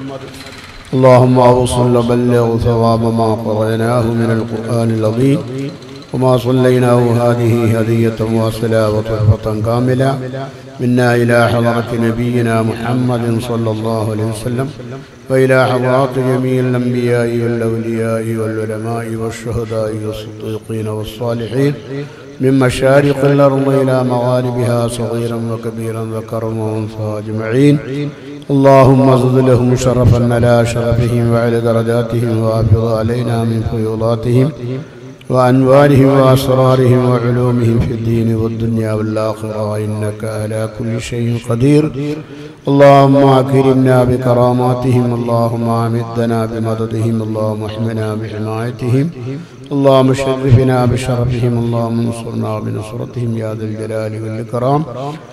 اللهم أوصل وبلغ ثواب ما قرأناه من القرآن العظيم وما صليناه هذه هدية واصلة وتحفة كاملة منا إلى حضرة نبينا محمد صلى الله عليه وسلم وإلى حضرات جميع الأنبياء والأولياء والعلماء والشهداء والصديقين والصالحين من مشارق الأرض إلى مغاربها صغيرا وكبيرا ذكرا وأنثى أجمعين اللهم زد لهم شرفا على شرفهم وعلى درجاتهم وافض علينا من فيوضاتهم وأنوارهم وأسرارهم وعلومهم في الدين والدنيا والآخرة إنك على كل شيء قدير اللهم أكرمنا بكراماتهم اللهم أمدنا بمددهم اللهم احمنا بحمايتهم اللهم شرفنا بشرفهم اللهم انصرنا بنصرتهم يا ذا الجلال والإكرام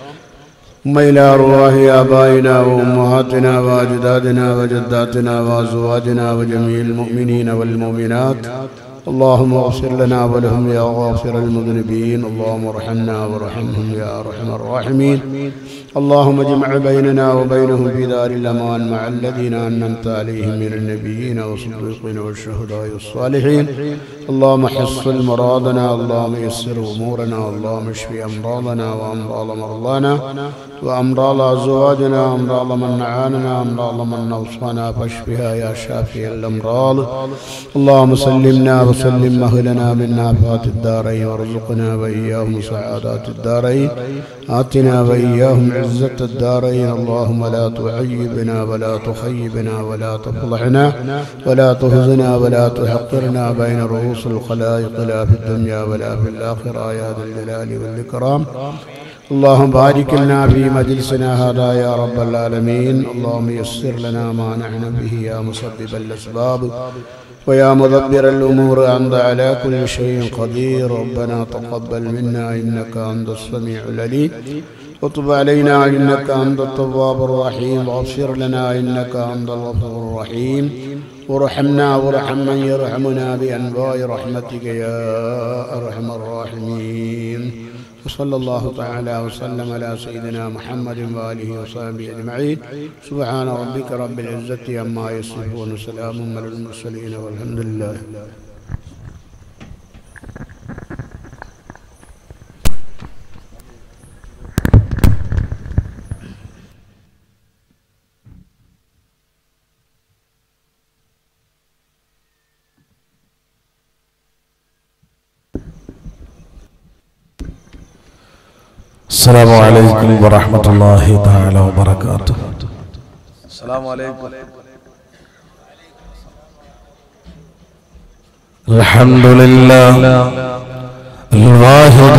ثم إلى أرواح آبائنا وأمهاتنا وأجدادنا وجداتنا وأزواجنا وجميع المؤمنين والمؤمنات اللهم اغفر لنا ولهم يا غافر المذنبين اللهم ارحمنا وارحمهم يا ارحم الراحمين اللهم اجمع بيننا وبينهم في دار الامان مع الذين انعمت عليهم من النبيين والصديقين والشهداء والصالحين اللهم حصل مرادنا اللهم يسر امورنا اللهم اشف امراضنا وامراض مرضانا وامراض ازواجنا وامراض من نعاننا وامراض من اوصانا فاشفها يا شافي الامراض اللهم سلمنا وسلم اهلنا من آفات الدارين وارزقنا واياهم سعادات الدارين آتنا واياهم عزة الدارين اللهم لا تعيبنا ولا تخيبنا ولا تفضحنا ولا تهزنا ولا تحقرنا بين رؤوس الخلائق لا في الدنيا ولا في الآخرة يا ذا الجلال والإكرام اللهم بارك لنا في مجلسنا هذا يا رب العالمين اللهم يسر لنا ما نحن به يا مسبب الأسباب ويا مدبر الأمور أنت على كل شيء قدير ربنا تقبل منا إنك أنت السميع العليم وتب علينا إنك أنت التواب الرحيم واغفر لنا إنك أنت الغفور الرحيم وارحمنا وارحم من يرحمنا بأنواع رحمتك يا أرحم الراحمين وصلى الله تعالى وسلم على سيدنا محمد وآله وصحبه أجمعين سبحان ربك رب العزة عما يصفون وسلام على المرسلين والحمد لله السلام عليكم ورحمة الله تعالى وبركاته السلام عليكم الحمد لله الواحد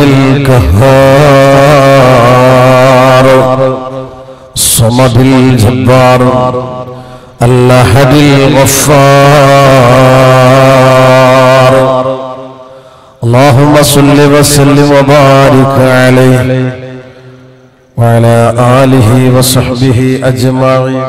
القهار الصمد الجبار الأحد الغفار اللهم صل وسلم وبارك عليه وعلى آله وصحبه أجمعين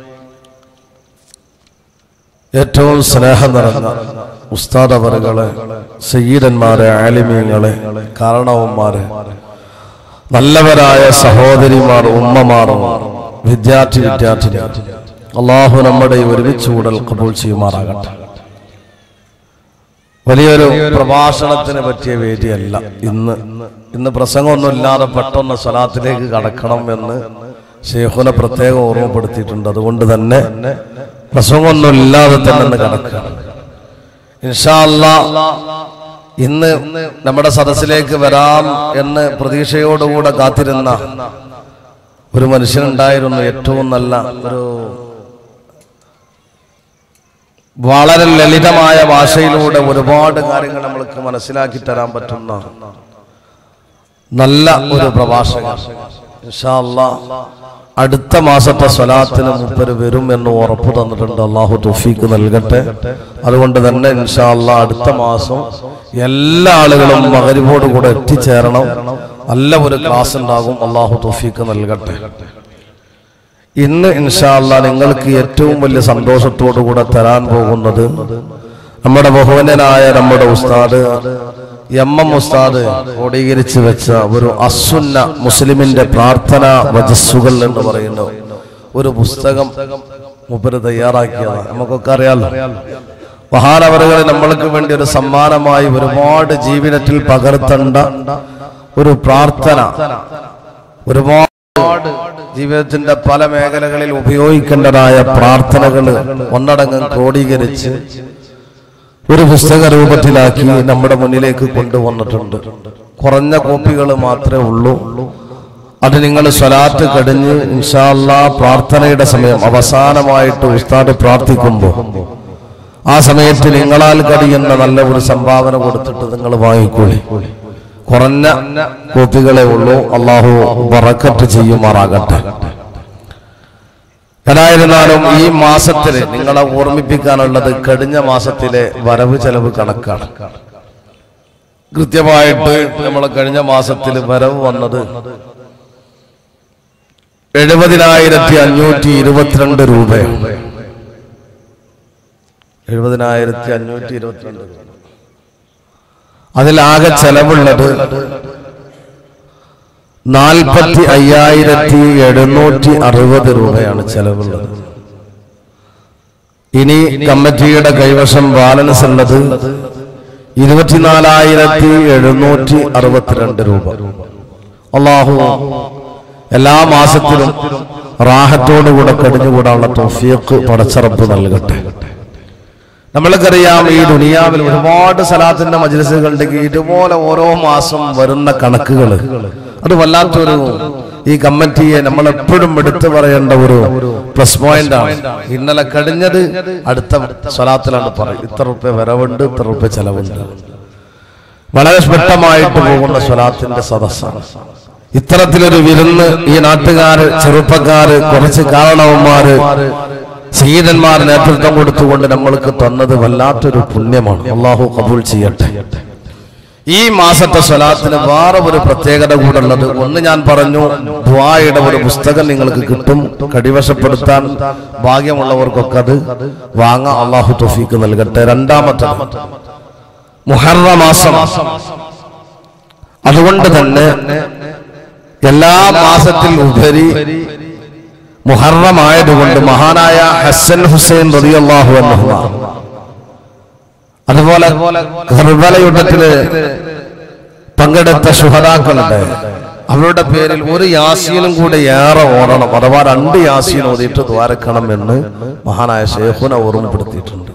ഏറ്റവും സ്നേഹം നിറഞ്ഞ ഉസ്താദ് അവറുകളെ സയ്യിദന്മാരെ ആലിമീങ്ങളെ കാരണവന്മാരെ നല്ലവരായ സഹോദരിമാർ ഉമ്മമാർ വിദ്യാർത്ഥി വിദ്യാർത്ഥിനി അള്ളാഹു നമ്മുടെ ഈ ഒരുമിച്ച് കൂടൽ കബൂൾ ചെയ്യുമാറാകട്ടെ വലിയൊരു പ്രഭാഷണത്തിന് പറ്റിയ വേദിയല്ല ഇന്ന് ഇന്ന് പ്രസംഗമൊന്നും ഇല്ലാതെ പെട്ടെന്ന് സ്വലാത്തിലേക്ക് കടക്കണം എന്ന് ഷെയ്ഖുനെ പ്രത്യേകം ഓർമ്മപ്പെടുത്തിയിട്ടുണ്ട് അതുകൊണ്ട് തന്നെ പ്രസംഗമൊന്നും ഇല്ലാതെ തന്നെ ഒന്ന് കടക്കുക ഇൻഷാ അല്ലാ ഇന്ന് നമ്മുടെ സദസ്സിലേക്ക് വരാം എന്ന് പ്രതീക്ഷയോടുകൂടെ കാത്തിരുന്ന ഒരു മനുഷ്യനുണ്ടായിരുന്നു ഏറ്റവും നല്ല ഒരു വളരെ ലളിതമായ ഭാഷയിലൂടെ ഒരുപാട് കാര്യങ്ങൾ നമ്മൾക്ക് മനസ്സിലാക്കി തരാൻ പറ്റുന്ന നല്ല ഒരു പ്രഭാഷകൻ ഇൻഷാ അല്ലാ അടുത്ത മാസത്തെ സ്വലാത്തിന് മുപ്പര് വരും എന്ന് ഉറപ്പ് തന്നിട്ടുണ്ട് അള്ളാഹു തുഫീക്ക് നൽകട്ടെ അതുകൊണ്ട് തന്നെ ഇൻഷാ അല്ലാ അടുത്ത മാസം എല്ലാ ആളുകളും മകരിവോട് കൂടെ എത്തിച്ചേരണം നല്ല ഒരു ക്ലാസ് ഉണ്ടാകും അള്ളാഹു തുഫീക്ക് നൽകട്ടെ ഇന്ന് ഇൻഷാല്ല നിങ്ങൾക്ക് ഏറ്റവും വലിയ സന്തോഷത്തോടു കൂടെ തരാൻ പോകുന്നത് നമ്മുടെ ബഹുവനായ നമ്മുടെ ഉസ്താദ് എം എം ഉസ്താദ് ക്രോഡീകരിച്ച് വെച്ച ഒരു അസുന്ന മുസ്ലിമിന്റെ പ്രാർത്ഥന വജസ്സുകൾ എന്ന് പറയുന്ന ഒരു പുസ്തകം മൂപ്പര് തയ്യാറാക്കിയതാണ് നമുക്കൊക്കെ അറിയാലോ മഹാനവറുകളെ നമ്മൾക്ക് വേണ്ടി ഒരു സമ്മാനമായി ഒരുപാട് ജീവിതത്തിൽ പകർത്തേണ്ട ഒരു പ്രാർത്ഥന ഒരുപാട് ജീവിതത്തിന്റെ പല മേഖലകളിൽ ഉപയോഗിക്കേണ്ടതായ പ്രാർത്ഥനകൾ ഒന്നടങ്കം ക്രോഡീകരിച്ച് ഒരു പുസ്തക രൂപത്തിലാക്കി നമ്മുടെ മുന്നിലേക്ക് കൊണ്ടുവന്നിട്ടുണ്ട് കുറഞ്ഞ കോപ്പികൾ മാത്രമേ ഉള്ളൂ അത് നിങ്ങൾ സ്വലാത്ത് കടിഞ്ഞ് ഇൻഷാല്ല പ്രാർത്ഥനയുടെ സമയം അവസാനമായിട്ട് ഉസ്താദ് പ്രാർത്ഥിക്കുമ്പോൾ ആ സമയത്ത് നിങ്ങളാൽ കഴിയുന്ന നല്ല ഒരു സംഭാവന കൊടുത്തിട്ട് നിങ്ങൾ വാങ്ങിക്കൂടി കുറഞ്ഞ കോപ്പികളെ ഉള്ളൂ അള്ളാഹു ബറക്കത്ത് ചെയ്യുമാറാകട്ടെ ഏതായിരുന്നാലും ഈ മാസത്തില് നിങ്ങളെ ഓർമ്മിപ്പിക്കാനുള്ളത് കഴിഞ്ഞ മാസത്തിലെ വരവ് ചെലവ് കണക്കാണ് കൃത്യമായിട്ട് നമ്മളെ കഴിഞ്ഞ മാസത്തിൽ വരവ് വന്നത് എഴുപതിനായിരത്തി അഞ്ഞൂറ്റി ഇരുപത്തിരണ്ട് രൂപയാണ് എഴുപതിനായിരത്തി അഞ്ഞൂറ്റി ഇരുപത്തിരണ്ട് രൂപ അതിലാകെ ചെലവുള്ളത് നാൽപ്പത്തി അയ്യായിരത്തി എഴുന്നൂറ്റി അറുപത് രൂപയാണ് ചെലവുള്ളത് ഇനി കമ്മിറ്റിയുടെ കൈവശം ബാലൻസ് ഉള്ളത് ഇരുപത്തിനാലായിരത്തി എഴുന്നൂറ്റി അറുപത്തിരണ്ട് രൂപ അള്ളാഹു എല്ലാ മാസത്തിലും റാഹത്തോടുകൂടെ കഴിഞ്ഞുകൂടാനുള്ള തോഫിയക്ക് പടച്ചറപ്പ് നൽകട്ടെ നമ്മൾക്കറിയാം ഈ ദുനിയാവിൽ ഒരുപാട് സലാത്തിന്റെ മജ്ലിസുകളുണ്ടെങ്കിൽ ഇതുപോലെ ഓരോ മാസം വരുന്ന കണക്കുകൾ അത് വല്ലാത്തൊരു ഈ കമ്മിറ്റിയെ നമ്മൾ എപ്പോഴും എടുത്തു പറയേണ്ട ഒരു പ്ലസ് പോയിന്റ് ആണ് ഇന്നലെ കഴിഞ്ഞത് അടുത്ത സ്വലാത്തിലാണ് പറയും ഇത്ര റുപ്യ വരവുണ്ട് ഇത്ര റുപ്യ ചെലവുണ്ട് വളരെ സ്പഷ്ടമായിട്ട് പോകുന്ന സ്വലാത്തിന്റെ സദസ്സാണ് ഇത്തരത്തിലൊരു വിരുന്ന് ഈ നാട്ടുകാര് ചെറുപ്പക്കാര് കുറച്ച് കാരണവന്മാര് സീതന്മാർ നേതൃത്വം കൊടുത്തുകൊണ്ട് നമ്മൾക്ക് തന്നത് വല്ലാത്തൊരു പുണ്യമാണ് അള്ളാഹു കബൂൽ ചെയ്യട്ടെ ഈ മാസത്തെ സ്വലാത്തിന് വേറെ ഒരു പ്രത്യേകത കൂടെ ഉള്ളത് ഒന്ന് ഞാൻ പറഞ്ഞു ദ്വായുടെ ഒരു പുസ്തകം നിങ്ങൾക്ക് കിട്ടും കടിവശപ്പെടുത്താൻ ഭാഗ്യമുള്ളവർക്കൊക്കെ അത് വാങ്ങാം അള്ളാഹു തൊഫീക്ക് നൽകട്ടെ രണ്ടാമത്തെ മുഹറ മാസം അതുകൊണ്ട് തന്നെ എല്ലാ മാസത്തിൽ ഉപരി മുഹറമായതുകൊണ്ട് മഹാനായ ഹസൻ ഹുസൈൻ റളിയല്ലാഹു അൻഹു അതുപോലെ കർബല യുദ്ധത്തില് പങ്കെടുത്ത ശുഹതാക്കളുണ്ട് അവരുടെ പേരിൽ ഒരു യാസീനും കൂടെ ഏറെ ഓടണം അഥവാ രണ്ട് യാസീൻ ഓതിയിട്ട് ദ്വാരക്കണം എന്ന് മഹാനായ ഷേഖുന ഓർമ്മപ്പെടുത്തിയിട്ടുണ്ട്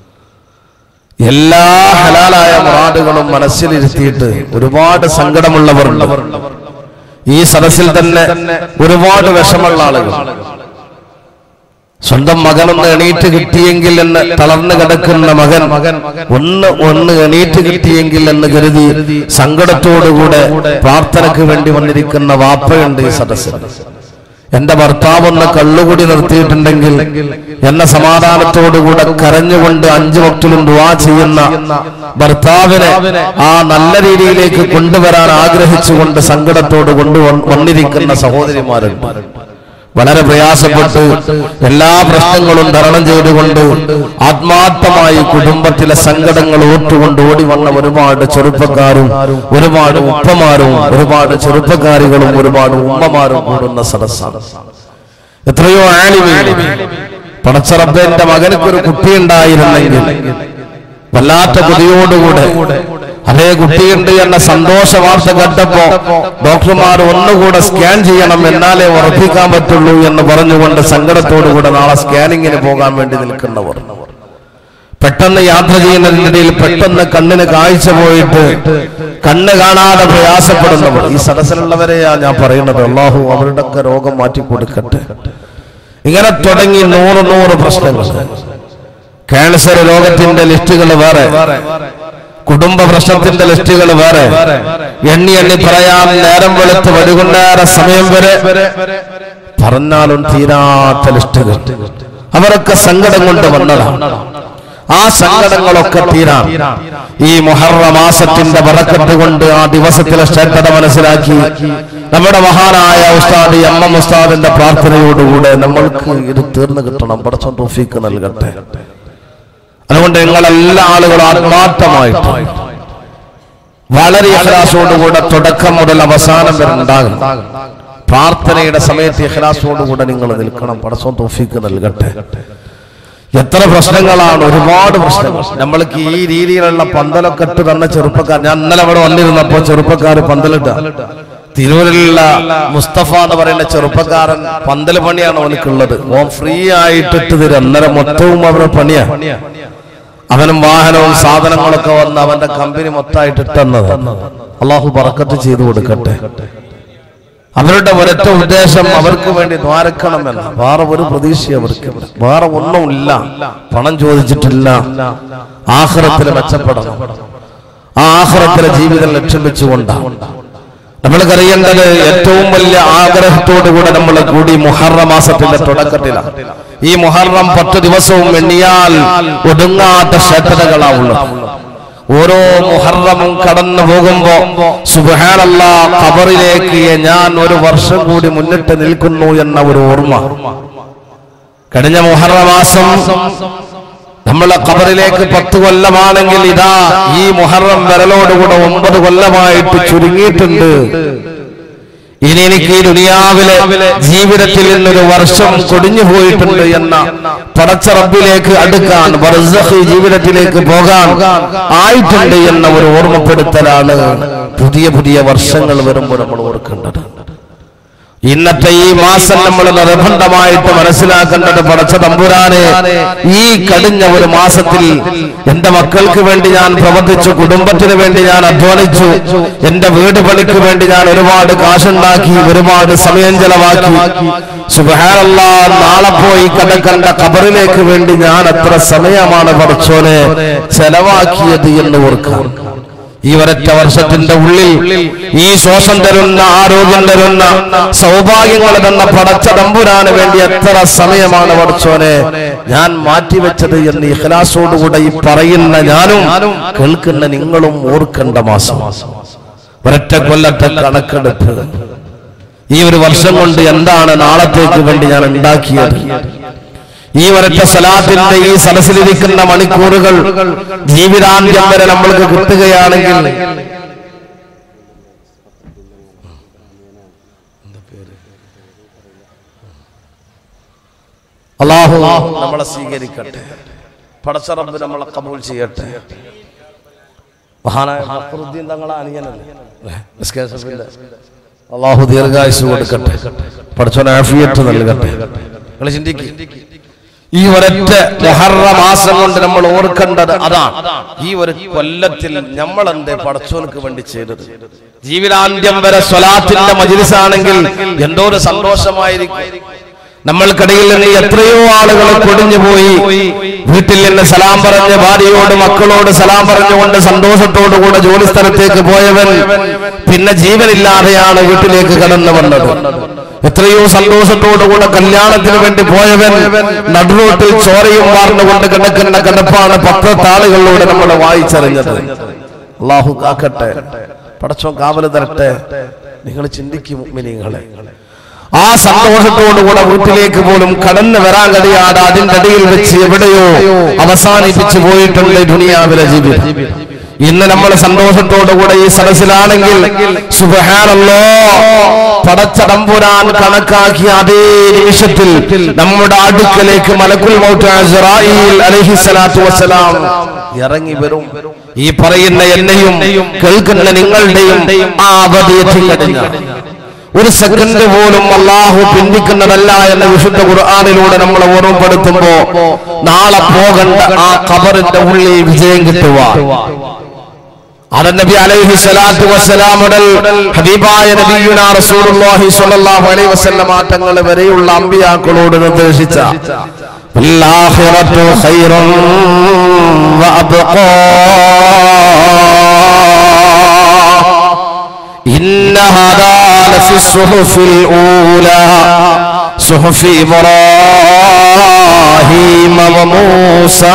എല്ലാ ഹലാലായ മുറാദുകളും മനസ്സിലിരുത്തിയിട്ട് ഒരുപാട് സങ്കടമുള്ളവരുണ്ട് ഈ സദസ്സിൽ തന്നെ ഒരുപാട് വിഷമുള്ള ആളുകൾ സ്വന്തം മകനൊന്ന് എണീറ്റ് കിട്ടിയെങ്കിൽ എന്ന് തളർന്നു കിടക്കുന്ന മകൻ ഒന്ന് ഒന്ന് എണീറ്റ് കിട്ടിയെങ്കിൽ എന്ന് കരുതി സങ്കടത്തോടുകൂടെ പ്രാർത്ഥനയ്ക്ക് വേണ്ടി വന്നിരിക്കുന്ന വാപ്പയുണ്ട് ഈ സദസ്സിൽ എന്റെ ഭർത്താവ് ഒന്ന് കള്ളുകൂടി നിർത്തിയിട്ടുണ്ടെങ്കിൽ എന്ന സമാധാനത്തോടുകൂടെ കരഞ്ഞുകൊണ്ട് അഞ്ചു വക്തിലും ദുവാ ചെയ്യുന്ന ഭർത്താവിനെ ആ നല്ല രീതിയിലേക്ക് കൊണ്ടുവരാൻ ആഗ്രഹിച്ചുകൊണ്ട് സങ്കടത്തോട് കൊണ്ടു വന്നിരിക്കുന്ന സഹോദരിമാരുണ്ട് വളരെ പ്രയാസപ്പെട്ട് എല്ലാ പ്രശ്നങ്ങളും തരണം ചെയ്തുകൊണ്ട് ആത്മാർത്ഥമായി കുടുംബത്തിലെ സങ്കടങ്ങൾ ഓർത്തുകൊണ്ട് ഓടി വന്ന ഒരുപാട് ചെറുപ്പക്കാരും ഒരുപാട് ഉപ്പമാരും ഒരുപാട് ചെറുപ്പക്കാരികളും ഒരുപാട് ഉമ്മമാരും കൂടുന്ന സദസ്സാണ് എത്രയോ ആലിമീങ്ങൾ പടച്ചറബന്റെ മകനക്ക് ഒരു കുട്ടിയുണ്ടായിരുന്നെങ്കിൽ വല്ലാത്ത കൊതിയോടുകൂടെ അതേ കുട്ടിയുണ്ട് എന്ന സന്തോഷ വാർത്ത കേട്ടപ്പോ ഡോക്ടർമാർ ഒന്നുകൂടെ സ്കാൻ ചെയ്യണം എന്നാലേ ഉറപ്പിക്കാൻ പറ്റുള്ളൂ എന്ന് പറഞ്ഞുകൊണ്ട് സങ്കടത്തോടുകൂടെ നാളെ സ്കാനിങ്ങിന് പോകാൻ വേണ്ടി നിൽക്കുന്നവർ പെട്ടെന്ന് യാത്ര ചെയ്യുന്നതിനിടയിൽ പെട്ടെന്ന് കണ്ണിന് കാഴ്ച പോയിട്ട് കണ്ണ് കാണാതെ പ്രയാസപ്പെടുന്നവർ ഈ സദസ്സിലുള്ളവരെയാ ഞാൻ പറയുന്നത് അള്ളാഹു അവരുടെയൊക്കെ രോഗം മാറ്റി കൊടുക്കട്ടെ ഇങ്ങനെ തുടങ്ങി നൂറ് നൂറ് പ്രശ്നങ്ങൾ ക്യാൻസർ രോഗത്തിന്റെ ലിസ്റ്റുകൾ വേറെ കുടുംബ പ്രശ്നത്തിന്റെ ലിസ്റ്റുകൾ വേറെ എണ്ണി എണ്ണി പറയാൻ നേരം വെളുത്ത് വൈകുന്നേര സമയം വരെ പറഞ്ഞാലും തീരാത്ത ലിസ്റ്റുകൾ അവരൊക്കെ സങ്കടം കൊണ്ട് വന്നതാണ് ആ സങ്കടങ്ങളൊക്കെ തീരാൻ ഈ മുഹറ മാസത്തിന്റെ വറക്കത്ത് കൊണ്ട് ആ ദിവസത്തിലെ ശ്രദ്ധത മനസ്സിലാക്കി നമ്മുടെ മഹാനായ ഉസ്താദ് എം എം ഉസ്താദിന്റെ പ്രാർത്ഥനയോടുകൂടെ നമ്മൾക്ക് ഇത് തീർന്നു കിട്ടണം പടച്ചോൻ തോഫീക്ക് നൽകട്ടെ അതുകൊണ്ട് നിങ്ങളെല്ലാ ആളുകളും ആത്മാർത്ഥമായിട്ട് വളരെ അഹ്ലാസോടുകൂടെ തുടക്കം മുതൽ അവസാനം വരെ ഉണ്ടാകും പ്രാർത്ഥനയുടെ സമയത്ത് ഇഖ്ലാസോടുകൂടെ നിങ്ങൾ നിൽക്കണം പടസോം തോഫിക്ക് നൽകട്ടെ എത്ര പ്രശ്നങ്ങളാണ് ഒരുപാട് പ്രശ്നങ്ങൾ നമ്മൾക്ക് ഈ രീതിയിലുള്ള പന്തലൊക്കെ ഇട്ട് തന്ന ചെറുപ്പക്കാർ ഞാൻ ഇന്നലെ അവിടെ വന്നിരുന്നപ്പോ ചെറുപ്പക്കാർ പന്തലിട്ട തിരൂരിലുള്ള മുസ്തഫ എന്ന് പറയുന്ന ചെറുപ്പക്കാരൻ പന്തൽ പണിയാണ് അവനക്കുള്ളത് ഓൻ ഫ്രീ ആയിട്ട് ഇട്ട് തരും അന്നേരം മൊത്തവും അവരുടെ പണിയാ അവനും വാഹനവും സാധനങ്ങളൊക്കെ വന്ന് അവന്റെ കമ്പനി മൊത്തമായിട്ട് ഇട്ടെന്നത് അള്ളാഹു പറക്കത്ത് ചെയ്തു കൊടുക്കട്ടെ അവരുടെ ഒരൊറ്റ ഉദ്ദേശം അവർക്ക് വേണ്ടി ദ്വാരക്കണമെന്ന് വേറെ ഒരു പ്രതീക്ഷ അവർക്ക് വേറെ ഒന്നുമില്ല പണം ചോദിച്ചിട്ടില്ല ആഹ്റത്തിൽ മെച്ചപ്പെടണം ആ ആഹ്റത്തിലെ ജീവിതം ലക്ഷ്യം വെച്ചുകൊണ്ടാണ് നമ്മൾക്കറിയേണ്ടത് ഏറ്റവും വലിയ ആഗ്രഹത്തോടുകൂടെ നമ്മൾ കൂടി മുഹറ മാസത്തിന്റെ തുടക്കത്തിലാണ് ഈ മുഹറം പത്ത് ദിവസവും എണ്ണിയാൽ ഒടുങ്ങാത്ത ശ്രദ്ധകളാവുള്ളത് ഓരോ മുഹറമും കടന്നു പോകുമ്പോ സുബഹാനല്ല ഖബറിലേക്ക് ഞാൻ ഒരു വർഷം കൂടി മുന്നിട്ട് നിൽക്കുന്നു എന്ന ഒരു ഓർമ്മ കഴിഞ്ഞ മുഹറ മാസം നമ്മളെ ഖബറിലേക്ക് പത്ത് കൊല്ലമാണെങ്കിൽ ഇതാ ഈ മുഹറം വരലോടുകൂടെ ഒമ്പത് കൊല്ലമായിട്ട് ചുരുങ്ങിയിട്ടുണ്ട് ഇനി എനിക്ക് ഈ ദുനിയാവിലെ ജീവിതത്തിൽ നിന്നൊരു വർഷം കൊടിഞ്ഞു പോയിട്ടുണ്ട് എന്ന പടച്ച റബ്ബിലേക്ക് അടുക്കാൻ ബർസഖ് ജീവിതത്തിലേക്ക് പോകാൻ ആയിട്ടുണ്ട് എന്ന ഒരു ഓർമ്മപ്പെടുത്തലാണ് പുതിയ പുതിയ വർഷങ്ങൾ വരുമ്പോൾ നമ്മൾ ഓർക്കേണ്ടത് ഇന്നത്തെ ഈ മാസം നമ്മൾ നിർബന്ധമായിട്ട് മനസ്സിലാക്കേണ്ടത് പടച്ച തമ്പുരാനെ ഈ കഴിഞ്ഞ ഒരു മാസത്തിൽ എന്റെ മക്കൾക്ക് വേണ്ടി ഞാൻ പ്രവർത്തിച്ചു കുടുംബത്തിന് വേണ്ടി ഞാൻ അധ്വാനിച്ചു എന്റെ വീട് പണിക്ക് വേണ്ടി ഞാൻ ഒരുപാട് കാശുണ്ടാക്കി ഒരുപാട് സമയം ചെലവാക്കി സുബഹാനല്ല നാളെ പോയി കിടക്കേണ്ട ഖബറിലേക്ക് വേണ്ടി ഞാൻ എത്ര സമയമാണ് പഠിച്ചോനെ ചെലവാക്കിയത് എന്ന് ഓർക്കാം ഈ ഒരൊറ്റ വർഷത്തിന്റെ ഉള്ളിൽ ഈ ശ്വാസം തരുന്ന ആരോഗ്യം തരുന്ന സൗഭാഗ്യങ്ങൾ തന്ന പടച്ച തമ്പുരാന് വേണ്ടി എത്ര സമയമാണ് പഠിച്ചോനെ ഞാൻ മാറ്റിവെച്ചത് എന്ന് ഇഖ്ലാസോടുകൂടെ ഈ പറയുന്ന ഞാനും കേൾക്കുന്ന നിങ്ങളും ഓർക്കേണ്ട മാസം ഒരൊറ്റ കൊല്ലത്തെ കണക്കെടുപ്പ് ഈ ഒരു വർഷം കൊണ്ട് എന്താണ് നാളത്തേക്ക് വേണ്ടി ഞാൻ ഉണ്ടാക്കിയത് ഈ ഒരൊറ്റ സലാത്തിന്റെ ഈ സദസ്സിലിരിക്കുന്ന മണിക്കൂറുകൾ ജീവിതാന്ത്യം വരെ നമ്മൾക്ക് കിട്ടുകയാണെങ്കിൽ അള്ളാഹു നമ്മളെ സ്വീകരിക്കട്ടെ പടച്ചറബ് നമ്മളെ കബൂൽ ചെയ്യട്ടെ മഹാനായ ഫഖറുദ്ദീൻ തങ്ങളെ അനിയനല്ലേ എസ് കെ എസ് എഫിന്റെ അള്ളാഹു ദീർഘായുസ് കൊടുക്കട്ടെ പടച്ചോൻ ആഫിയത്ത് നൽകട്ടെ നിങ്ങൾ ചിന്തിക്കും ഈ ഒരൊറ്റ മുഹറ മാസം കൊണ്ട് നമ്മൾ ഓർക്കേണ്ടത് അതാണ് ഈ ഒരു കൊല്ലത്തിൽ നമ്മൾ എന്തേ പടച്ചോനക്ക് വേണ്ടി ചെയ്തത് ജീവിതാന്ത്യം വരെ സ്വലാത്തിന്റെ മജിലിസാണെങ്കിൽ എന്തോ ഒരു സന്തോഷമായിരിക്കും നമ്മൾക്കിടയിൽ നിന്ന് എത്രയോ ആളുകൾ കൊടിഞ്ഞു പോയി വീട്ടിൽ നിന്ന് സലാം പറഞ്ഞ് ഭാര്യയോട് മക്കളോട് സലാം പറഞ്ഞുകൊണ്ട് സന്തോഷത്തോടു കൂടെ ജോലി സ്ഥലത്തേക്ക് പോയവൻ പിന്നെ ജീവനില്ലാതെയാണ് വീട്ടിലേക്ക് കടന്നു വന്നത് എത്രയോ സന്തോഷത്തോടുകൂടെ കല്യാണത്തിന് വേണ്ടി പോയവൻ നടുറോട്ടിൽ ചോരയും വാർന്നുകൊണ്ട് കിടക്കുന്ന കിടപ്പാണ് പത്രത്താളുകളിലൂടെ നമ്മൾ വായിച്ചറിഞ്ഞത് അള്ളാഹു കാക്കട്ടെ പടച്ചോ കാവല് തരട്ടെ നിങ്ങൾ ചിന്തിക്കും മിനിങ്ങളെ ആ സന്തോഷത്തോടുകൂടെ വീട്ടിലേക്ക് പോലും കടന്നു വരാൻ കഴിയാതെ അതിന്റെ അടിയിൽ വെച്ച് എവിടെയോ അവസാനിപ്പിച്ചു പോയിട്ടുണ്ട് ദുനിയാവിലെ ജീവിതം ഇന്ന് നമ്മൾ സന്തോഷത്തോടുകൂടെ ഈ സദസ്സിലാണെങ്കിൽ സുബഹാനല്ലോ പടച്ചടമ്പുരാൻ കണക്കാക്കിയ അതേ നിമിഷത്തിൽ നമ്മുടെ അടുക്കലേക്ക് മലക്കുൽ മൗത്ത് അസ്റായീൽ അലൈഹിസ്സലാത്തു വസ്സലാം ഇറങ്ങി വരും ഈ പറയുന്ന എന്നെയും കേൾക്കുന്ന നിങ്ങളുടെയും ആ അവധി എത്തിക്കഴിഞ്ഞാൽ ഒരു സെക്കൻഡ് പോലും അള്ളാഹു പിന്തിക്കുന്നതല്ല എന്ന വിശുദ്ധ ഖുർആാനിലൂടെ നമ്മളെ ഓർമ്മപ്പെടുത്തുമ്പോ നാളെ പോകേണ്ട ആ ഖബറിന്റെ ഉള്ളിൽ വിജയം കിട്ടുക അത് നബി അലൈഹി സ്വലാത്തു വസ്സലാം മുതൽ ഹബീബായ നബിയുനാ റസൂലുള്ളാഹി സ്വല്ലല്ലാഹു അലൈഹി വസല്ലം തങ്ങൾ വരെയുള്ള അമ്പിയാക്കളോട് നിർദ്ദേശിച്ച വല്ലാഹിറത്തു ഖൈറുൻ വഅബ്ഖാ إن هذا لفي الصحف الأولى صحف إبراهيم وموسى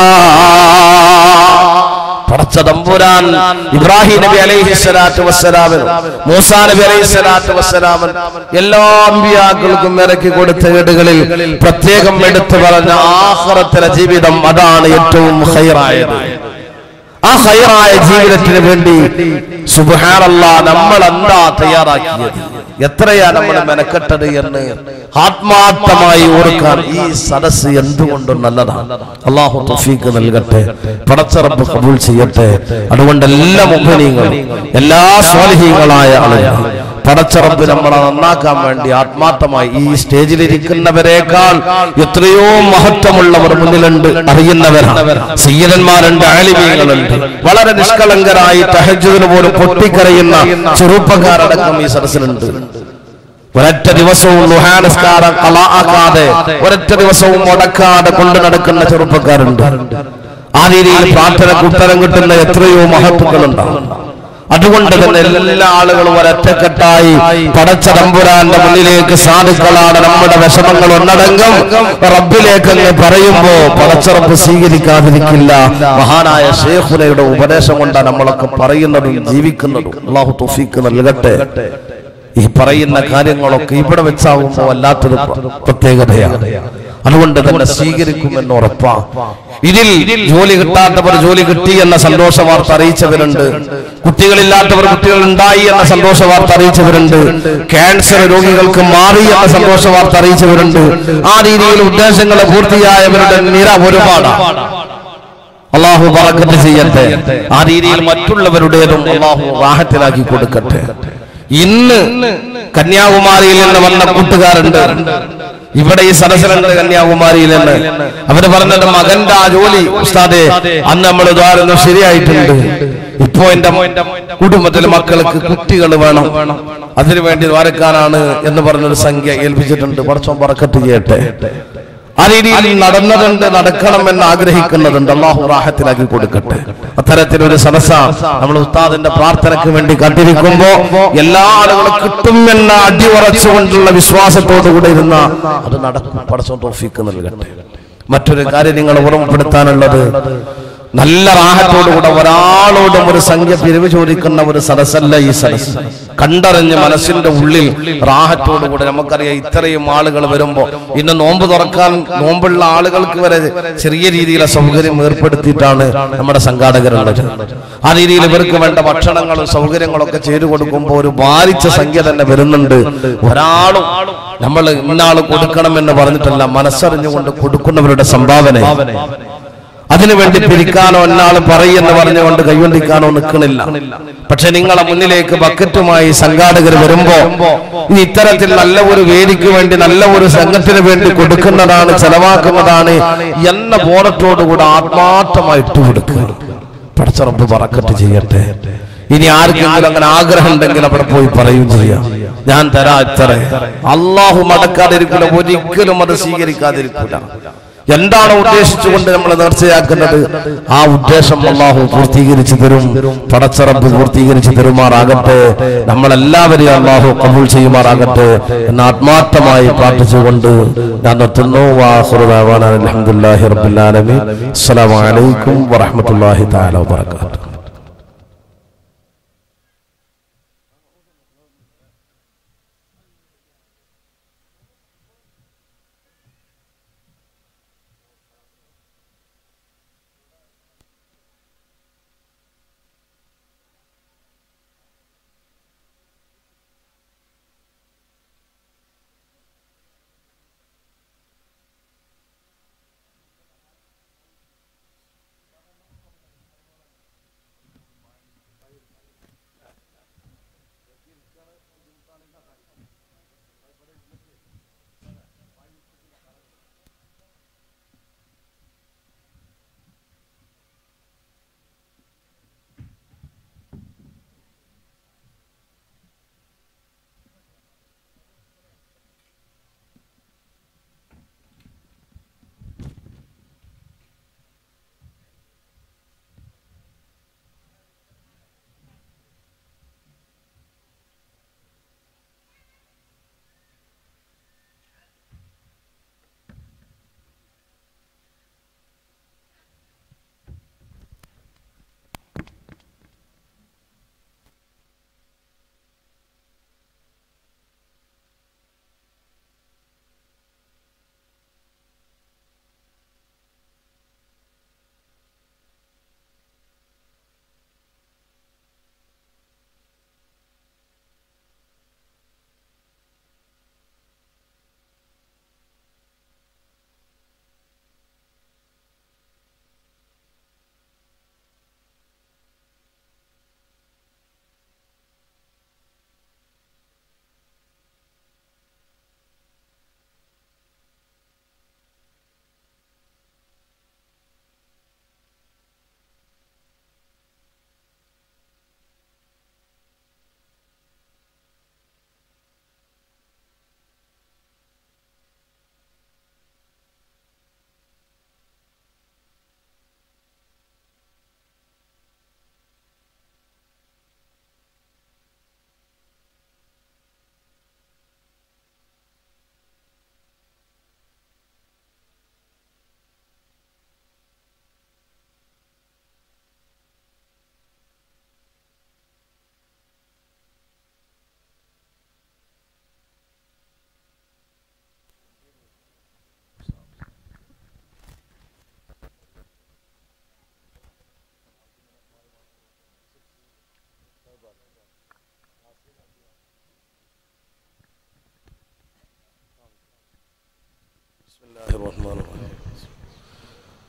പടച്ച തമ്പുരാൻ ഇബ്രാഹിം നബി അലൈഹി സ്വലാത്തു വസ്സലാമിനും മൂസാ നബി അലൈഹി സ്വലാത്തു വസ്സലാമൻ എല്ലാ അമ്പിയാക്കൾക്കും ഇറക്കി കൊടുത്ത ഏടുകളിൽ പ്രത്യേകം എടുത്തു പറഞ്ഞ ആഹ്റത്തിലെ ജീവിതം അതാണ് ഏറ്റവും ഹൈറായത് ആ ഹൈറായ ജീവിതത്തിന് വേണ്ടി സുബാനല്ല നമ്മൾ എന്താ തയ്യാറാക്കിയത് എത്രയാ നമ്മൾ മെനക്കെട്ടത് എന്ന് ആത്മാർത്ഥമായി ഓർക്കാൻ ഈ സദസ് എന്തുകൊണ്ടും നല്ലതാണ് അള്ളാഹു തഫീക്ക് നൽകട്ടെ പടച്ചറപ്പ് കബൂൾ ചെയ്യട്ടെ അതുകൊണ്ട് എല്ലാ മുഖനീങ്ങളും എല്ലാ സ്വാലിഹീങ്ങളായ ആളുകൾ പടച്ചറപ്പ് നമ്മളെ നന്നാക്കാൻ വേണ്ടി ആത്മാർത്ഥമായി ഈ സ്റ്റേജിലിരിക്കുന്നവരെക്കാൾ എത്രയോ മഹത്വമുള്ളവർ മുന്നിലുണ്ട് അറിയുന്നവരാണ് സയ്യദന്മാരുണ്ട് ആലിമീങ്ങളുണ്ട് വളരെ നിഷ്കളങ്കരായി തഹജുദിന് പോലും പൊട്ടിക്കരയുന്ന ചെറുപ്പക്കാരടക്കം ഈ സദസ്സിലുണ്ട് ഒരൊറ്റ ദിവസവും ലുഹാനസ്കാരം കളാക്കാതെ ഒരൊറ്റ ദിവസവും മുടക്കാതെ കൊണ്ടു നടക്കുന്ന ചെറുപ്പക്കാരുണ്ട് ആ രീതിയിൽ പ്രാർത്ഥനക്ക് ഉത്തരം കിട്ടുന്ന എത്രയോ മഹത്വങ്ങളുണ്ടാവും അതുകൊണ്ട് തന്നെ എല്ലാ ആളുകളും ഒരൊറ്റക്കെട്ടായി പടച്ച തമ്പുരാന്റെ മുന്നിലേക്ക് സാധുക്കളാണ് നമ്മുടെ വിഷമങ്ങൾ ഒന്നടങ്കം റബ്ബിലേക്ക് അങ്ങ് പറയുമ്പോ പടച്ചറപ്പ് സ്വീകരിക്കാതിരിക്കില്ല മഹാനായ ഷേഖുനയുടെ ഉപദേശം കൊണ്ടാണ് നമ്മളൊക്കെ പറയുന്നതും ജീവിക്കുന്നതും അള്ളാഹു തുഫീക്ക് നൽകട്ടെ ഈ പറയുന്ന കാര്യങ്ങളൊക്കെ ഇവിടെ വെച്ചാവുമ്പോ വല്ലാത്തൊരു പ്ര- പ്രത്യേകതയാണ് അതുകൊണ്ട് തന്നെ സ്വീകരിക്കുമെന്ന് ഉറപ്പാ ഇതിൽ ജോലി കിട്ടാത്തവർ ജോലി കിട്ടി എന്ന സന്തോഷ വാർത്ത അറിയിച്ചവരുണ്ട് കുട്ടികളില്ലാത്തവർ കുട്ടികൾ ഉണ്ടായി എന്ന സന്തോഷ വാർത്ത അറിയിച്ചവരുണ്ട് ക്യാൻസർ രോഗികൾക്ക് മാറി എന്ന സന്തോഷ വാർത്ത അറിയിച്ചവരുണ്ട് ആ രീതിയിൽ ഉദ്ദേശങ്ങൾ പൂർത്തിയായവരുടെ നിര ഒരുപാടാണ് അള്ളാഹു പറക്കത്ത് ചെയ്യട്ടെ ആ രീതിയിൽ മറ്റുള്ളവരുടേതും അള്ളാഹു വാഹത്തിലാക്കി കൊടുക്കട്ടെ ഇന്ന് കന്യാകുമാരിയിൽ നിന്ന് വന്ന കൂട്ടുകാരുണ്ട് ഇവിടെ ഈ സദസ്സിലുണ്ട് കന്യാകുമാരിയിൽ നിന്ന് അവര് പറഞ്ഞത് മകന്റെ ആ ജോലി ഉസ്താദെ അന്ന് നമ്മൾ ദ്വാരം ശരിയായിട്ടുണ്ട് ഇപ്പോ എന്റെ കുടുംബത്തിലെ മക്കൾക്ക് കുട്ടികൾ വേണം അതിനുവേണ്ടി ദ്വാരക്കാനാണ് എന്ന് പറഞ്ഞൊരു സംഖ്യ ഏൽപ്പിച്ചിട്ടുണ്ട് പടച്ചോൻ പറക്കത്ത് ചെയ്യട്ടെ ആ രീതിയിൽ നടന്നതുണ്ട് നടക്കണമെന്ന് ആഗ്രഹിക്കുന്നതുണ്ട് അള്ളാഹു റാഹത്തിലാക്കി കൊടുക്കട്ടെ അത്തരത്തിലൊരു സദസ്സ നമ്മൾ ഉസ്താദിന്റെ പ്രാർത്ഥനയ്ക്ക് വേണ്ടി കണ്ടിരിക്കുമ്പോ എല്ലാ ആളുകളും കിട്ടുമെന്ന അടിയുറച്ചുകൊണ്ടുള്ള വിശ്വാസത്തോടു കൂടെ ഇരുന്ന അത് നടക്കും പടച്ചോൻ തോഫിക്ക് നൽകട്ടെ മറ്റൊരു കാര്യം നിങ്ങൾ ഓർമ്മപ്പെടുത്താനുള്ളത് നല്ല റാഹത്തോടുകൂടെ ഒരാളോടും ഒരു സംഖ്യ പിരിവ് ചോദിക്കുന്ന ഒരു സദസ്സല്ല ഈ സദസ് കണ്ടറിഞ്ഞ് മനസ്സിന്റെ ഉള്ളിൽ റാഹത്തോടുകൂടെ നമുക്കറിയാം ഇത്രയും ആളുകൾ വരുമ്പോ ഇന്ന് നോമ്പ് തുറക്കാൻ നോമ്പുള്ള ആളുകൾക്ക് വരെ ചെറിയ രീതിയിലെ സൗകര്യം ഏർപ്പെടുത്തിയിട്ടാണ് നമ്മുടെ സംഘാടകരുള്ളത് ആ രീതിയിൽ ഇവർക്ക് വേണ്ട ഭക്ഷണങ്ങളും സൗകര്യങ്ങളൊക്കെ ചെയ്തു കൊടുക്കുമ്പോൾ ഒരു ഭാരിച്ച സംഖ്യ തന്നെ വരുന്നുണ്ട് ഒരാളും നമ്മൾ ഇന്നാൾ കൊടുക്കണമെന്ന് പറഞ്ഞിട്ടല്ല മനസ്സറിഞ്ഞുകൊണ്ട് കൊടുക്കുന്നവരുടെ സംഭാവന അതിനുവേണ്ടി പിരിക്കാനോ എന്നാൾ പറയുമെന്ന് പറഞ്ഞുകൊണ്ട് കൈവണ്ടിക്കാനോ നിൽക്കണില്ല പക്ഷെ നിങ്ങളെ മുന്നിലേക്ക് ബക്കറ്റുമായി സംഘാടകർ വരുമ്പോ ഇനി ഇത്തരത്തിൽ നല്ല ഒരു വേദിക്ക് വേണ്ടി നല്ല ഒരു സംഘത്തിന് വേണ്ടി കൊടുക്കുന്നതാണ് ചെലവാക്കുന്നതാണ് എന്ന ബോധത്തോടുകൂടെ ആത്മാർത്ഥമായിട്ട് കൊടുക്കുക പടച്ചറപ്പ് പറക്കട്ട് ചെയ്യട്ടെ ഇനി ആർക്കെങ്കിലും അങ്ങനെ ആഗ്രഹം ഉണ്ടെങ്കിൽ അവിടെ പോയി പറയും ചെയ്യാം ഞാൻ തരാ ഇത്ര അള്ളാഹു മടക്കാതിരിക്കില്ല ഒരിക്കലും അത് സ്വീകരിക്കാതിരിക്കില്ല എന്താണ് ഉദ്ദേശിച്ചുകൊണ്ട് നമ്മൾ നേർച്ചയാക്കുന്നത് ആ ഉദ്ദേശം അള്ളാഹു പൂർത്തീകരിച്ചു തരും പടച്ചറപ്പ് പൂർത്തീകരിച്ചു തരുമാറാകട്ടെ നമ്മളെല്ലാവരെയും അള്ളാഹു കബൂൾ ചെയ്യുമാറാകട്ടെ എന്ന് ആത്മാർത്ഥമായി പ്രാർത്ഥിച്ചുകൊണ്ട് ഞാൻ നിർത്തുന്നു വാഹുറുദാവാൻ അലഹമുല്ലാഹി റബ്ബുല്ലാലമി അസ്സലാമു അലൈക്കും വറഹ്മത്തുള്ളാഹി തആല വബറകാതുഹു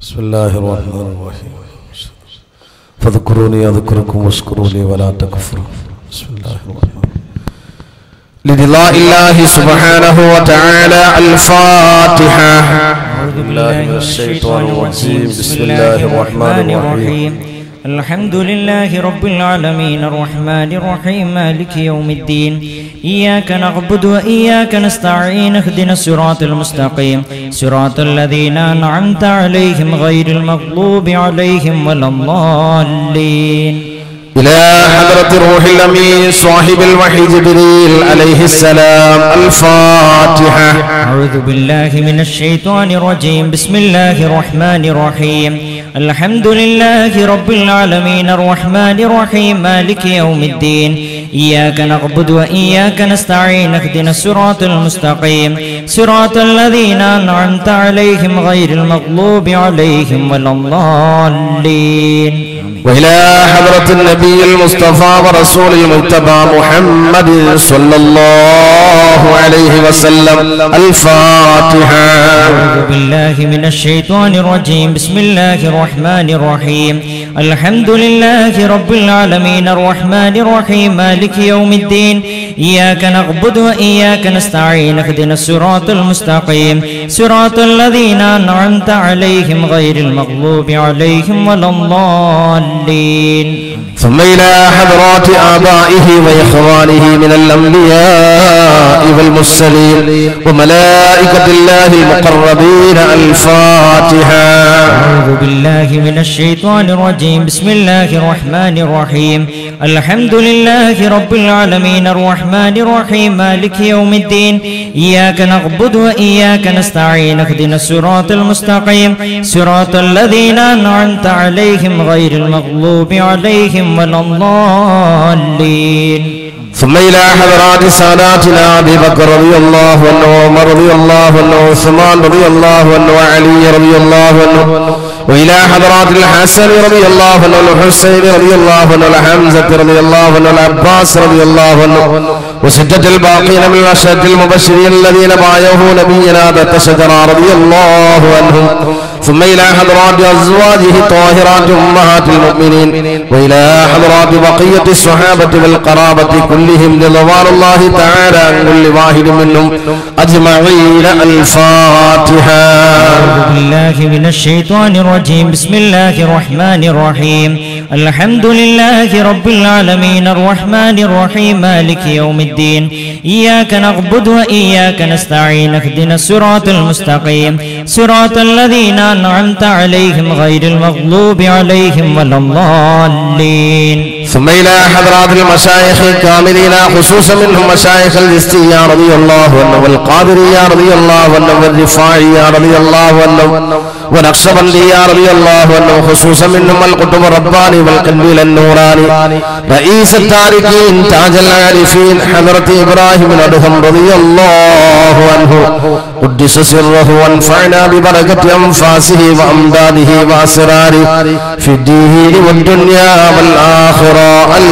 بسم الله الرحمن الرحيم فاذكروني أذكركم واشكروني ولا تكفروا بسم الله الرحمن لرضاء الله سبحانه وتعالى الفاتحة أعوذ بالله من الشيطان الرجيم بسم الله الرحمن الرحيم الحمد لله رب العالمين الرحمن الرحيم مالك يوم الدين إياك نعبد وإياك نستعين اهدنا الصراط المستقيم صراط الذين أنعمت عليهم غير المغضوب عليهم ولا الضالين إلى حضرة الروح الأمين صاحب الوحي جبريل عليه السلام الفاتحة أعوذ بالله من الشيطان الرجيم بسم الله الرحمن الرحيم الحمد لله رب العالمين الرحمن الرحيم مالك يوم الدين إياك نعبد وإياك نستعين اهدنا الصراط المستقيم صراط الذين أنعمت عليهم غير المغضوب عليهم ولا الضالين وإلى حضرة النبي المصطفى ورسول المجتبى محمد صلى الله عليه وسلم الفاتحة أعوذ بالله من الشيطان الرجيم بسم الله الرحمن الرحيم الحمد لله رب العالمين الرحمن الرحيم مالك يوم الدين إياك نعبد وإياك نستعين اهدنا الصراط المستقيم صراط الذين أنعمت عليهم غير المغضوب عليهم ولا الضالين ثم إلى حضرات آبائه وإخوانه من الأنبياء والمرسلين وملائكة الله المقربين الفاتحة أعوذ بالله من الشيطان الرجيم بسم الله الرحمن الرحيم الحمد لله رب العالمين الرحمن الرحيم مالك يوم الدين إياك نعبد وإياك نستعين اهدنا الصراط المستقيم صراط الذين أنعمت عليهم غير المغضوب عليهم ولا الضالين ثم إلى حضرات ساداتنا أبي بكر رضي الله عنه وعمر رضي الله عنه وعثمان رضي الله عنه وعلي رضي الله عنه وإلى حضرات الحسن رضي الله عنه والحسين رضي الله عنه والحمزة رضي الله عنه والعباس رضي الله عنه وستة الباقين من الأشهد المبشرين الذين بايعوه نبينا ذات شجرة رضي الله عنهم ثم إلى حضرات أزواجه طاهرات أمهات المؤمنين وإلى حضرات بقية الصحابة والقرابة كلهم رضوان الله تعالى عن كل واحد منهم أجمعين الفاتحة أعوذ بالله من الشيطان الرجيم بسم الله الرحمن الرحيم الحمد لله رب العالمين الرحمن الرحيم مالك يوم الدين إياك نعبد وإياك نستعين اهدنا الصراط المستقيم صراط الذين أنعمت عليهم غير المغضوب عليهم ولا الضالين ثم إلى حضرات المشايخ الكاملين خصوصا منهم مشايخ الجستية رضي الله عنه والقادرية رضي الله عنه والرفاعية رضي الله عنه ونقشبندية رضي الله عنه خصوصا منهم القطب الرباني والقنبيل النوراني رئيس التاركين تاج العارفين حضرة إبراهيم الأدهم رضي الله عنه قدس سره وانفعنا ببركة أنفاسه وأمداده وأسراره في الدين والدنيا والآخرة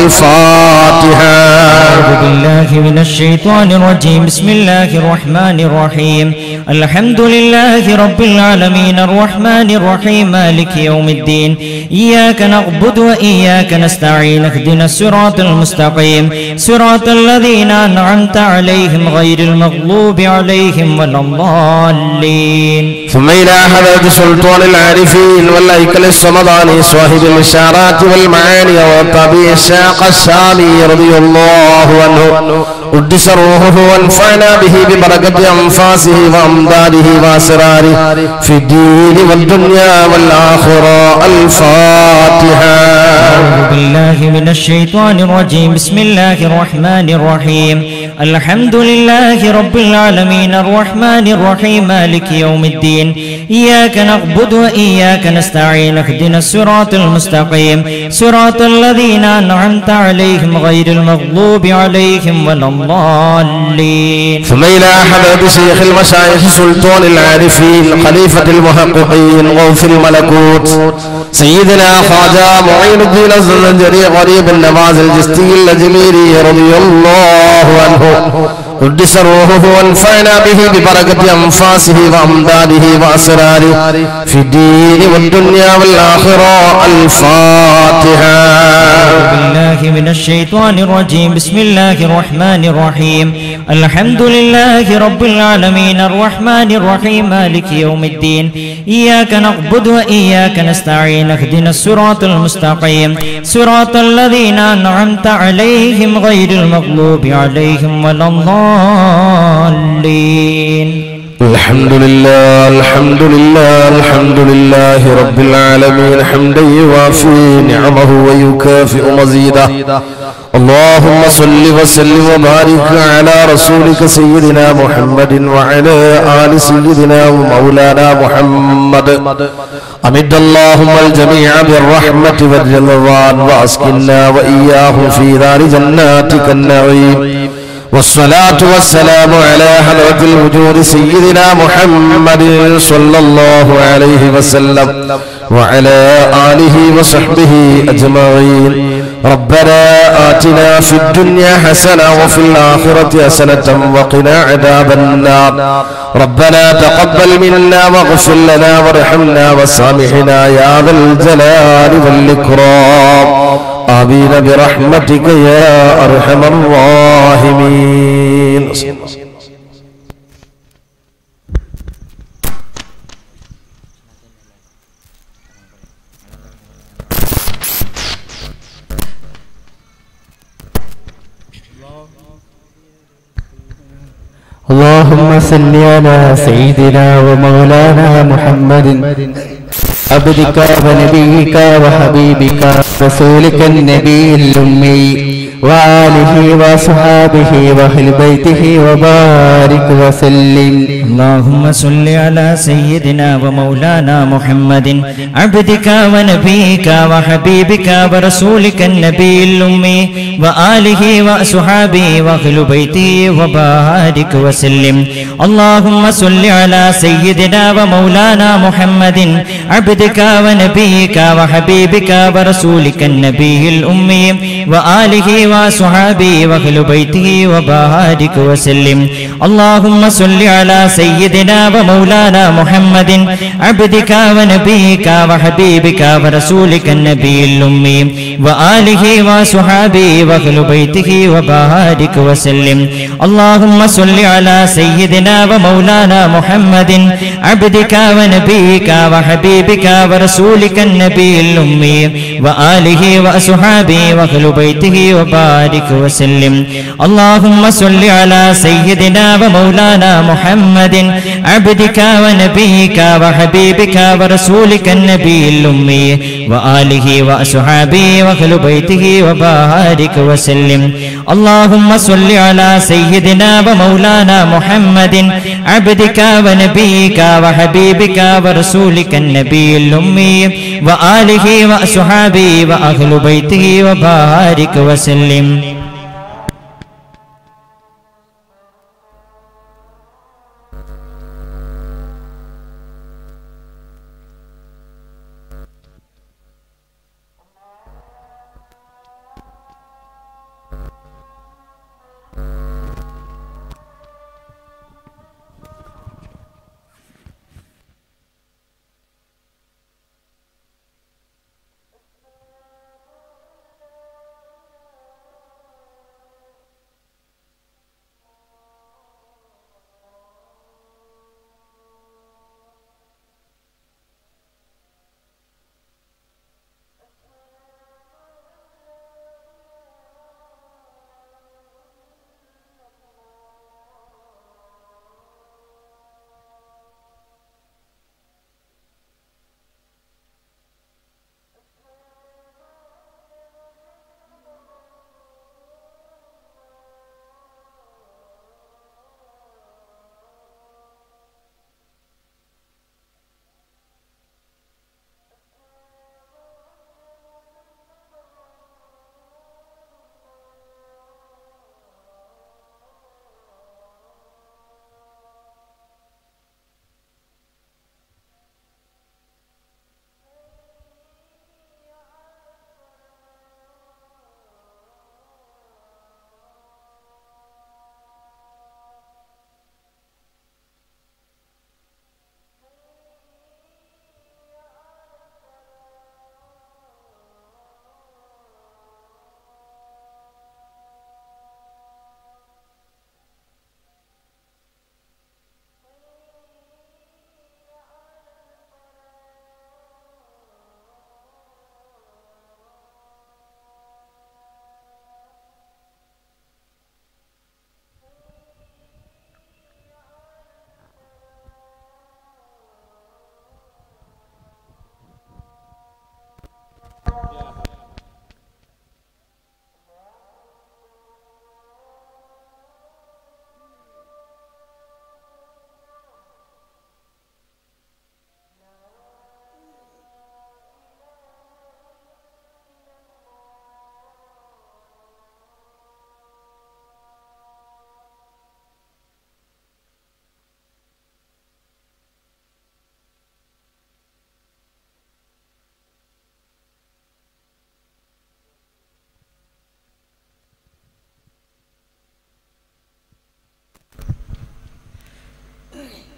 الفاتحة أعوذ بالله من الشيطان الرجيم بسم الله الرحمن الرحيم الحمد لله رب العالمين الرحمن الرحيم مالك يوم الدين إياك نعبد وإياك نستعين اهدنا الصراط المستقيم صراط الذين أنعمت عليهم غير المغضوب عليهم ولا الضالين ثم إلى حضرة سلطان العارفين والأيكل الصمداني صاحب الإشارات والمعاني والطبيع الشاق الشامي رضي الله عنه قدس روحه وانفعنا به ببركة أنفاسه وأمداده وأسراره في الدين والدنيا والآخرة الفاتحة أعوذ بالله من الشيطان الرجيم بسم الله الرحمن الرحيم الحمد لله رب العالمين الرحمن الرحيم مالك يوم الدين إياك نعبد وإياك نستعين اهدنا الصراط المستقيم صراط الذين أنعمت عليهم غير المغضوب عليهم ولا الضالين ثم إلى حضرة شيخ المشايخ سلطان العارفين خليفة المحققين غوث الملكوت سيدنا خواجة معين الدين الزنجري غريب النواز الجستي الأجميري رضي الله عنه قدس روحه وانفعنا به ببركة أنفاسه وأمداده وأسراره في الدين والدنيا والآخرة الفاتحة بالله من الشيطان الرجيم بسم الله الرحمن الرحيم الحمد لله رب العالمين الرحمن الرحيم مالك يوم الدين إياك نعبد وإياك نستعين اهدنا الصراط المستقيم صراط الذين أنعمت عليهم غير المغلوب عليهم ولا الضالين الحمد لله الحمد لله الحمد لله رب العالمين حمدا يوافي نعمه ويكافئ مزيده اللهم صل وسلم وبارك على رسولك سيدنا محمد وعلى آل سيدنا ومولانا محمد أمد اللهم الجميع بالرحمة والرضوان وأسكننا وإياهم في دار جناتك النعيم والصلاة والسلام على حضرة الوجود سيدنا محمد صلى الله عليه وسلم وعلى آله وصحبه أجمعين ربنا آتنا في الدنيا حسنة وفي الآخرة حسنة وقنا عذاب النار ربنا تقبل منا واغفر لنا وارحمنا وسامحنا يا ذا الجلال والإكرام آمين برحمتك يا أرحم الراحمين اللهم صل على سيدنا ومولانا محمد عبدك ونبيك وحبيبك رسولك النبي الأمي وآله وصحابه وأهل بيته وبارك وسلم اللهم صل على سيدنا ومولانا محمد عبدك ونبيك وحبيبك ورسولك النبي الأمي وآله وأصحابه وأهل بيته وبارك وسلم اللهم صل على سيدنا ومولانا محمد عبدك ونبيك وحبيبك ورسولك النبي الأمي وآله وصحابه وأهل بيته وبارك وسلم اللهم صل على سيدنا ومولانا محمد عبدك ونبيك وحبيبك ورسولك النبي الأمي وآله وصحابه وأهل بيته وبارك وسلم اللهم صل على سيدنا ومولانا محمد عبدك ونبيك وحبيبك ورسولك النبي الأمي وآله وأصحابه وأهل بيته وبارك وسلم اللهم صل على سيدنا ومولانا محمد عبدك ونبيك وحبيبك ورسولك النبي الأمي وآله وأصحابه وأهل بيته وبارك وسلم اللهم صل على سيدنا ومولانا محمد عبدك ونبيك وحبيبك ورسولك النبي الأمي وآله وأصحابه وأهل بيته وبارك وسلم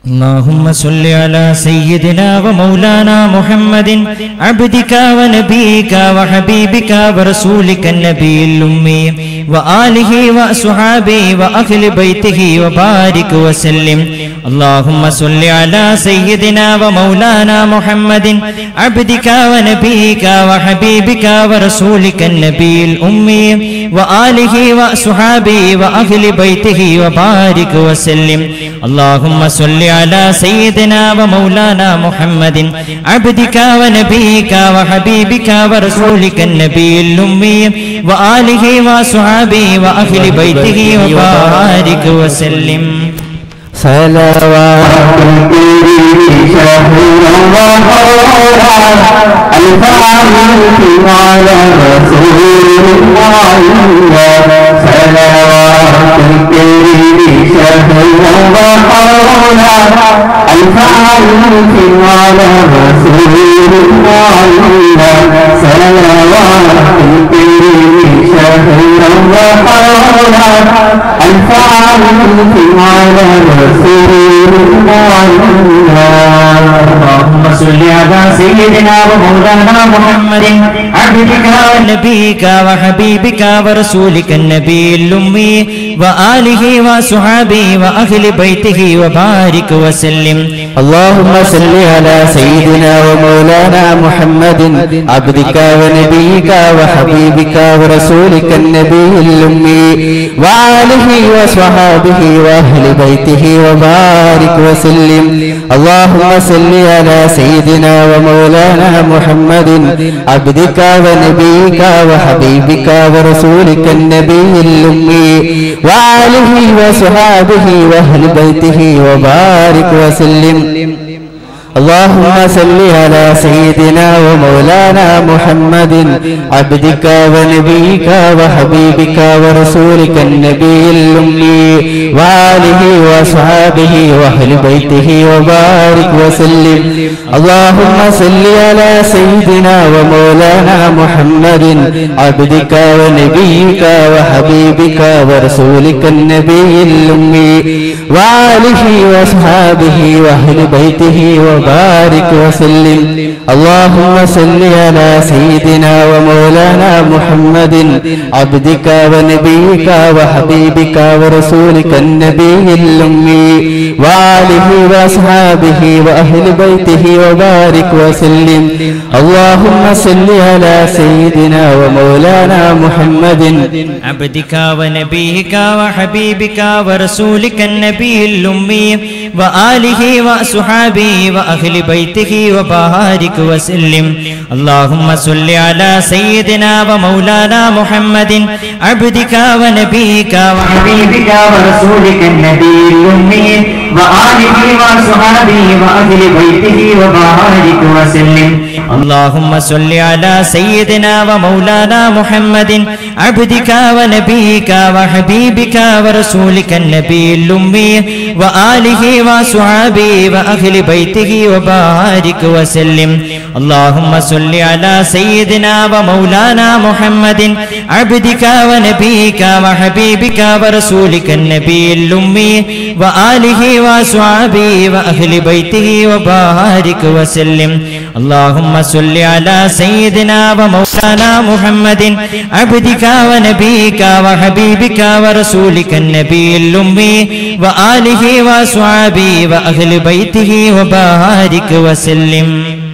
اللهم صل على سيدنا ومولانا محمد عبدك ونبيك وحبيبك ورسولك النبي الأمي وآله وأصحابه وأهل بيته وبارك وسلم اللهم صل على سيدنا ومولانا محمد عبدك ونبيك وحبيبك ورسولك النبي الأمي وآله وأصحابه وأهل بيته وبارك وسلم اللهم صل على سيدنا ومولانا محمد عبدك ونبيك وحبيبك ورسولك النبي الأمي وآله وصحابه وأهل بيته وبارك وسلم صلوات شهر الفاتح على رسول الله صلوات الكريم شهر الفاتح على رسول الله صلوات الكريم شهر الفاتح على رسول الله اللهم صل على سيدنا ومولانا محمد عبدك ونبيك وحبيبك ورسولك النبي الأمي وآله وصحابه وأهل بيته وبارك وسلم اللهم صل على سيدنا ومولانا محمد عبدك ونبيك وحبيبك ورسولك النبي الأمي وآله وصحابه وأهل بيته وبارك وسلم اللهم صل على سيدنا ومولانا محمد عبدك ونبيك وحبيبك ورسولك النبي الأمي وآله وصحابه وأهل بيته وبارك وسلم اللهم صل على سيدنا ومولانا محمد عبدك ونبيك وحبيبك ورسولك النبي الأمي وآله وصحابه وأهل بيته وبارك وسلم اللهم صل على سيدنا ومولانا محمد عبدك ونبيك وحبيبك ورسولك النبي الأمي وآله وصحابه وأهل بيته وبارك وسلم اللهم صل على سيدنا ومولانا محمد عبدك ونبيك وحبيبك ورسولك النبي الأمي وآله وأصحابه وأهل بيته وبارك وسلم اللهم صل على سيدنا ومولانا محمد عبدك ونبيك وحبيبك ورسولك النبي الأمي وآله وأصحابه وأهل بيته وبارك وسلم اللهم صل على سيدنا ومولانا محمد عبدك ونبيك وحبيبك ورسولك النبي الأمي وآله وأصحابه وأهل بيته وبارك وسلم اللهم صل على سيدنا ومولانا محمد عبدك ونبيك وحبيبك ورسولك النبي الأمي وآله وصحابه وأهل بيته وبارك وسلم اللهم صل على سيدنا ومولانا محمد عبدك ونبيك وحبيبك ورسولك النبي الأمي وآله وصحابه وأهل بيته وبارك وسلم اللهم صل على سيدنا ومولانا محمد عبدك ونبيك وحبيبك ورسولك النبي الأمي وآله وصحابه وأهل بيته وبارك وسلم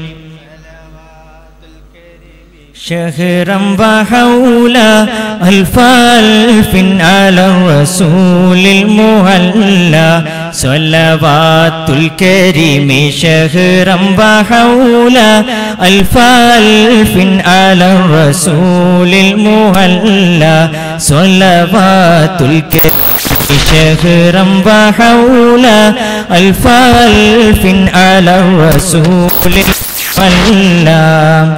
شهرا وحولا ألف ألف على الرسول المهلى صلوات الكريم شهرا وحولا ألف ألف على الرسول المهلى صلوات الكريم شهرا وحولا ألف ألف على الرسول المهلى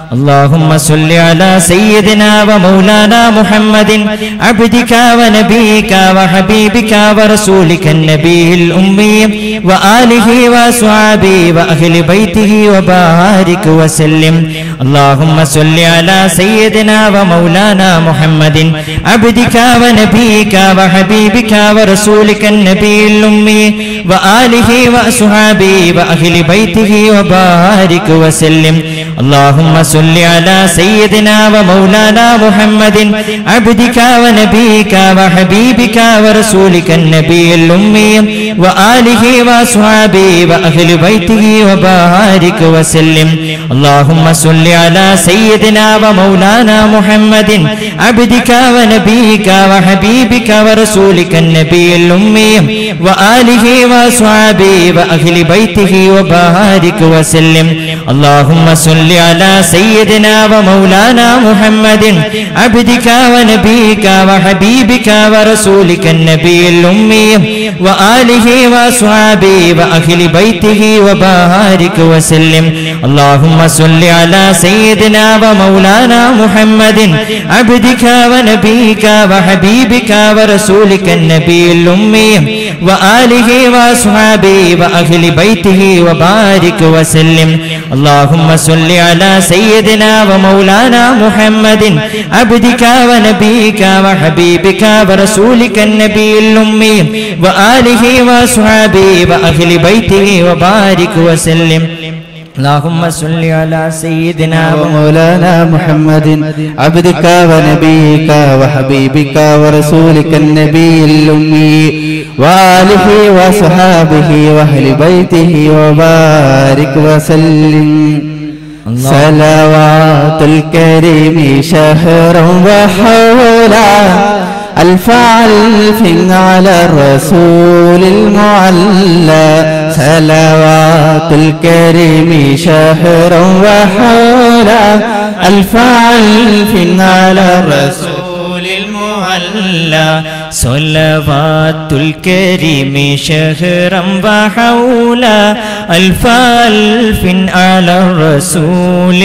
اللهم صل على سيدنا ومولانا محمد عبدك ونبيك وحبيبك ورسولك النبي الأمي وآله وصحابه وأهل بيته وبارك وسلم اللهم صل على سيدنا ومولانا محمد عبدك ونبيك وحبيبك ورسولك النبي الأمي وآله وصحابه وأهل بيته وبارك وسلم اللهم صل على سيدنا ومولانا محمد عبدك ونبيك وحبيبك ورسولك النبي الأمي وآله وصحابه وأهل بيته وبارك وسلم اللهم صل على سيدنا ومولانا محمد عبدك ونبيك وحبيبك ورسولك النبي الأمي وآله وصحابه وأهل بيته وبارك وسلم اللهم صل على سيدنا ومولانا محمد عبدك ونبيك وحبيبك ورسولك النبي الأمي وآله وصحابه وأهل بيته وبارك وسلم اللهم صل على سيدنا ومولانا محمد عبدك ونبيك وحبيبك ورسولك النبي الأمي وآله وصحابه وأهل بيته وبارك وسلم اللهم صل على سيدنا ومولانا محمد عبدك ونبيك وحبيبك ورسولك النبي الأمي وآله وصحابه وأهل بيته وبارك وسلم اللهم صل على سيدنا ومولانا محمد عبدك ونبيك وحبيبك ورسولك النبي الأمي وآله وصحابه وأهل بيته وبارك وسلم صلوات الكريم شهرا وحولا ألف ألف على الرسول المعلى صلوات الكريم شهرا وحولا ألف ألف على الرسول المعلى صلوات الكريم شهرا وحولا ألف ألف على الرسول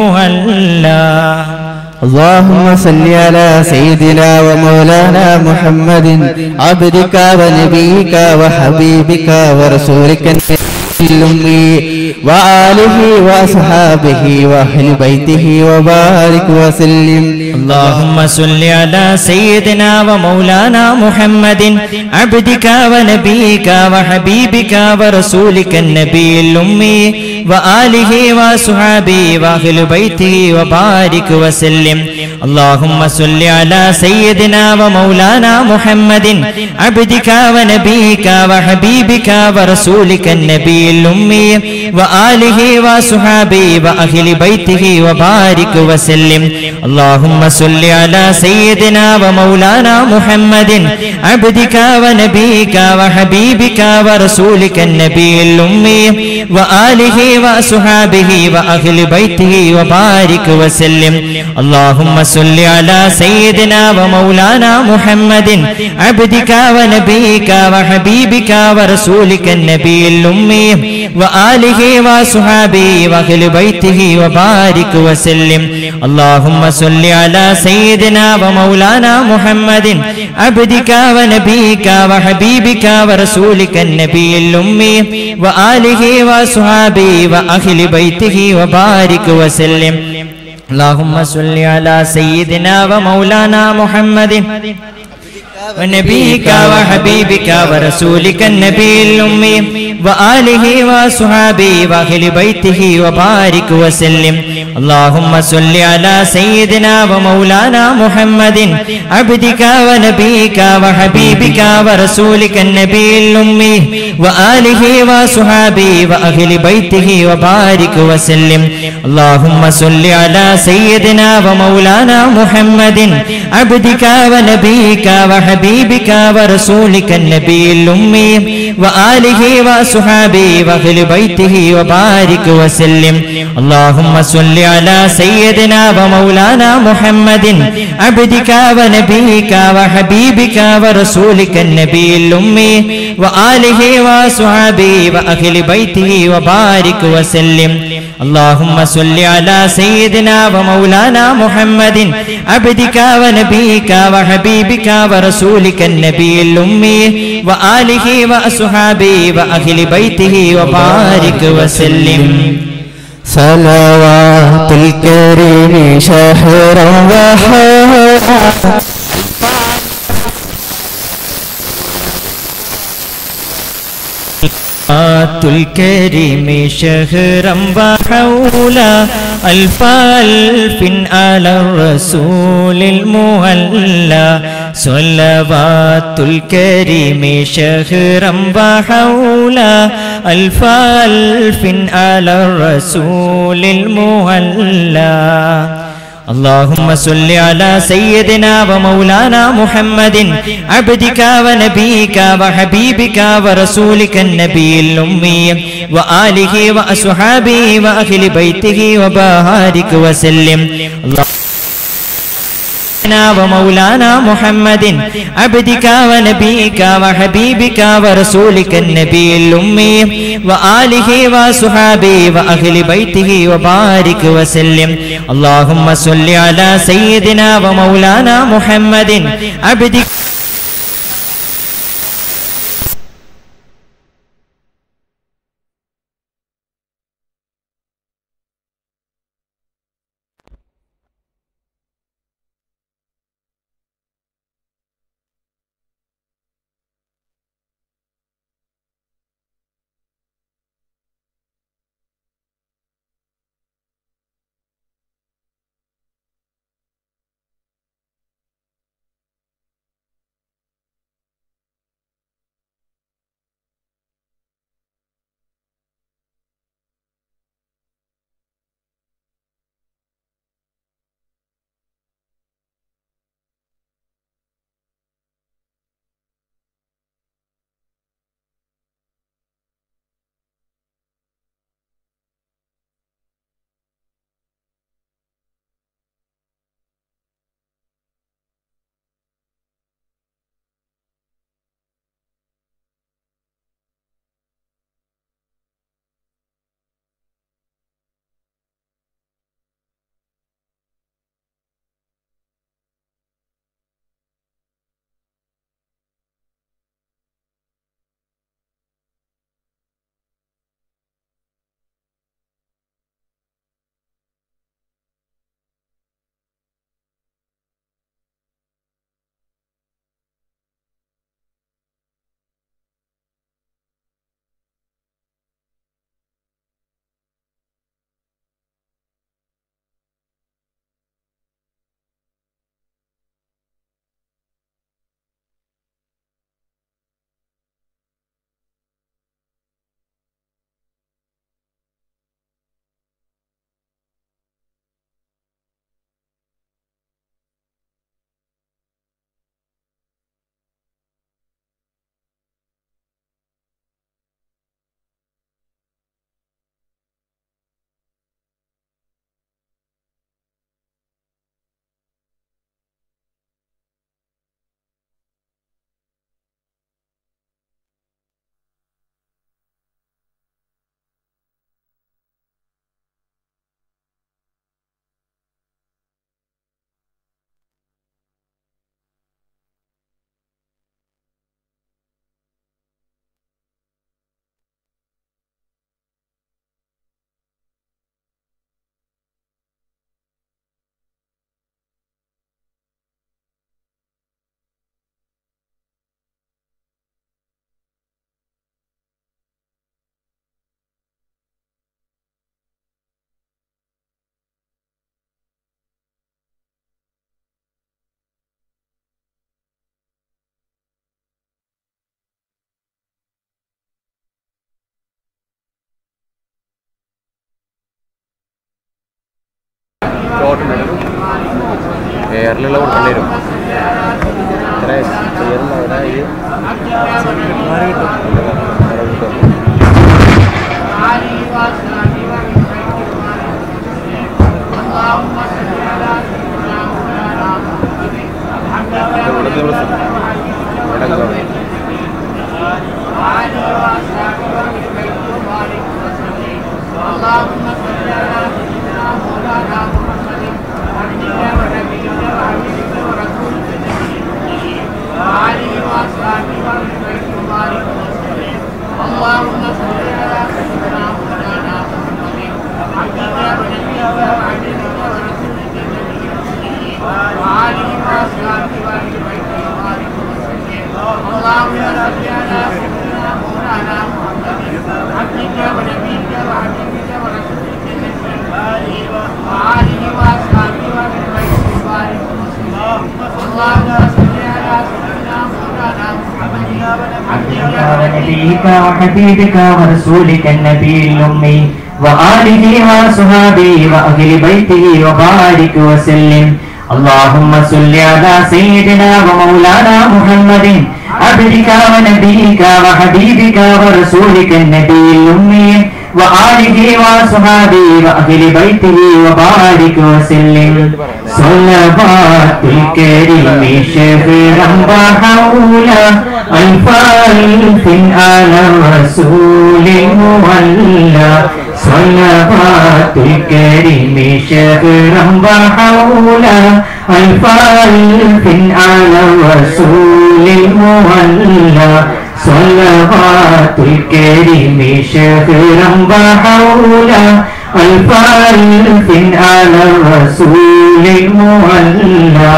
المعلى اللهم صل على سيدنا ومولانا محمد عبدك ونبيك وحبيبك ورسولك الأمي وآله وأصحابه وأهل بيته وبارك وسلم اللهم صل على سيدنا ومولانا محمد عبدك ونبيك وحبيبك ورسولك النبي الأمي وآله وصحابه وأهل بيته وبارك وسلم اللهم صل على سيدنا ومولانا محمد عبدك ونبيك وحبيبك ورسولك النبي الأمي وآله وصحابه وأهل بيته وبارك وسلم اللهم صل على سيدنا ومولانا محمد عبدك ونبيك وحبيبك ورسولك النبي الأمي وآله وصحابه وأهل بيته وبارك وسلم اللهم صل على سيدنا ومولانا محمد عبدك ونبيك وحبيبك ورسولك النبي الأمي وآله وصحابه وأهل بيته وبارك وسلم اللهم صل على سيدنا ومولانا محمد عبدك ونبيك وحبيبك ورسولك النبي الأمي وآله وصحابه وأهل بيته وبارك وسلم اللهم صل على سيدنا ومولانا محمد ونبيك وحبيبك ورسولك النبي الأمي وآله وصحابه وأهل بيته وبارك وسلم اللهم صل على سيدنا ومولانا محمد عبدك ونبيك وحبيبك ورسولك النبي الأمي وآله وصحابه وأهل بيته وبارك وسلم اللهم صل على سيدنا ومولانا محمد عبدك ونبيك وحبيبك ورسولك النبي الأمي وآله وصحابه وأهل بيته وبارك وسلم اللهم صل على سيدنا ومولانا محمد عبدك ونبيك وحبيبك ورسولك النبي الأمي وآله وصحابه وأهل بيته وبارك وسلم اللهم صل على سيدنا ومولانا محمد عبدك ونبيك وحبيبك ورسولك النبي الأمي وآله وأصحابه وأهل بيته وبارك وسلم صلوات الكريم شهرا وحورا آت الكريم شهرا وحولا ألف ألف على الرسول المهلى صلوات الكريم شهرا وحولا ألف ألف على الرسول المهلى اللهم صل على سيدنا ومولانا محمد عبدك ونبيك وحبيبك ورسولك النبي الأمي وآله وأصحابه وأهل بيته وبارك وسلم اللهم سيدنا ومولانا محمد عبدك ونبيك وحبيبك ورسولك النبي الأمي وآله وصحابه وأهل بيته وبارك وسلم اللهم صل على سيدنا ومولانا محمد عبدك എയറിലുള്ള കൊടുക്കേണ്ടി വരും എത്ര എയറിലുള്ള അവിടെ ഈ വേറെ കിട്ടും. ഇവിടെ ദിവസം ഇവിടെ എന്താ? اللهم صل عبدك ونبيك وحبيبك ورسولك النبي الأمي وآله وصحابه وأهل بيته وبارك وسلم اللهم صل على سيدنا ومولانا محمد عبدك ونبيك وحبيبك ورسولك النبي الأمي وآله وصحابه وأهل بيته وبارك وسلم صلوات الكريم شهرا وحولا ألف ألف على الرسول المولى صلوات الكريم شهرا وحولا ألف ألف على الرسول المولى صلوات الكريم شهرا وحولا ألف ألف على الرسول المولى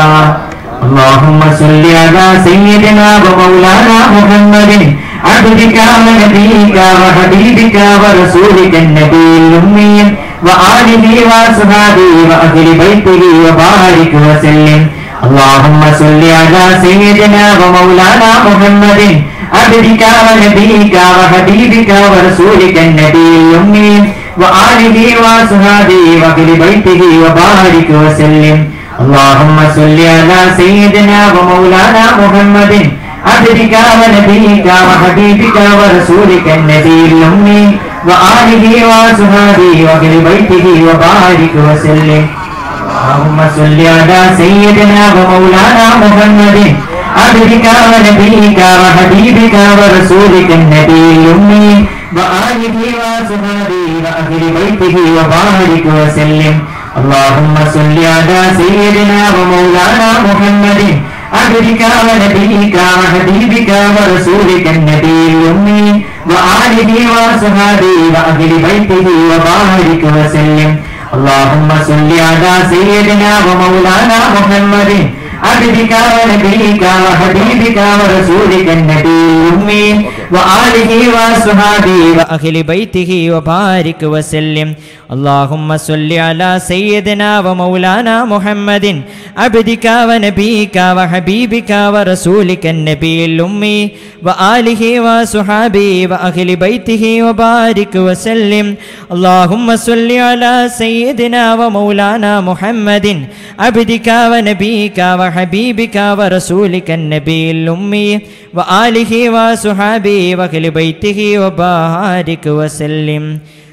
اللهم صل على سيدنا ومولانا محمد عبدك ونبيك وحبيبك ورسولك النبي الأمي وآله وصحبه وأهل بيته وبارك وسلم اللهم صل على سيدنا ومولانا محمد عبدك ونبيك وحبيبك ورسولك النبي الأمي وآله وصحبه وأهل بيته وبارك وسلم اللهم صل على سيدنا ومولانا محمد عبدك ونبيك وحبيبك ورسولك النبي الأمي وآله وصحبه وأهل بيته وبارك وسلم اللهم صل على سيدنا ومولانا محمد عبدك ونبيك وحبيبك ورسولك النبي الأمي وآله وصحبه وأهل بيته وبارك وسلم اللهم صل على سيدنا ومولانا محمد عبدك ونبيك وحبيبك ورسولك النبي الأمي وآله وصحبه وأهل بيته وبارك وسلم اللهم صل على سيدنا ومولانا محمد عبدك ونبيك وحبيبك ورسولك النبي الأمي وآله وصحبه وأهل بيته وبارك وسلم اللهم صل على سيدنا ومولانا محمد عبدك ونبيك وحبيبك ورسولك النبي الأمي وآله وصحبه وأهل بيته وبارك وسلم اللهم صل على سيدنا ومولانا محمد عبدك ونبيك وحبيبك ورسولك النبي الأمي وآله وصحبه وأهل بيته وبارك وسلم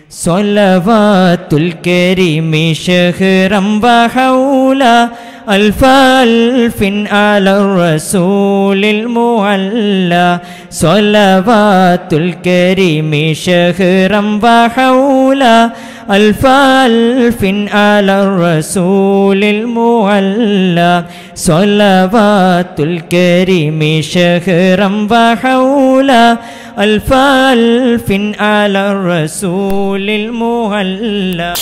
صلوات الكريم شهرا وحولا ألف ألف على الرسول المعلى صلوات الكريم شهرا وحولا ألف ألف على الرسول المعلى صلوات الكريم شهرا وحولا ألف ألف على الرسول المعلى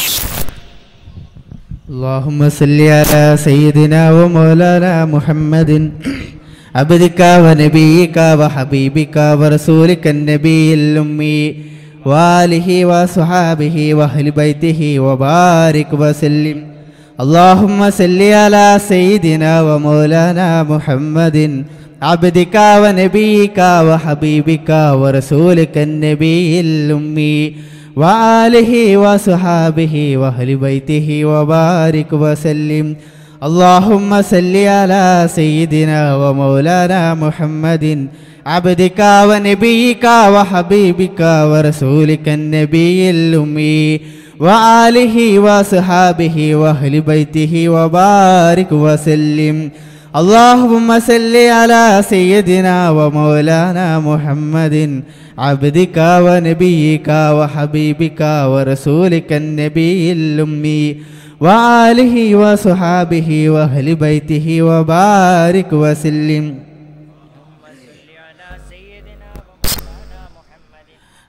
اللهم صل على سيدنا ومولانا محمد عبدك ونبيك وحبيبك ورسولك النبي الأمي وآله وصحابه وأهل بيته وبارك وسلم اللهم صل على سيدنا ومولانا محمد عبدك ونبيك وحبيبك ورسولك النبي الأمي وآله وصحابه وأهل بيته وبارك وسلم اللهم صل على سيدنا ومولانا محمد عبدك ونبيك وحبيبك ورسولك النبي الأمي وآله وصحابه وأهل بيته وبارك وسلم اللهم صل على سيدنا ومولانا محمد عبدك ونبيك وحبيبك ورسولك النبي الأمي وآله وصحابه وأهل بيته وبارك وسلم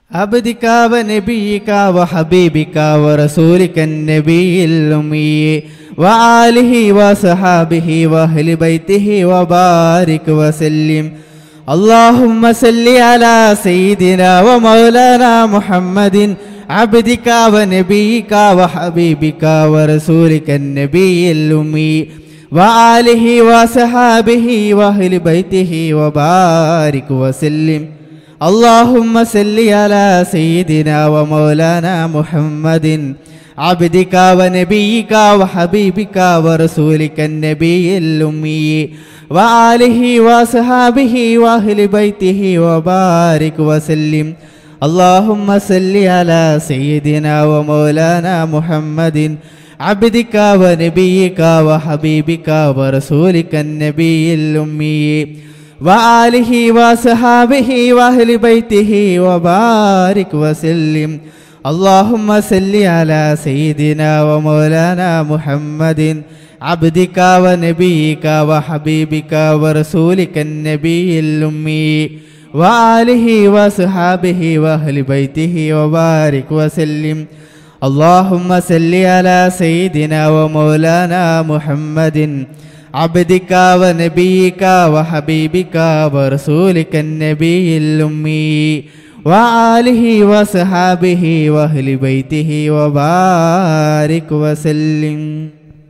عبدك ونبيك وحبيبك ورسولك النبي الأمي وآله وصحابه وأهل بيته وبارك وسلم اللهم صل على سيدنا ومولانا محمد عبدك ونبيك وحبيبك ورسولك النبي الأمي وآله وصحابه وأهل بيته وبارك وسلم اللهم صل على سيدنا ومولانا محمد عبدك ونبيك وحبيبك ورسولك النبي الأمي وآله وصحابه وأهل بيته وبارك وسلم اللهم صل على سيدنا ومولانا محمد عبدك ونبيك وحبيبك ورسولك النبي الأمي وآله وصحابه وأهل بيته وبارك وسلم اللهم صل على سيدنا ومولانا محمد عبدك ونبيك وحبيبك ورسولك النبي الأمي وآله وصحابه وأهل بيته وبارك وسلم اللهم صل على سيدنا ومولانا محمد عبدك ونبيك وحبيبك ورسولك النبي الأمي وآله وصحابه وأهل بيته وبارك وسلم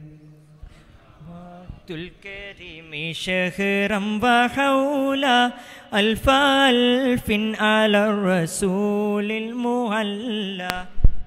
وقت الكريم شهرا وحولا ألف ألف على الرسول المهلى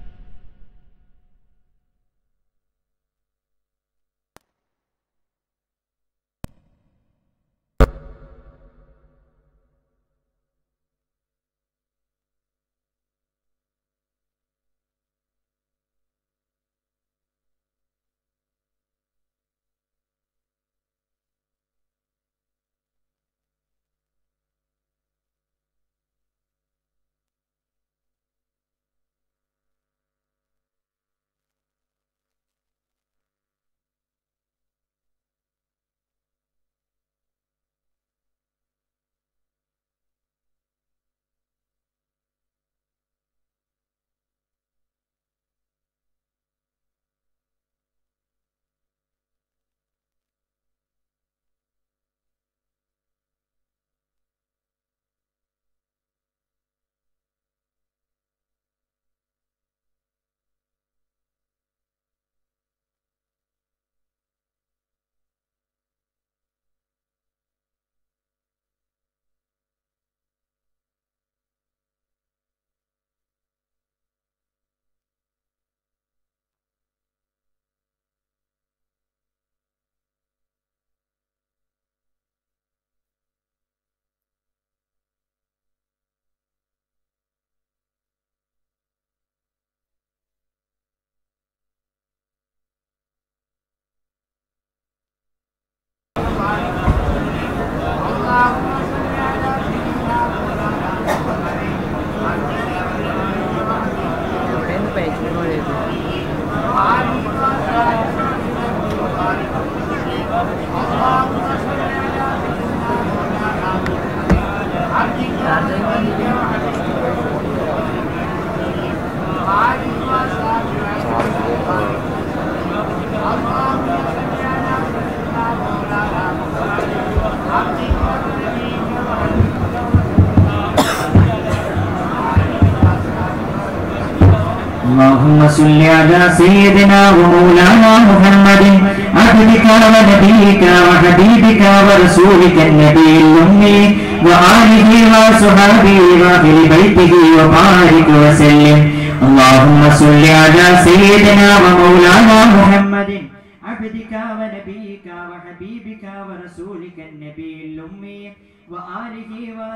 اللهم صل على سيدنا ومولانا محمد عبدك ونبيك وحبيبك ورسولك النبي الأمي وآله وصحبه وأهل بيته وبارك وسلم اللهم صل على سيدنا ومولانا محمد عبدك ونبيك وحبيبك ورسولك النبي الأمي وآله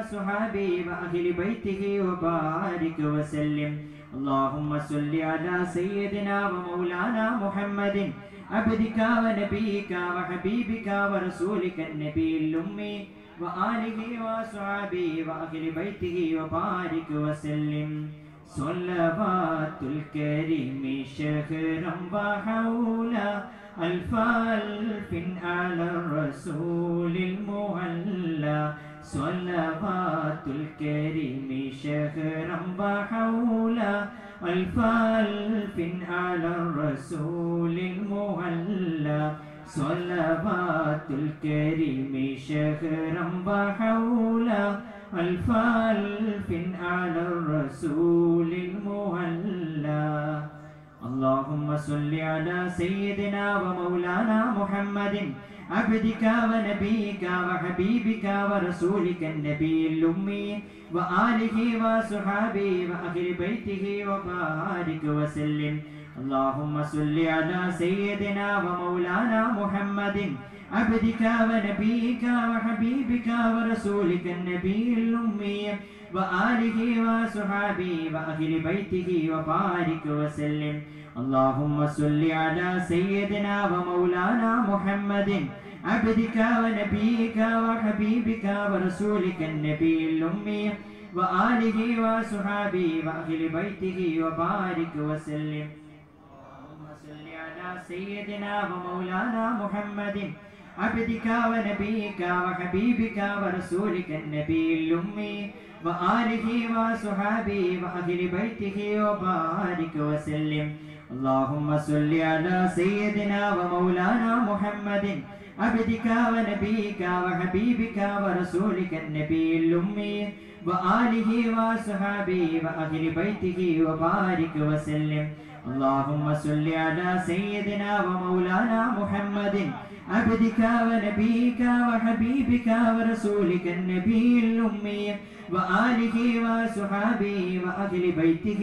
وصحبه وأهل بيته وبارك وسلم اللهم صل على سيدنا ومولانا محمد عبدك ونبيك وحبيبك ورسولك النبي الأمي وآله وصحبه وأهل بيته وبارك وسلم صلوات الكريم شهرا وحولا ألف ألف على الرسول المهلى صلوات الكريم شهرا وحولا ألف ألف على الرسول المهلى صلوات الكريم شهرا وحولا ألف ألف على الرسول المهلى اللهم صل على سيدنا ومولانا محمد عبدك ونبيك وحبيبك ورسولك النبي الأمي وآله وصحابه وأهل بيته وبارك وسلم اللهم صل على سيدنا ومولانا محمد عبدك ونبيك وحبيبك ورسولك النبي الأمي وآله وصحابه وأهل بيته وبارك وسلم اللهم صل على سيدنا ومولانا محمد عبدك ونبيك وحبيبك ورسولك النبي الأمي وآله وصحابه وأهل بيته وبارك وسلم اللهم صل على سيدنا ومولانا محمد عبدك ونبيك وحبيبك ورسولك النبي الأمي وآله وصحابه وأهل بيته وبارك وسلم اللهم صل على سيدنا ومولانا محمد عبدك ونبيك وحبيبك ورسولك النبي الأمي وآله وصحابه وأهل بيته وبارك وسلم اللهم صل على سيدنا ومولانا محمد عبدك ونبيك وحبيبك ورسولك النبي الأمي وآله وصحابه وأهل بيته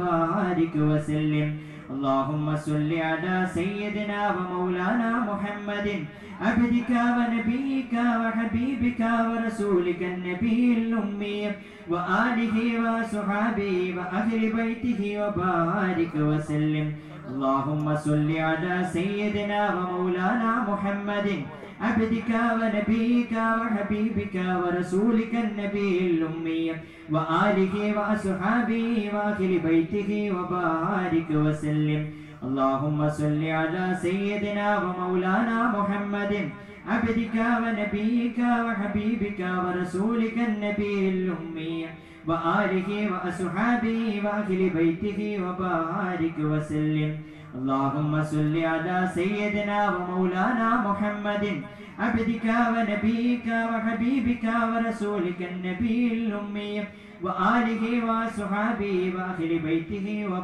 وبارك وسلم اللهم صل على سيدنا ومولانا محمد عبدك ونبيك وحبيبك ورسولك النبي الأمي وآله وصحابه وأهل بيته وبارك وسلم اللهم صل على سيدنا ومولانا محمد عبدك ونبيك وحبيبك ورسولك النبي الأمي وآله وأصحابه وأهل بيته وبارك وسلم اللهم صل على سيدنا ومولانا محمد عبدك ونبيك وحبيبك ورسولك النبي الأمي وآله وأصحابه وأهل بيته وبارك وسلم اللهم صل على سيدنا ومولانا محمد عبدك ونبيك وحبيبك ورسولك النبي الأمي وآله وصحابه وأهل بيته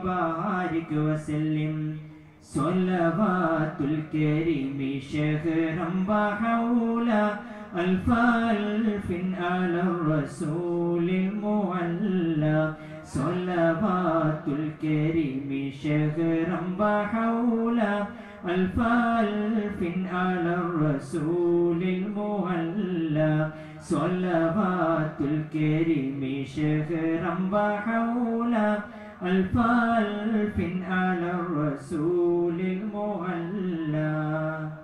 وبارك وسلم صلوات الكريم شهرا وحولا ألف ألف على الرسول المعلى صلوات الكريم شهرا وحولا ألف ألف على الرسول المعلى صلوات الكريم شهرا وحولا ألف ألف على الرسول المعلى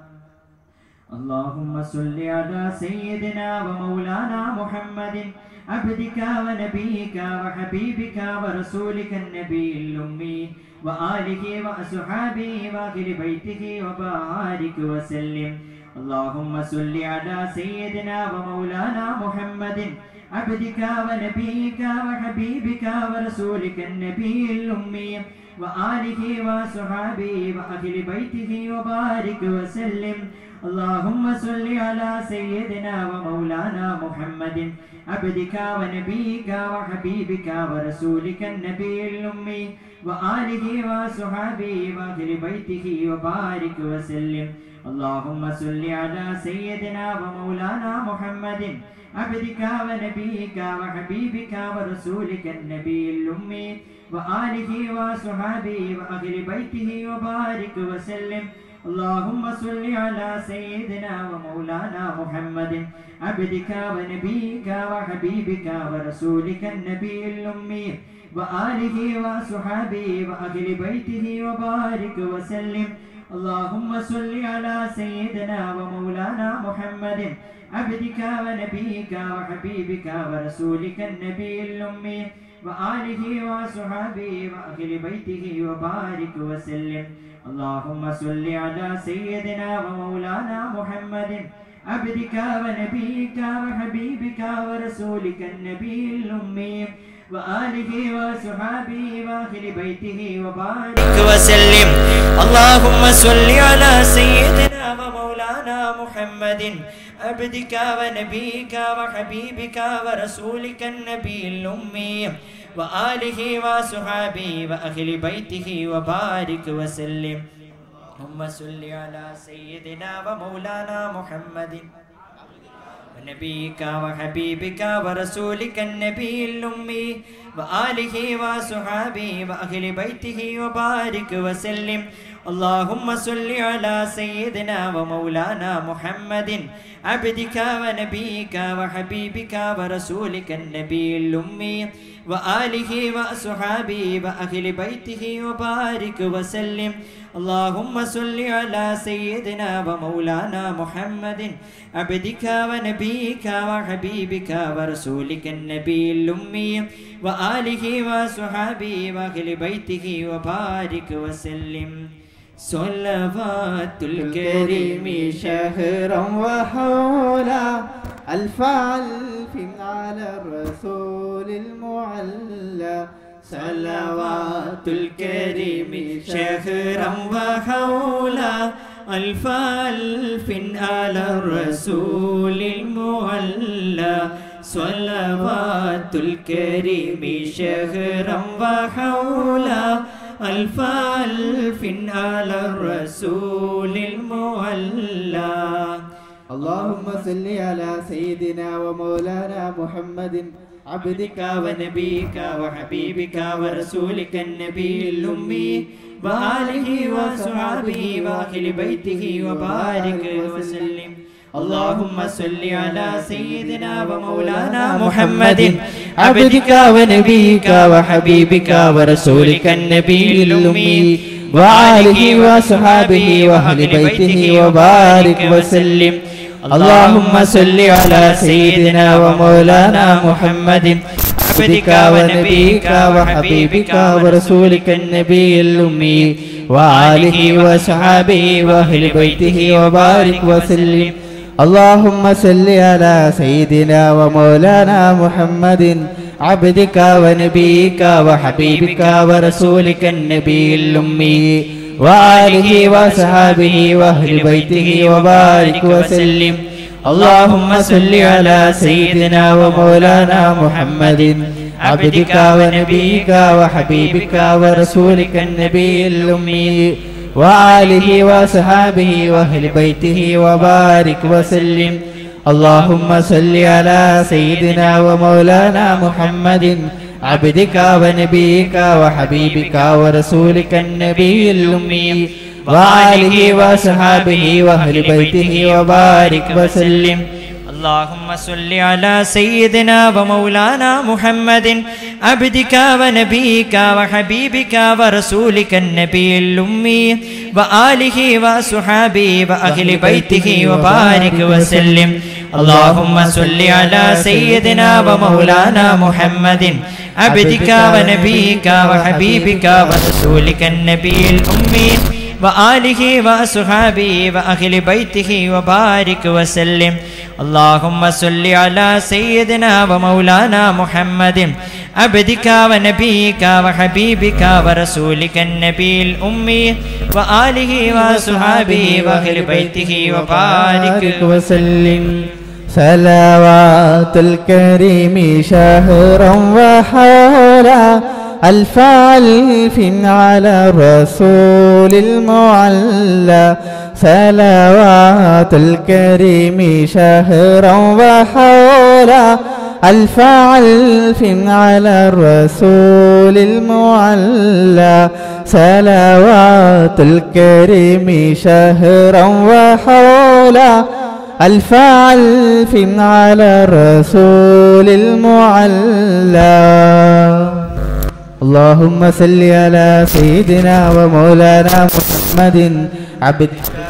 اللهم صل على سيدنا ومولانا محمد عبدك ونبيك وحبيبك ورسولك النبي الأمي وآله وأصحابه وأهل بيته وبارك وسلم اللهم صل على سيدنا ومولانا محمد عبدك ونبيك وحبيبك ورسولك النبي الأمي وآله وصحابه وأهل بيته وبارك وسلم اللهم صل على سيدنا ومولانا محمد عبدك ونبيك وحبيبك ورسولك النبي الأمي وآله وصحابه وأهل بيته وبارك وسلم اللهم صل على سيدنا ومولانا محمد عبدك ونبيك وحبيبك ورسولك النبي الأمي وآله وصحابه وأهل بيته وبارك وسلم اللهم صل على سيدنا ومولانا محمد عبدك ونبيك وحبيبك ورسولك النبي الأمي وآله وصحابه وأهل بيته وبارك وسلم اللهم صل على سيدنا ومولانا محمد عبدك ونبيك وحبيبك ورسولك النبي الأمي وآله وصحابه وأهل بيته وبارك وسلم اللهم صل على سيدنا ومولانا محمد عبدك ونبيك وحبيبك ورسولك النبي الأمي وآله وصحابه وأهل بيته وبارك وسلم اللهم صل على سيدنا ومولانا محمد عبدك ونبيك وحبيبك ورسولك النبي الأمي وآله وصحابه وأهل بيته وبارك وسلم اللهم صل على سيدنا ومولانا محمد ونبيك وحبيبك ورسولك النبي الأمي وآله وصحابه وأهل بيته وبارك وسلم اللهم صل على سيدنا ومولانا محمد عبدك ونبيك وحبيبك ورسولك النبي الأمي وآله وصحابه وأهل بيته وبارك وسلم اللهم صل على سيدنا ومولانا محمد عبدك ونبيك وحبيبك ورسولك النبي الأمي وآله وصحابه وأهل بيته وبارك وسلم صلوات الكريم شهرا وحولا ألف ألف على الرسول المعلى صلوات الكريم شهرا وحولا ألف ألف على الرسول المعلى صلوات الكريم شهرا وحولا ألف ألف على الرسول المعلى اللهم صل على سيدنا ومولانا محمد عبدك ونبيك وحبيبك ورسولك النبي الأمي وآله وصحبه وأهل بيته وبارك وسلم اللهم صل على سيدنا ومولانا محمد عبدك ونبيك وحبيبك ورسولك النبي الأمي وآله وصحبه وأهل بيته وبارك وسلم اللهم صل على سيدنا ومولانا محمد عبدك ونبيك وحبيبك ورسولك النبي الأمي وآله وصحابه وأهل بيته وبارك وسلم اللهم صل على سيدنا ومولانا محمد عبدك ونبيك وحبيبك ورسولك النبي الأمي وآله وصحابه وأهل بيته وبارك وسلم اللهم صل على سيدنا ومولانا محمد عبدك ونبيك وحبيبك ورسولك النبي الأمي وآله وصحابه وأهل بيته وبارك وسلم اللهم صل على سيدنا ومولانا محمد عبدك ونبيك وحبيبك ورسولك النبي الأمي وآله وصحابه وأهل بيته وبارك وسلم اللهم صل على سيدنا ومولانا محمد عبدك ونبيك وحبيبك ورسولك النبي الأمي وآله وصحابه وأهل بيته وبارك وسلم اللهم صل على سيدنا ومولانا محمد عبدك ونبيك وحبيبك ورسولك النبي الأمي وآله وأصحابه وأهل بيته وبارك وسلم اللهم صل على سيدنا ومولانا محمد عبدك ونبيك وحبيبك ورسولك النبي الأمي وآله وأصحابه وأهل بيته وبارك وسلم صلوات الكريم شهرا وحولا ألف ألف على الرسول المعلى صلوات الكريم شهرا وحولا ألف ألف على الرسول المعلى صلوات الكريم شهرا وحولا ألف ألف على الرسول المعلى اللهم صل على سيدنا ومولانا محمد عبد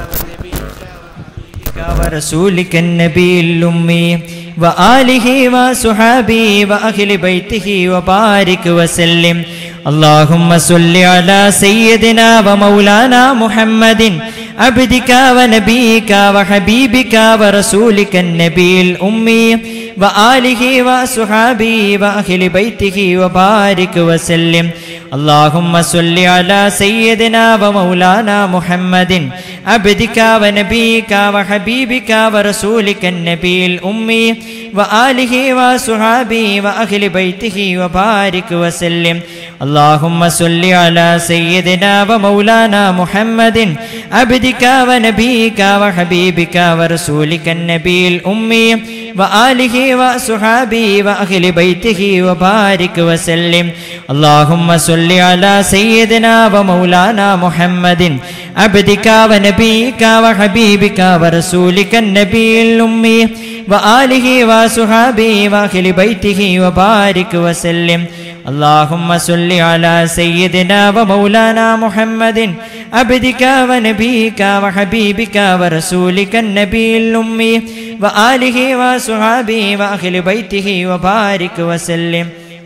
ورسولك النبي الأمي وآله وصحابه وأهل بيته وبارك وسلم اللهم صل على سيدنا ومولانا محمد عبدك ونبيك وحبيبك ورسولك النبي الأمي وآله وصحابه وأهل بيته وبارك وسلم اللهم صل على سيدنا ومولانا محمد عبدك ونبيك وحبيبك ورسولك النبي الأمي وآله وصحابه وأهل بيته وبارك وسلم اللهم صل على سيدنا ومولانا محمد عبدك ونبيك وحبيبك ورسولك النبي الأمي وآله وصحابه وأهل بيته وبارك وسلم اللهم صل على سيدنا ومولانا محمد عبدك ونبيك وحبيبك ورسولك النبي الأمي وآله وصحابه وأهل بيته وبارك وسلم اللهم صل على سيدنا ومولانا محمد عبدك ونبيك وحبيبك ورسولك النبي الأمي وآله وصحابه وأهل بيته وبارك وسلم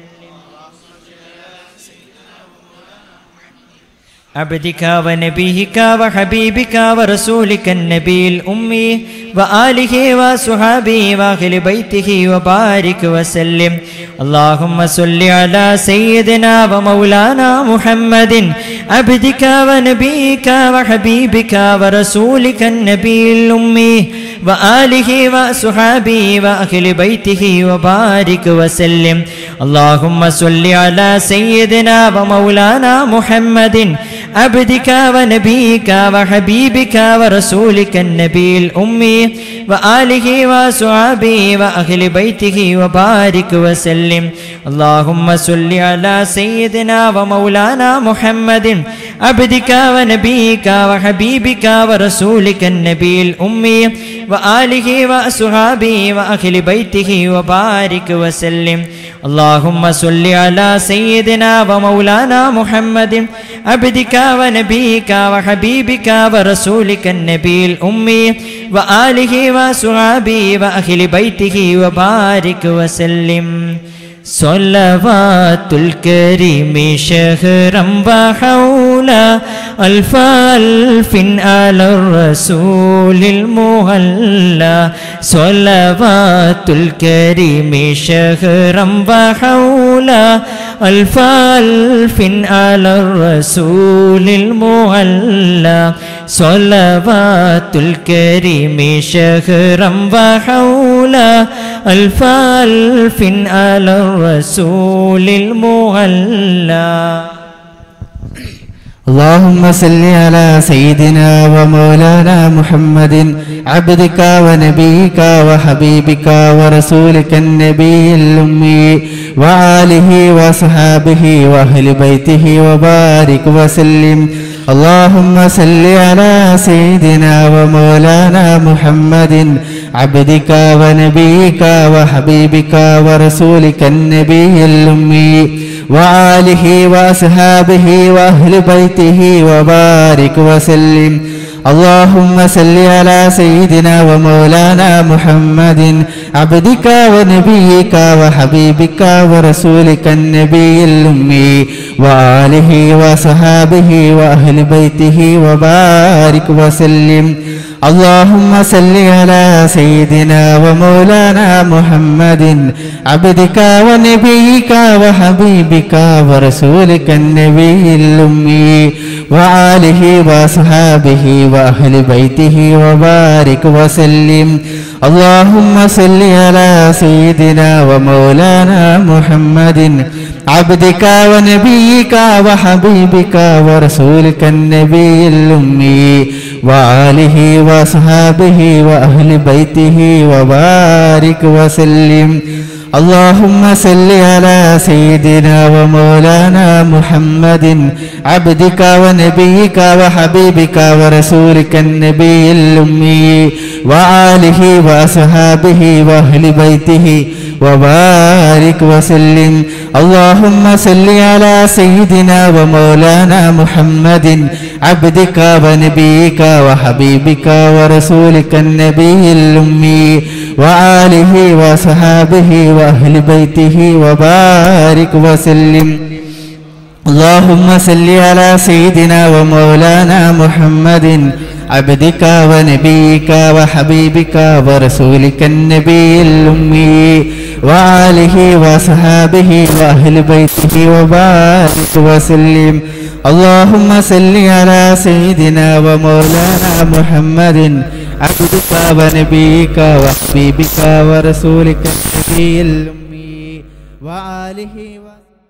عبدك ونبيك وحبيبك ورسولك النبي الأمي وآله وصحابه وأهل بيته وبارك وسلم اللهم صل على سيدنا ومولانا محمد عبدك ونبيك وحبيبك ورسولك النبي الأمي وآله وصحابه وأهل بيته وبارك وسلم اللهم صل على سيدنا ومولانا محمد عبدك ونبيك وحبيبك ورسولك النبي الأمي وآله وصحابه وأهل بيته وبارك وسلم اللهم صل على سيدنا ومولانا محمد عبدك ونبيك وحبيبك ورسولك النبي الأمي وآله وصحابه وأهل بيته وبارك وسلم اللهم صل على سيدنا ومولانا محمد عبدك ونبيك وحبيبك ورسولك النبي الأمي وآله وصحابه وأهل بيته وبارك وسلم صلوات الكريم شهرا وحولا ألف ألف على الرسول المهلى صلوات الكريم شهرا وحولا ألف ألف على الرسول المهلى صلوات الكريم شهرا وحولا ألف ألف على الرسول المهلى اللهم صل على سيدنا ومولانا محمد عبدك ونبيك وحبيبك ورسولك النبي الأمي وآله وصحابه وأهل بيته وبارك وسلم اللهم صل على سيدنا ومولانا محمد عبدك ونبيك وحبيبك ورسولك النبي الأمي وآله وأصحابه وأهل بيته وبارك وسلم اللهم صل على سيدنا ومولانا محمد عبدك ونبيك وحبيبك ورسولك النبي الأمي وآله وصحابه وأهل بيته وبارك وسلم اللهم صل على سيدنا ومولانا محمد عبدك ونبيك وحبيبك ورسولك النبي الأمي وآله وصحابه وأهل بيته وبارك وسلم اللهم صل على سيدنا ومولانا محمد عبدك ونبيك وحبيبك ورسولك النبي الأمي وآله وصحابه وأهل بيته وبارك وسلم اللهم صل على سيدنا ومولانا محمد عبدك ونبيك وحبيبك ورسولك النبي الأمي وآله وأصحابه وأهل بيته وبارك وسلم اللهم صل على سيدنا ومولانا محمد عبدك ونبيك وحبيبك ورسولك النبي الأمي وآله وصحابه وأهل بيته وبارك وسلم اللهم صل على سيدنا ومولانا محمد عبدك ونبيك وحبيبك ورسولك النبي الأمي وآله وصحابه وأهل بيته وبارك وسلم اللهم صل على سيدنا ومولانا محمد عبدك ونبيك وحبيبك ورسولك النبي الأمي وآله و...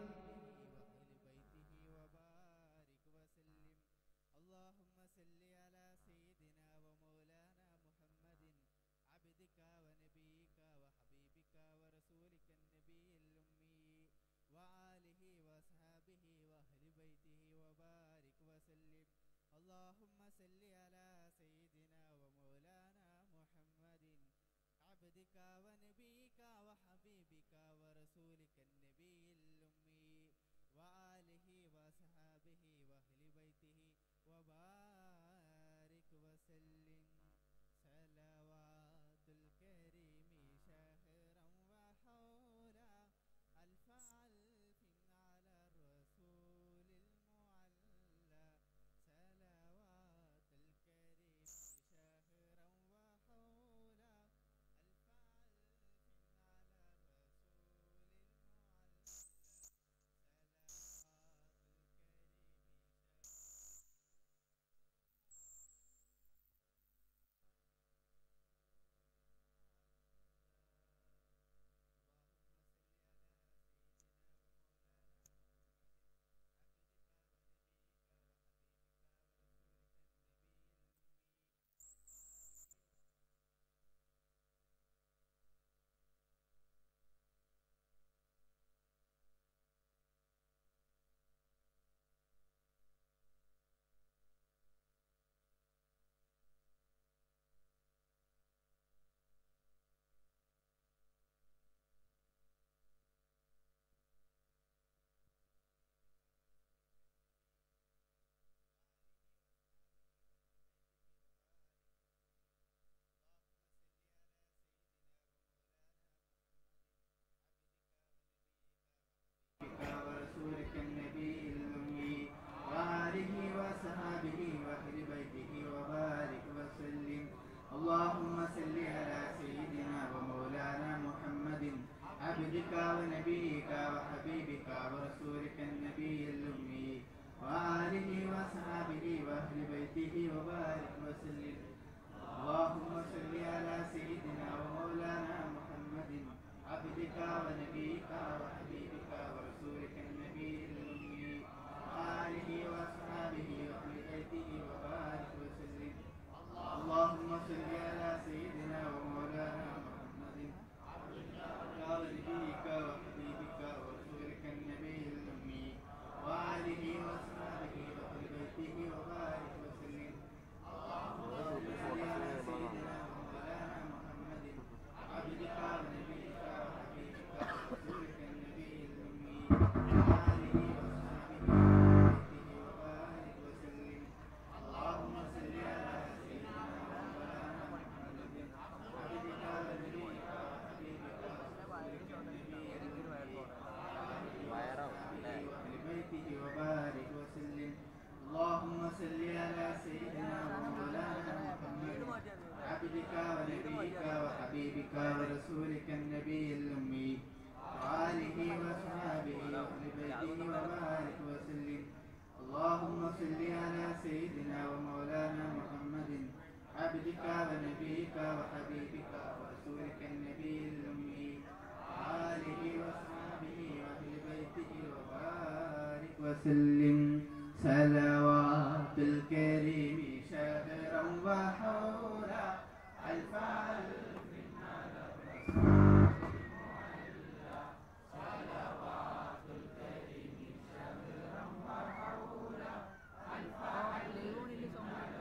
ورسولك النبي الأمي وآله وصحابه وأهل بيته وبارك وسلم اللهم صل على سيدنا ومولانا محمد عبدك ونبيك وحبيبك ورسولك النبي الأمي وآله وصحابه وأهل بيته وبارك وسلم اللهم صل على سيدنا ومولانا محمد عبدك ونبيك وحبيبك ورسولك النبي الأمي وآله وأصحابه وأهل بيته وبارك وسلم اللهم صل على سيدنا ومولانا محمد عبدك ونبيك وحبيبك ورسولك النبي الأمي وآله وأصحابه وأهل بيته وبارك وسلم اللهم صل على سيدنا ومولانا محمد عبدك ونبيك وحبيبك ورسولك النبي الأمي وآله وصحبه وبيته وبارك وسلم اللهم صل على سيدنا ومولانا محمد عبدك ونبيك وحبيبك ورسولك النبي الأمي وآل بيته وبارك وسلم اللهم صل على سيدنا ومولانا محمد عبدك ونبيك وحبيبك ورسولك النبي الأمي وآله وصحبه وأهل بيته وبارك وسلم اللهم صل على سيدنا ومولانا محمد عبدك ونبيك وحبيبك ورسولك النبي الأمي وآله وصحبه وأهل بيته وبارك وسلم صلوات الكريم شهرا وحولا ألف ألف على الرسول صلوات الكريم شهرا وحولا ألف ألف على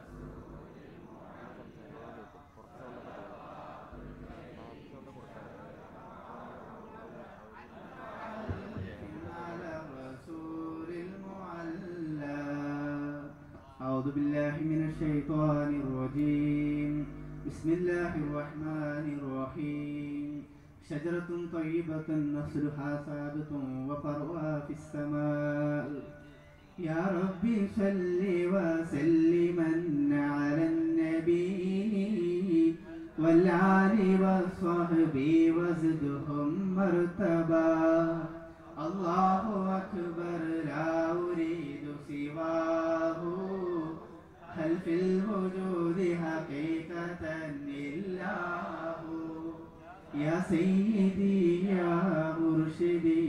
على الرسول المعلى أعوذ بالله من الشيطان الرجيم بسم الله الرحمن الرحيم شجرة طيبة نصلها ثابت وفرعها في السماء يا ربي صل وسلما على النبي والآل والصحب وزدهم مرتبا الله أكبر لا أريد سواه هل في الوجود حقيقة إلا هو يا سيدي يا مرشدي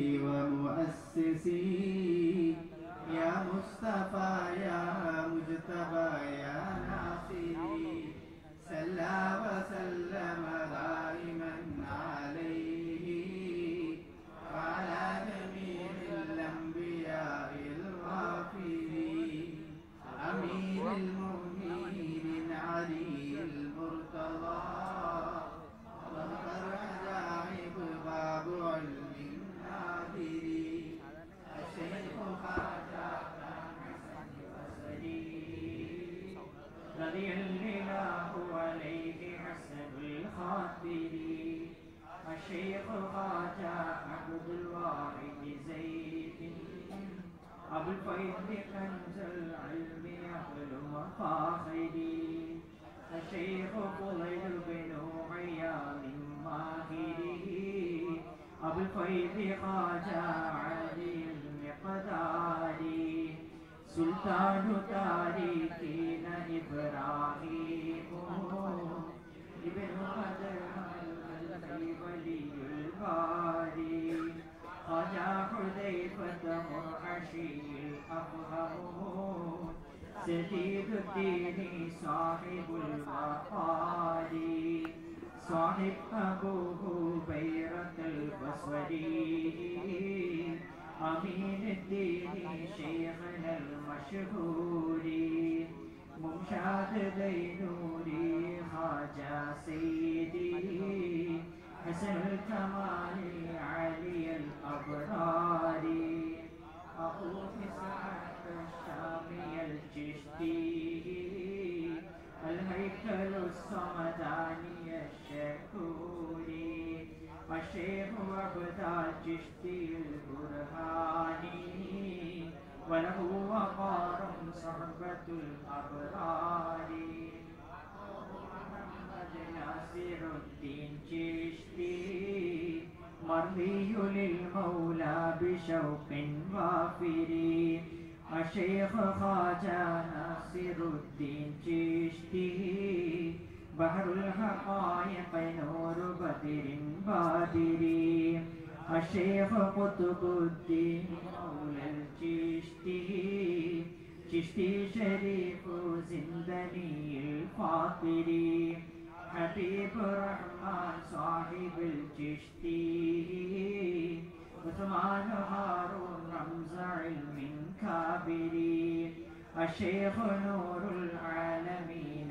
ومؤسسي يا مصطفى يا مجتبى يا ناصري صلى وسلم دائما عليه وعلى جميع الأنبياء الغافرين أمير المؤمنين علي المرتضى وذكر عجائب باب علم نادري الشيخ خواجة حسن البصري رضي الله عليه حسن الخاطر الشيخ خواجة عبد الواحد زيد أبو الفيض كنز العلم أهل مفاخري الشيخ فضيل بن عياض ماهري أبو الفيض خواجة علي المقداري سلطان تاريخين إبراهيم ابن قدر ولي الباري خجا حذيفة مرحشي الأفهم سديد الدين صاحب الوقار صاحب أبوه بيرة البصري أمين الدين شيخنا المشهور ممشاد دينوري خاجة سيدي حسن الكمال علي الأبرار أخوك سعد الشامي الجشتي الهيكل الصمداني الشكوري الشيخ عبد الجشتي البرهاني وله وقار صحبة الأبرار محمد ناصر الدين چشتي مرضي للمولى بشوق وافر الشيخ خواجة ناصر الدين چشتي بحر الحقائق نور بدر بادر الشيخ قطب الدين مولى الچشتي چشتي شريف زندني الفاطري حبيب الرحمن صاحب الچشتي عثمان هارون رمز علم كابري الشيخ نور العالمين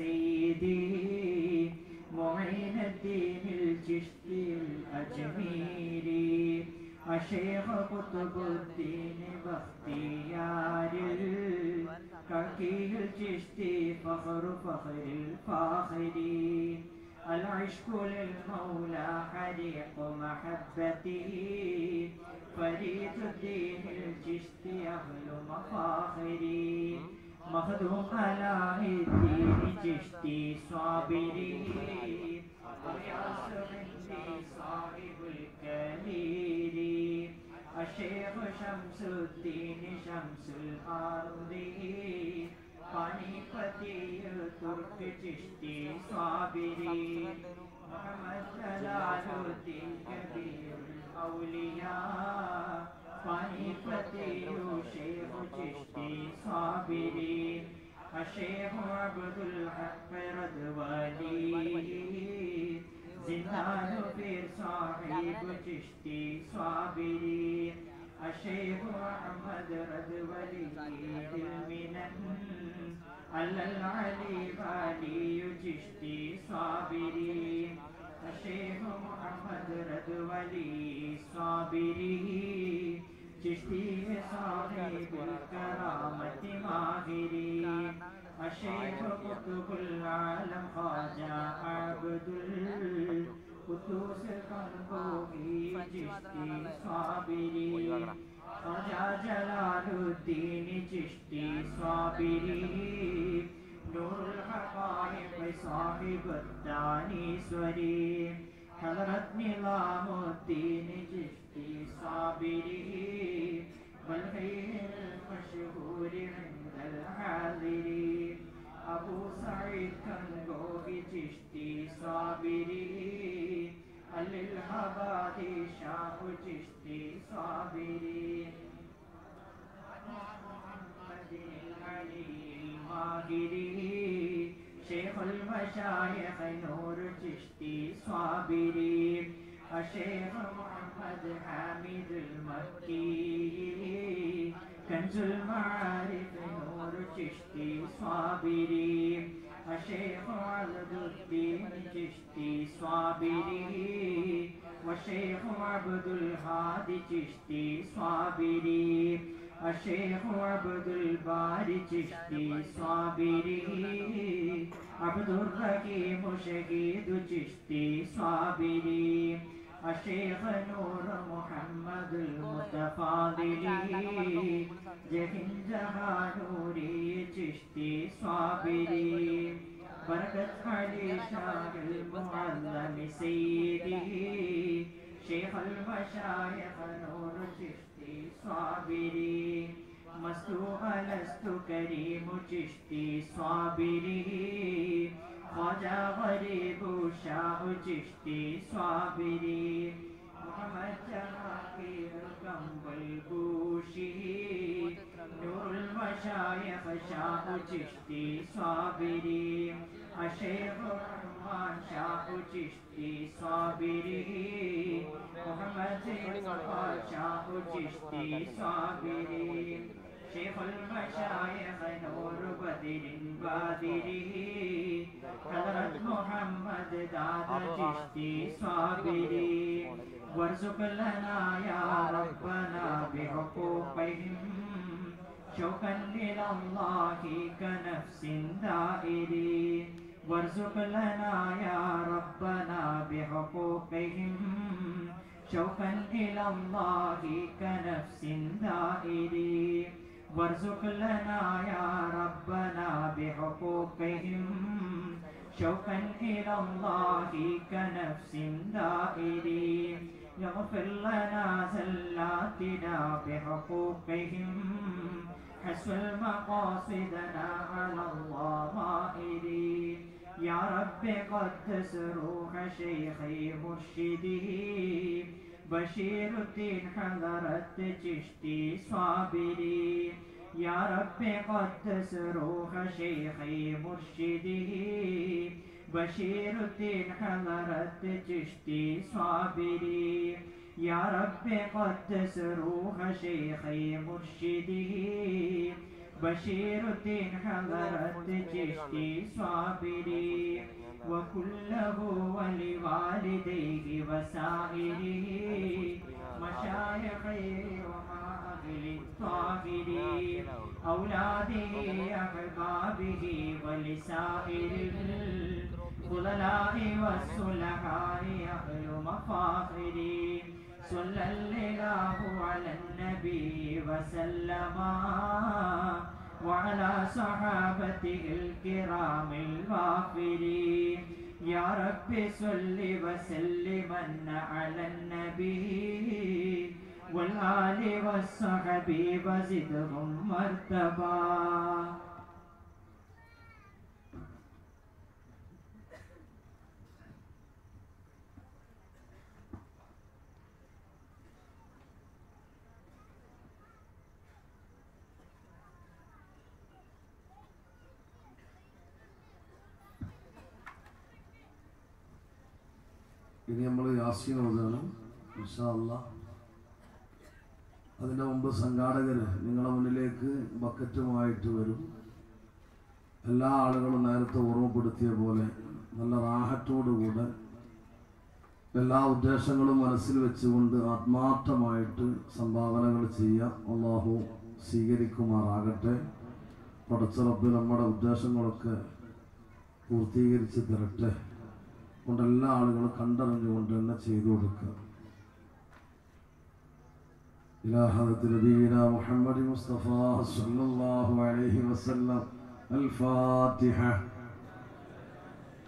سيدي معين الدين الجشتي الأجميري الشيخ قطب الدين باختيار الكركي الجشتي فخر فخر الفاخري العشق للمولى حريق محبته فريد الدين الجشتي أهل مفاخري مخدوم على الدين جشتي صابري وياس عندي صاحب الكبير الشيخ شمس الدين شمس الأرض पानीपति तुर्क चिश्ती साबिरी मोहम्मद जलालुद्दीन कबीर औलिया पानीपति शेख चिश्ती साबिरी الشيخ عبد الحق رضواني زندان في صاحب چشتی صابری الشيخ أحمد رضولي المنن على العلي علي چشتی صابری الشيخ محمد رضولي صابری چشتی صاحب الكرامة ماهري الشيخ قطب العالم خواجة عبد القدوس القنبوي چشتی صابري خواجة جلال الدين صاحب الدانيسوري حضرت نظام الدين جشتي صابري والخير المشهور عند الحاضرين أبو سعيد كنغوغي جشتي صابري للهبادي شاه جشتي صابري محمد العلي الماهري شيخ المشايخ نور چشتی صابری الشيخ محمد حامد المكي كنز المعارف نور چشتی صابری الشيخ عبد الدين چشتی صابری والشيخ عبد الهادي چشتی صابری الشيخ عبد الباري چشتي صابري عبد الرحيم شهيد چشتي صابري الشيخ نور محمد المتفاضلي جهن جها نوري چشتي صابري بركة علي شاه المعلم سيدي شيخ المشايخ نور چشتي صابري مستوح لست كريم چشتي صابري خواجہ غریب شاہ چشتی صابری محمد جہانگیر کمبل گوشی نور المشایخ شاہ چشتی صابری الشیخ رحمان شاہ چشتی صابری محمد مصطفیٰ شاہ چشتی صابری شيخ المشايخ نور بدر بادري حضرت محمد داد چشتي صابري وارزق لنا يا ربنا بحقوقهم شوقا إلى الله كنفس دائري وارزق لنا يا ربنا بحقوقهم شوقا إلى الله كنفس دائري وارزق لنا يا ربنا بحقوقهم شوقا إلى الله كنفس دائري يغفر لنا زلاتنا بحقوقهم حسب المقاصدنا على الله مائري يا رب قدس روح شيخي مرشدي بشير الدين حضرت چشتي صابري يا رب قدس روح شيخي مرشدي بشير الدين حضرت چشتي صابري يا رب قدس روح شيخي مرشدي بشير الدين حضرت چشتي صابري وكله ولوالديه وسائره مشايخه وما أهل الطاهرين أولاده أحبابه ولسائر الفضلاء والصلحاء أهل مفاخره صلى الله على النبي وسلم وعلى صحابته الكرام الغافرين يا رب صل وسلم على النبي والآل والصحب وزدهم مرتبا ഇനി നമ്മൾ യാസീൻ ഓതുകയാണ് ഇൻഷാ അല്ലാ അതിൻ്റെ മുമ്പ് സംഘാടകർ നിങ്ങളുടെ മുന്നിലേക്ക് ബക്കറ്റുമായിട്ട് വരും എല്ലാ ആളുകളും നേരത്തെ ഓർമ്മപ്പെടുത്തിയ പോലെ നല്ല റാഹത്തോടുകൂടെ എല്ലാ ഉദ്ദേശങ്ങളും മനസ്സിൽ വെച്ചുകൊണ്ട് ആത്മാർത്ഥമായിട്ട് സംഭാവനകൾ ചെയ്യാം അള്ളാഹു സ്വീകരിക്കുമാറാകട്ടെ പടച്ചുറപ്പ് നമ്മുടെ ഉദ്ദേശങ്ങളൊക്കെ പൂർത്തീകരിച്ച് തരട്ടെ കൊണ്ട് എല്ലാ ആളുകളും കണ്ടറിഞ്ഞുകൊണ്ട് തന്നെ ചെയ്തു കൊടുക്കുക إلى حضرة نبينا محمد مصطفى صلى الله عليه وسلم الفاتحة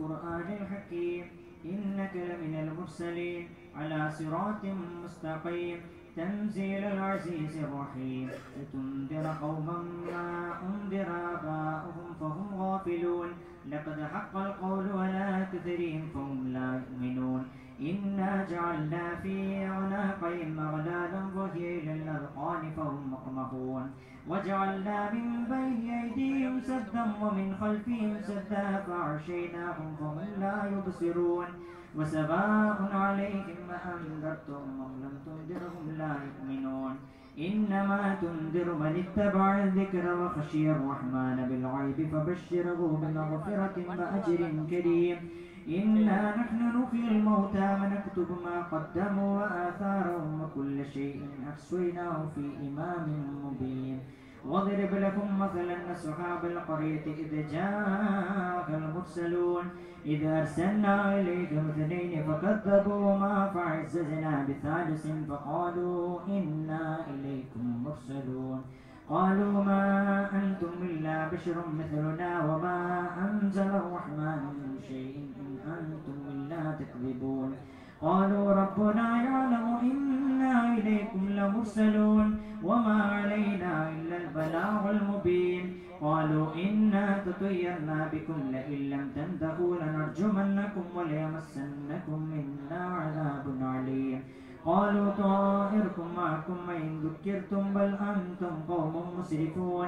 والقرآن الحكيم إنك لمن المرسلين على صراط مستقيم تنزيل العزيز الرحيم لتنذر قوما ما أنذر آباؤهم فهم غافلون لقد حق القول على كثرهم فهم لا يؤمنون إنا جعلنا في أعناقهم أغلالا وهي إلى الأذقان فهم مقمحون وجعلنا من بين أيديهم سدا ومن خلفهم سدا فأغشيناهم فهم لا يبصرون وسواء عليهم أأنذرتم أم لم تنذرهم لا يؤمنون إنما تنذر من اتبع الذكر وخشي الرحمن بالغيب فبشره بمغفرة وأجر كريم إنا نحن نحيي الموتى ونكتب ما قدموا وآثارهم وكل شيء أحصيناه في إمام مبين واضرب لكم مثلا أصحاب القرية إذ جاء المرسلون إذ أرسلنا إليهم اثنين فكذبوهما فعززنا بثالث فقالوا إنا إليكم مرسلون قالوا ما أنتم إلا بشر مثلنا وما أنزل الرحمن من شيء إن أنتم إلا تكذبون قالوا ربنا يعلم إنا إليكم لمرسلون وما علينا إلا البلاغ المبين قالوا إنا تطيرنا بكم لئن لم تنتهوا لنرجمنكم وليمسنكم منا عذاب عليم قالوا طائركم معكم وإن ذكرتم بل أنتم قوم مسرفون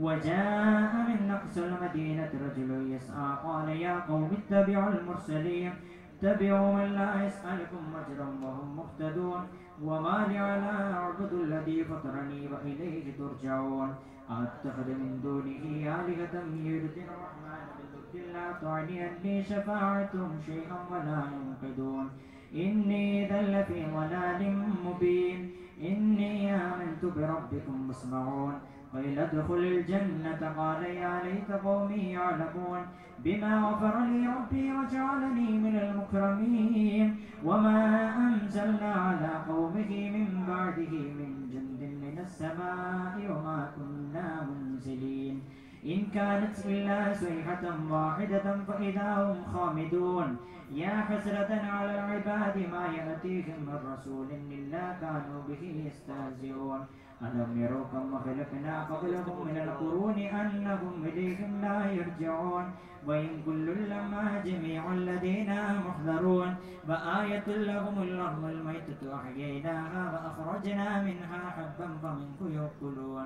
وجاء من أقصى المدينة رجل يسعى قال يا قوم اتبعوا المرسلين اتبعوا من لا يسألكم أجرا وهم مهتدون وما لي لا أعبد الذي فطرني وإليه ترجعون أتخذ من دونه آلهة يردن الرحمن بذكر لا تعني أني شفاعتهم شيئا ولا ينقذون إني إذا لفي ضلال مبين إني آمنت بربكم فاسمعون قيل ادخل الجنة قال يا ليت قومي يعلمون بما غفر لي ربي وجعلني من المكرمين وما أنزلنا على قومه من بعده من جند من السماء وما كنا منزلين إن كانت إلا صيحة واحدة فإذا هم خامدون يا حسرة على العباد ما يأتيهم من رسول إلا كانوا به يستهزئون ألم يروا كم خلقنا قبلهم من القرون أنهم إليهم لا يرجعون وإن كل لما جميع الذين محذرون وآية لهم الأرض الميتة أحييناها وأخرجنا منها حبا فمنه يأكلون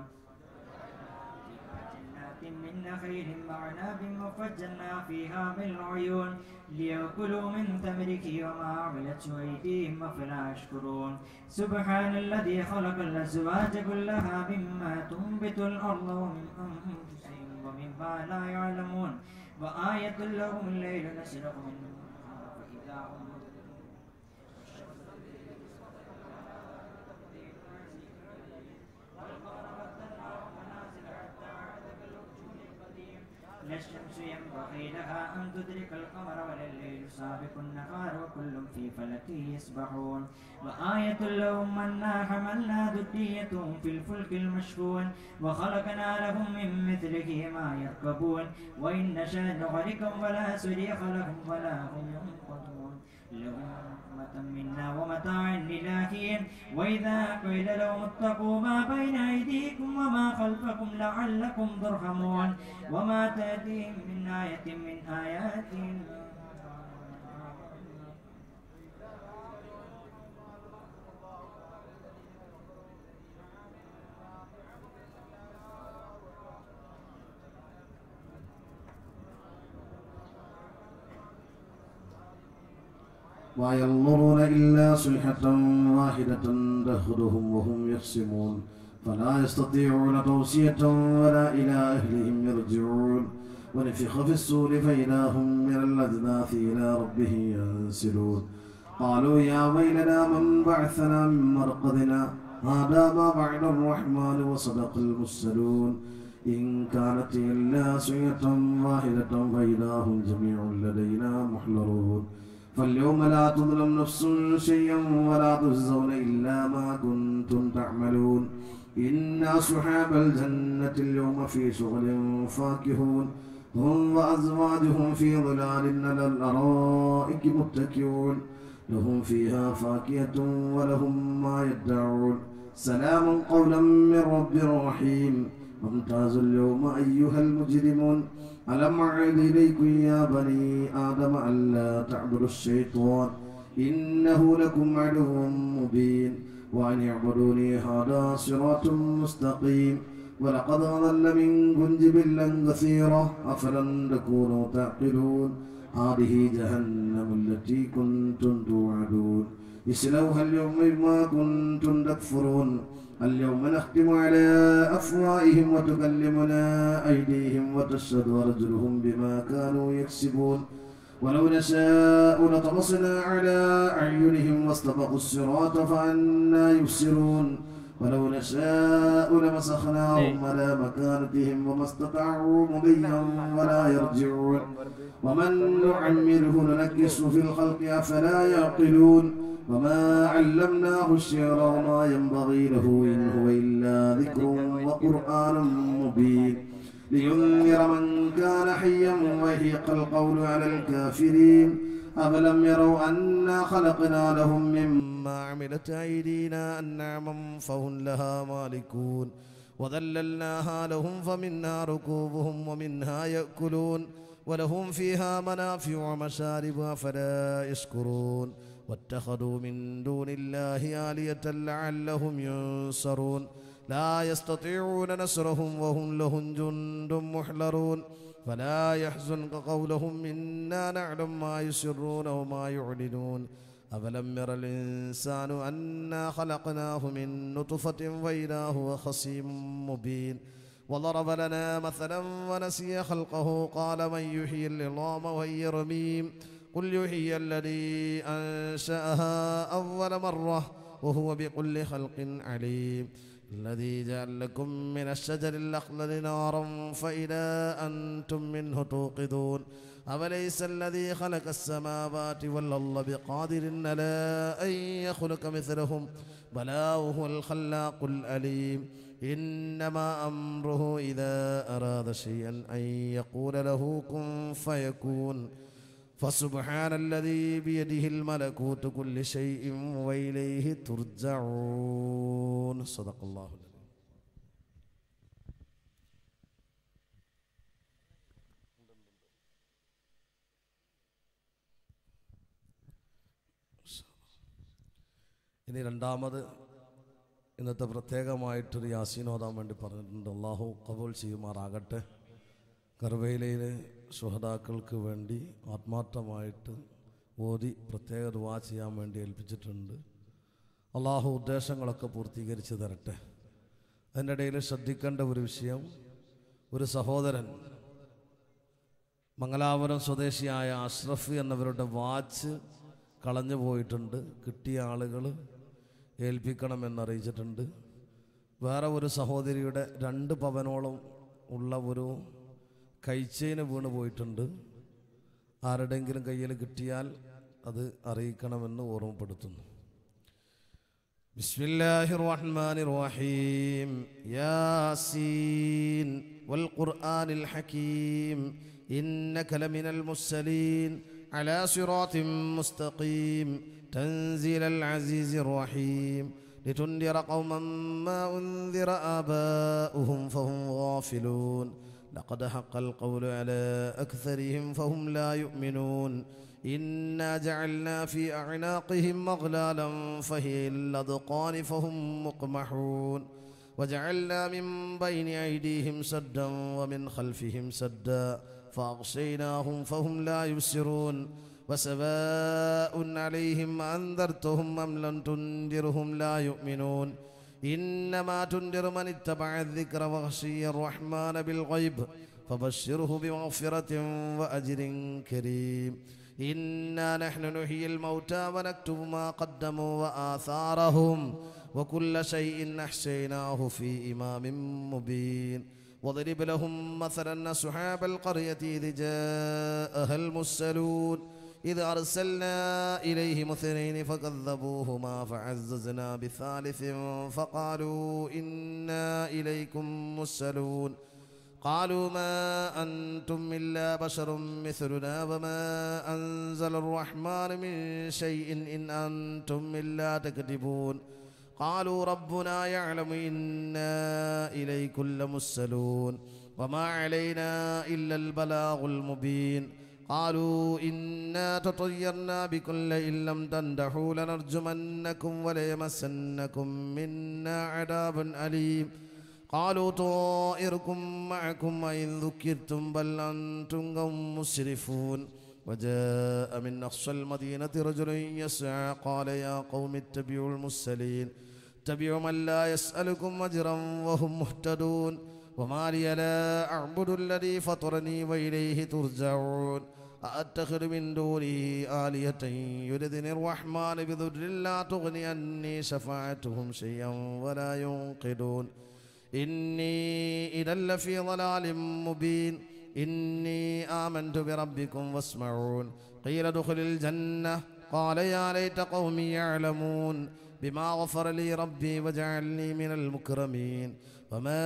جنات من نخيل وعناب وفجرنا فيها من العيون ليأكلوا من ثمره وما عملته أيديهم أفلا يشكرون سبحان الذي خلق الأزواج كلها مما تنبت الأرض ومن أنفسهم ومما لا يعلمون وآية لهم الليل نسلخ منه فإذا هم لا الشمس ينبغي لها أن تدرك القمر ولا الليل سابق النهار وكل في فلك يسبحون وآية لهم أنا حملنا ذريتهم في الفلك المشحون وخلقنا لهم من مثله ما يركبون وإن نشأ نغرقهم ولا صريخ لهم ولا هم ينقذون لهم رحمة منا ومتاع إلى حين وإذا قيل لهم اتقوا ما بين أيديكم وما خلفكم لعلكم ترحمون وما تأتيهم من آية من آيات ما ينظرون إلا صيحة واحدة تأخذهم وهم يخصمون فلا يستطيعون توصية ولا إلى أهلهم يرجعون ونفخ في السور فإذا هم من الأجداث إلى ربهم ينسلون قالوا يا ويلنا من بعثنا من مرقدنا هذا ما بعد الرحمن وصدق المرسلون إن كانت إلا صيحة واحدة فإذا هم جميع لدينا محضرون فاليوم لا تظلم نفس شيئا ولا تجزون إلا ما كنتم تعملون إن أصحاب الجنة اليوم في شغل فاكهون هم وأزواجهم في ظلال على الأرائك متكئون لهم فيها فاكهة ولهم ما يدعون سلام قولا من رب رحيم وامتازوا اليوم أيها المجرمون ألم أعد إليكم يا بني آدم ألا تعبدوا الشيطان إنه لكم عدو مبين وأن اعبدوني هذا صراط مستقيم ولقد أضل منكم جبلا كثيرا أفلم تكونوا تعقلون هذه جهنم التي كنتم توعدون اصلوها اليوم بما كنتم تكفرون اليوم نختم على أفواههم وتكلمنا أيديهم وتشهد أرجلهم بما كانوا يكسبون ولو نشاء لطمسنا على أعينهم واستبقوا الصراط فأنا يبصرون ولو نشاء لمسخناهم على مكانتهم وما استطاعوا مضيا ولا يرجعون ومن نعمره ننكسه في الخلق أفلا يعقلون وما علمناه الشعر وما ينبغي له إن هو إلا ذكر وقرآن مبين لينذر من كان حيا ويهيق القول على الكافرين أفلم يروا أنا خلقنا لهم مما عملت أيدينا أنعما فهم لها مالكون وذللناها لهم فمنها ركوبهم ومنها يأكلون ولهم فيها منافع ومشارب أفلا يشكرون واتخذوا من دون الله آلية لعلهم ينصرون لا يستطيعون نصرهم وهم لهم جند محلرون فلا يحزنك قولهم إنا نعلم ما يسرون وما يعلنون أفلم ير الإنسان أنا خلقناه من نطفة وإذا هو خصيم مبين وضرب لنا مثلا ونسي خلقه قال من يحيي العظام وهي رميم قل يحيي الذي أنشأها أول مرة وهو بكل خلق عليم الذي جعل لكم من الشجر الأخضر نارا فإذا أنتم منه توقدون أوليس الذي خلق السماوات والأرض بقادر على أن يخلق مثلهم بلى وهو الخلاق الأليم إنما أمره إذا أراد شيئا أن يقول له كن فيكون فسبحان الذي بيده الملكوت كل شيء وإليه ترجعون صدق الله العظيم ഇനി രണ്ടാമത് ഇന്നത്തെ പ്രത്യേകമായിട്ടൊരു യാസീൻ ഓതാൻ വേണ്ടി പറഞ്ഞിട്ടുണ്ട് അള്ളാഹു കബൂൽ ചെയ്യുമാറാകട്ടെ കർവയിലയിലെ സുഹതാക്കൾക്ക് വേണ്ടി ആത്മാർത്ഥമായിട്ട് ഓതി പ്രത്യേക ദുവാ ചെയ്യാൻ വേണ്ടി ഏൽപ്പിച്ചിട്ടുണ്ട് അള്ളാഹു ഉദ്ദേശങ്ങളൊക്കെ പൂർത്തീകരിച്ച് തരട്ടെ അതിൻ്റെ ഇടയിൽ ശ്രദ്ധിക്കേണ്ട ഒരു വിഷയം ഒരു സഹോദരൻ മംഗലാപുരം സ്വദേശിയായ അഷ്റഫ് എന്നവരുടെ വാച്ച് കളഞ്ഞു പോയിട്ടുണ്ട് കിട്ടിയ ആളുകൾ ഏൽപ്പിക്കണമെന്നറിയിച്ചിട്ടുണ്ട് വേറെ ഒരു സഹോദരിയുടെ രണ്ട് പവനോളം ഉള്ള ഒരു കൈച്ചേന് വീണ് പോയിട്ടുണ്ട് ആരുടെയെങ്കിലും കയ്യിൽ കിട്ടിയാൽ അത് അറിയിക്കണമെന്ന് ഓർമ്മപ്പെടുത്തുന്നു بسم الله الرحمن الرحيم ياسين والقرآن الحكيم إنك لمن المرسلين على صراط مستقيم تنزيل العزيز الرحيم لتنذر قوما ما أنذر آباؤهم فهم غافلون لقد حق القول على أكثرهم فهم لا يؤمنون إنا جعلنا في أعناقهم أغلالا فهي الأذقان فهم مقمحون وجعلنا من بين أيديهم سدا ومن خلفهم سدا فأغشيناهم فهم لا يبصرون وسواء عليهم أنذرتهم أم لم تنذرهم لا يؤمنون إنما تنذر من اتبع الذكر وغشي الرحمن بالغيب فبشره بمغفرة وأجر كريم إنا نحن نحيي الموتى ونكتب ما قدموا وآثارهم وكل شيء أحصيناه في إمام مبين واضرب لهم مثلا أصحاب القرية إذ جاءها المرسلون إذ أرسلنا إليهم اثنين فكذبوهما فعززنا بثالث فقالوا إنا إليكم مرسلون قالوا ما أنتم إلا بشر مثلنا وما أنزل الرحمن من شيء إن أنتم إلا تكذبون قالوا ربنا يعلم إنا إليكم لمرسلون وما علينا إلا البلاغ المبين قالوا إنا تطيرنا بكم لئن لم تنتهوا لنرجمنكم وليمسنكم منا عذاب أليم قالوا طائركم معكم وإن ذكرتم بل أنتم قوم مسرفون وجاء من أقصى المدينة رجل يسعى قال يا قوم اتبعوا المرسلين اتبعوا من لا يسألكم أجرا وهم مهتدون وما لي لا أعبد الذي فطرني وإليه ترجعون أأتخذ من دونه آلية يردني الرحمن بذر لا تغني عني شفاعتهم شيئا ولا ينقذون إني إذا لفي ضلال مبين إني آمنت بربكم واسمعون قيل ادخل الجنة قال يا ليت قومي يعلمون بما غفر لي ربي وجعلني من المكرمين وما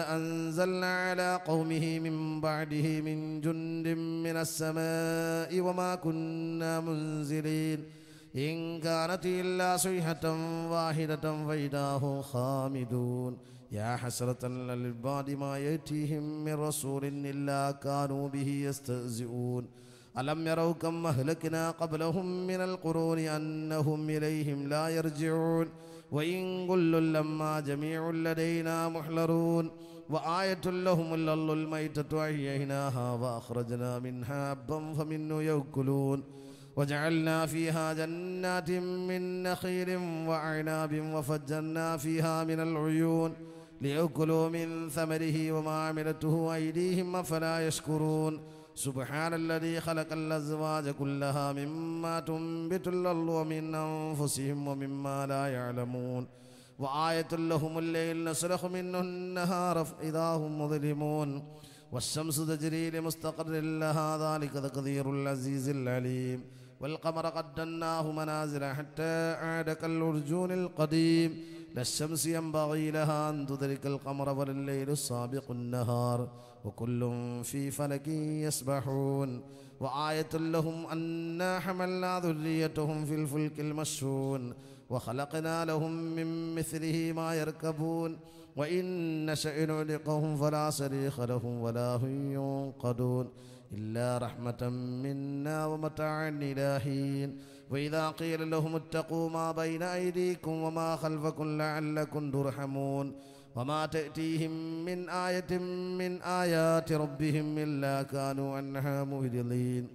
أنزلنا على قومه من بعده من جند من السماء وما كنا منزلين إن كانت إلا صيحة واحدة فإذا هم خامدون يا حسرة للعباد ما يأتيهم من رسول إلا كانوا به يستهزئون ألم يروا كم أهلكنا قبلهم من القرون أنهم إليهم لا يرجعون وإن كل لما جميع لدينا محلرون وآية لهم الأرض الميتة أحييناها وأخرجنا منها حبا فمنه يأكلون وجعلنا فيها جنات من نخيل وعناب وفجرنا فيها من العيون ليأكلوا من ثمره وما عملته أيديهم أفلا يشكرون سبحان الذي خلق الأزواج كلها مما تنبت الأرض ومن أنفسهم ومما لا يعلمون وآية لهم الليل نسلخ منه النهار إذا هم مظلمون والشمس تجري لمستقر لها ذلك تقدير العزيز العليم والقمر قدرناه منازل حتى عاد كالأرجون القديم لا الشمس ينبغي لها أن تدرك القمر ولا الليل السابق النهار وكل في فلك يسبحون وآية لهم أنا حملنا ذريتهم في الفلك المشحون وخلقنا لهم من مثله ما يركبون وإن نشأ نعلقهم فلا صريخ لهم ولا هم ينقذون إلا رحمة منا ومتاعا إلى حين وإذا قيل لهم اتقوا ما بين أيديكم وما خلفكم لعلكم ترحمون وما تأتيهم من آية من آيات ربهم إلا كانوا عنها مهدلين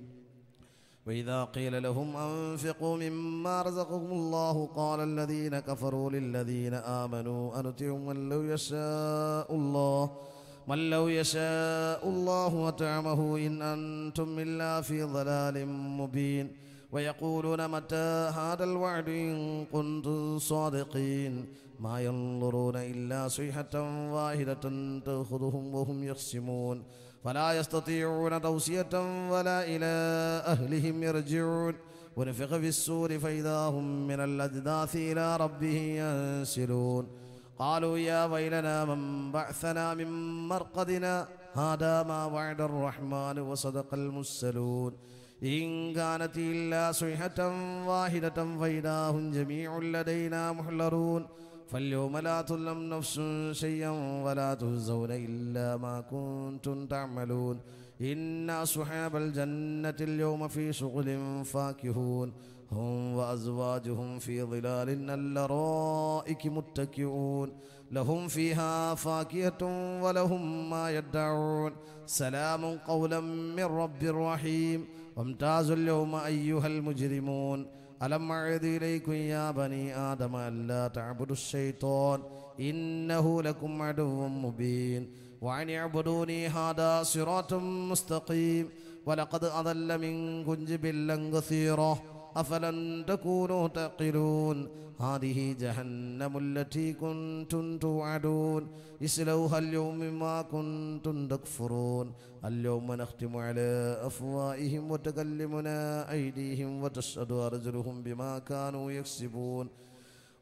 وإذا قيل لهم أنفقوا مما رزقهم الله قال الذين كفروا للذين آمنوا أنطعم من لو يشاء الله من لو يشاء الله وطعمه إن أنتم إلا في ضلال مبين ويقولون متى هذا الوعد إن كنتم صادقين ما ينظرون إلا صيحة واحدة تأخذهم وهم يخصمون فلا يستطيعون توصية ولا إلى أهلهم يرجعون ونفخ في السور فإذا هم من الأجداث إلى ربهم ينسلون قالوا يا ويلنا من بعثنا من مرقدنا هذا ما وعد الرحمن وصدق المرسلون إن كانت إلا صيحة واحدة فإذا هم جميع لدينا محلرون فاليوم لا تظلم نفس شيئا ولا تجزون إلا ما كنتم تعملون إن أصحاب الجنة اليوم في شغل فاكهون هم وأزواجهم في ظلال الأرائك متكئون لهم فيها فاكهة ولهم ما يدعون سلام قولا من رب رحيم وامتازوا اليوم أيها المجرمون ألم أعد إليكم يا بني آدم ألا تعبدوا الشيطان إنه لكم عدو مبين وأن اعبدوني هذا صراط مستقيم ولقد أضل منكم جبلا كثيرا أفلن تكونوا تعقلون هذه جهنم التي كنتم توعدون اسلوها اليوم ما كنتم تكفرون اليوم نختم على أفواههم وتكلمنا أيديهم وتشهد أرجلهم بما كانوا يكسبون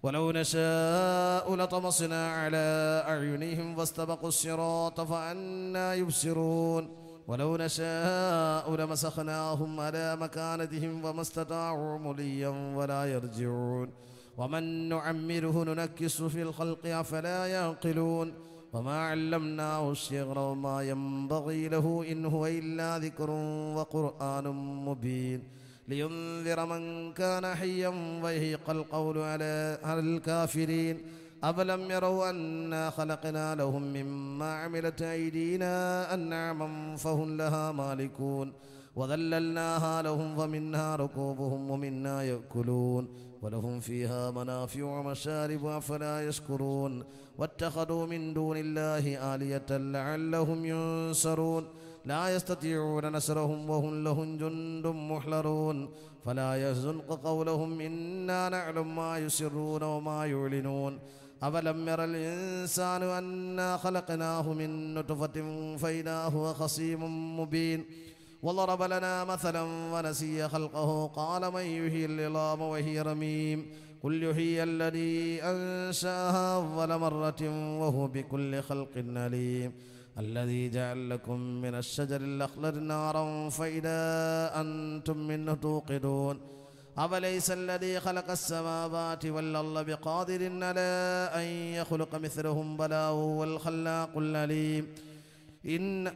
ولو نشاء لطمسنا على أعينهم واستبقوا الصراط فأنا يبصرون ولو نشاء لمسخناهم على مكانتهم وما استطاعوا مليا ولا يرجعون ومن نعمره ننكس في الخلق أفلا يعقلون وما علمناه الشعر وما ينبغي له إن هو إلا ذكر وقرآن مبين لينذر من كان حيا ويهيق القول على على الكافرين أفلم يروا أنا خلقنا لهم مما عملت أيدينا أنعما فهم لها مالكون وذللناها لهم ومنها ركوبهم ومنا يأكلون ولهم فيها منافع ومشارب أفلا يشكرون واتخذوا من دون الله آلية لعلهم ينصرون لا يستطيعون نصرهم وهم لهم جند محلرون فلا يحزنك قولهم إنا نعلم ما يسرون وما يعلنون أولم ير الإنسان أنا خلقناه من نطفة فإذا هو خصيم مبين وضرب لنا مثلا ونسي خلقه قال من يحيي العظام وهي رميم قل يحيي الذي أنشأها أول مرة وهو بكل خلق عليم الذي جعل لكم من الشجر الأخضر نارا فإذا أنتم منه توقدون أوليس الذي خلق السماوات والأرض بقادر على أن يخلق مثلهم بلا هو الخلاق العليم إن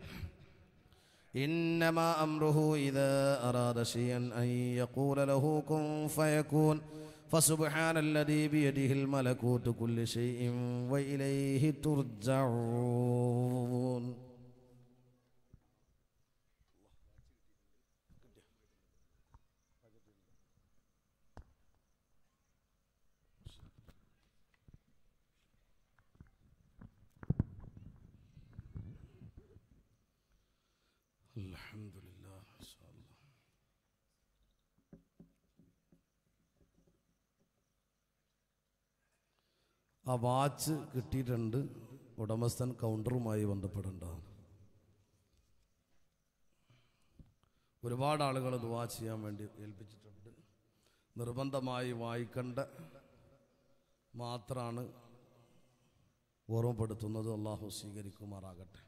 إنما أمره إذا أراد شيئا أن يقول له كن فيكون فسبحان الذي بيده الملكوت كل شيء وإليه ترجعون الحمد لله إن شاء الله ആ വാച്ച് കിട്ടിയിട്ടുണ്ട് ഉടമസ്ഥൻ കൗണ്ടറുമായി ബന്ധപ്പെടേണ്ടതാണ് ഒരുപാട് ആളുകൾ ദുവാ ചെയ്യാൻ വേണ്ടി ഏൽപ്പിച്ചിട്ടുണ്ട് നിർബന്ധമായി വായിക്കേണ്ട മാത്രമാണ് ഓർമ്മപ്പെടുത്തുന്നത് അള്ളാഹു സ്വീകരിക്കുമാറാകട്ടെ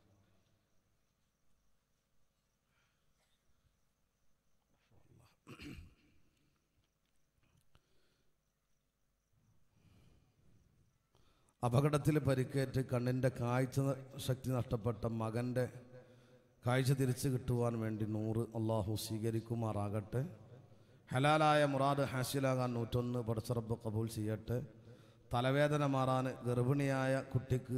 അപകടത്തിൽ പരിക്കേറ്റ് കണ്ണിൻ്റെ കാഴ്ച ശക്തി നഷ്ടപ്പെട്ട മകൻ്റെ കാഴ്ച തിരിച്ചു കിട്ടുവാൻ വേണ്ടി നൂറ് അള്ളാഹു സ്വീകരിക്കുമാറാകട്ടെ ഹലാലായ മുറാദ് ഹാസിലാകാൻ നൂറ്റൊന്ന് പടച്ചറബ് കബൂൽ ചെയ്യട്ടെ തലവേദന മാറാൻ ഗർഭിണിയായ കുട്ടിക്ക്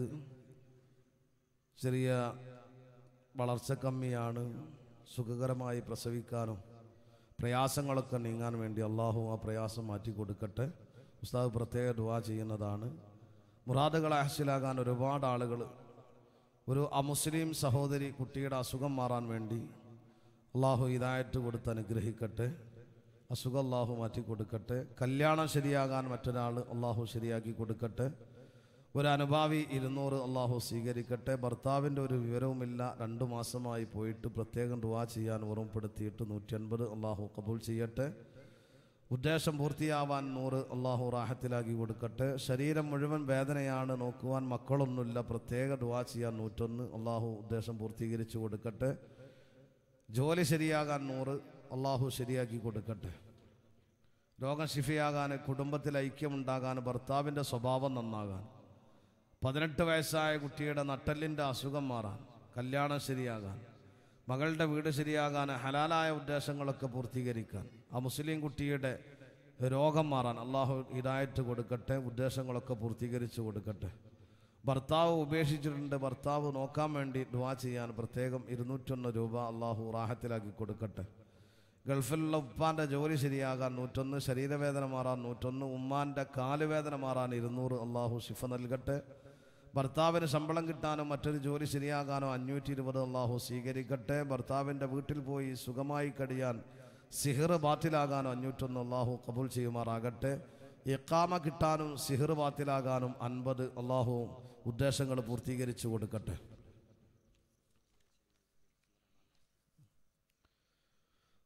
ചെറിയ വളർച്ച കമ്മിയാണ് സുഖകരമായി പ്രസവിക്കാനും പ്രയാസങ്ങളൊക്കെ നീങ്ങാൻ വേണ്ടി അള്ളാഹു ആ പ്രയാസം മാറ്റി കൊടുക്കട്ടെ ഉസ്താദ് പ്രത്യേക ദുവാ ചെയ്യുന്നതാണ് മുറാദുകളെ ഹാസിലാകാൻ ഒരുപാട് ആളുകൾ ഒരു അമുസ്ലിം സഹോദരി കുട്ടിയുടെ അസുഖം മാറാൻ വേണ്ടി അള്ളാഹു ഇതായിട്ട് കൊടുത്ത് അനുഗ്രഹിക്കട്ടെ അസുഖം അള്ളാഹു മാറ്റി കൊടുക്കട്ടെ കല്യാണം ശരിയാകാൻ മറ്റൊരാൾ അള്ളാഹു ശരിയാക്കി കൊടുക്കട്ടെ ഒരു അനുഭാവി ഇരുന്നൂറ് അള്ളാഹു സ്വീകരിക്കട്ടെ ഭർത്താവിൻ്റെ ഒരു വിവരവുമില്ല രണ്ടു മാസമായി പോയിട്ട് പ്രത്യേകം ദുവാ ചെയ്യാൻ ഓർമ്മപ്പെടുത്തിയിട്ട് നൂറ്റി അൻപത് അള്ളാഹു കബൂൾ ചെയ്യട്ടെ ഉദ്ദേശം പൂർത്തിയാവാൻ നൂറ് അള്ളാഹു റാഹത്തിലാക്കി കൊടുക്കട്ടെ ശരീരം മുഴുവൻ വേദനയാണ് നോക്കുവാൻ മക്കളൊന്നുമില്ല പ്രത്യേക ദുവാ ചെയ്യാൻ നൂറ്റൊന്ന് അള്ളാഹു ഉദ്ദേശം പൂർത്തീകരിച്ചു കൊടുക്കട്ടെ ജോലി ശരിയാകാൻ നൂറ് അള്ളാഹു ശരിയാക്കി കൊടുക്കട്ടെ രോഗം ശിഫിയാകാൻ കുടുംബത്തിൽ ഐക്യമുണ്ടാകാൻ ഭർത്താവിൻ്റെ സ്വഭാവം നന്നാകാൻ പതിനെട്ട് വയസ്സായ കുട്ടിയുടെ നട്ടലിൻ്റെ അസുഖം മാറാൻ കല്യാണം ശരിയാകാൻ മകളുടെ വീട് ശരിയാകാൻ ഹലാലായ ഉദ്ദേശങ്ങളൊക്കെ പൂർത്തീകരിക്കാൻ ആ മുസ്ലിം കുട്ടിയുടെ രോഗം മാറാൻ അള്ളാഹു ഹിദായത്ത് കൊടുക്കട്ടെ ഉദ്ദേശങ്ങളൊക്കെ പൂർത്തീകരിച്ചു കൊടുക്കട്ടെ ഭർത്താവ് ഉപേക്ഷിച്ചിട്ടുണ്ട് ഭർത്താവ് നോക്കാൻ വേണ്ടി ദുവാ ചെയ്യാൻ പ്രത്യേകം ഇരുന്നൂറ്റൊന്ന് രൂപ അള്ളാഹു റാഹത്തിലാക്കി കൊടുക്കട്ടെ ഗൾഫിലുള്ള ഉപ്പാൻ്റെ ജോലി ശരിയാകാൻ നൂറ്റൊന്ന് ശരീരവേദന മാറാൻ നൂറ്റൊന്ന് ഉമ്മാൻ്റെ കാലുവേദന മാറാൻ ഇരുന്നൂറ് അള്ളാഹു ശിഫ നൽകട്ടെ ഭർത്താവിന് ശമ്പളം കിട്ടാനോ മറ്റൊരു ജോലി ശരിയാകാനോ അഞ്ഞൂറ്റി ഇരുപത് അള്ളാഹു സ്വീകരിക്കട്ടെ ഭർത്താവിൻ്റെ വീട്ടിൽ പോയി സുഖമായി കഴിയാൻ സിഹിർ ബാത്തിലാകാനോ അഞ്ഞൂറ്റൊന്ന് അള്ളാഹു കബൂൽ ചെയ്യുമാറാകട്ടെ ഇക്കാമ കിട്ടാനും സിഹിർ ബാത്തിലാകാനും അൻപത് അള്ളാഹു ഉദ്ദേശങ്ങൾ പൂർത്തീകരിച്ചു കൊടുക്കട്ടെ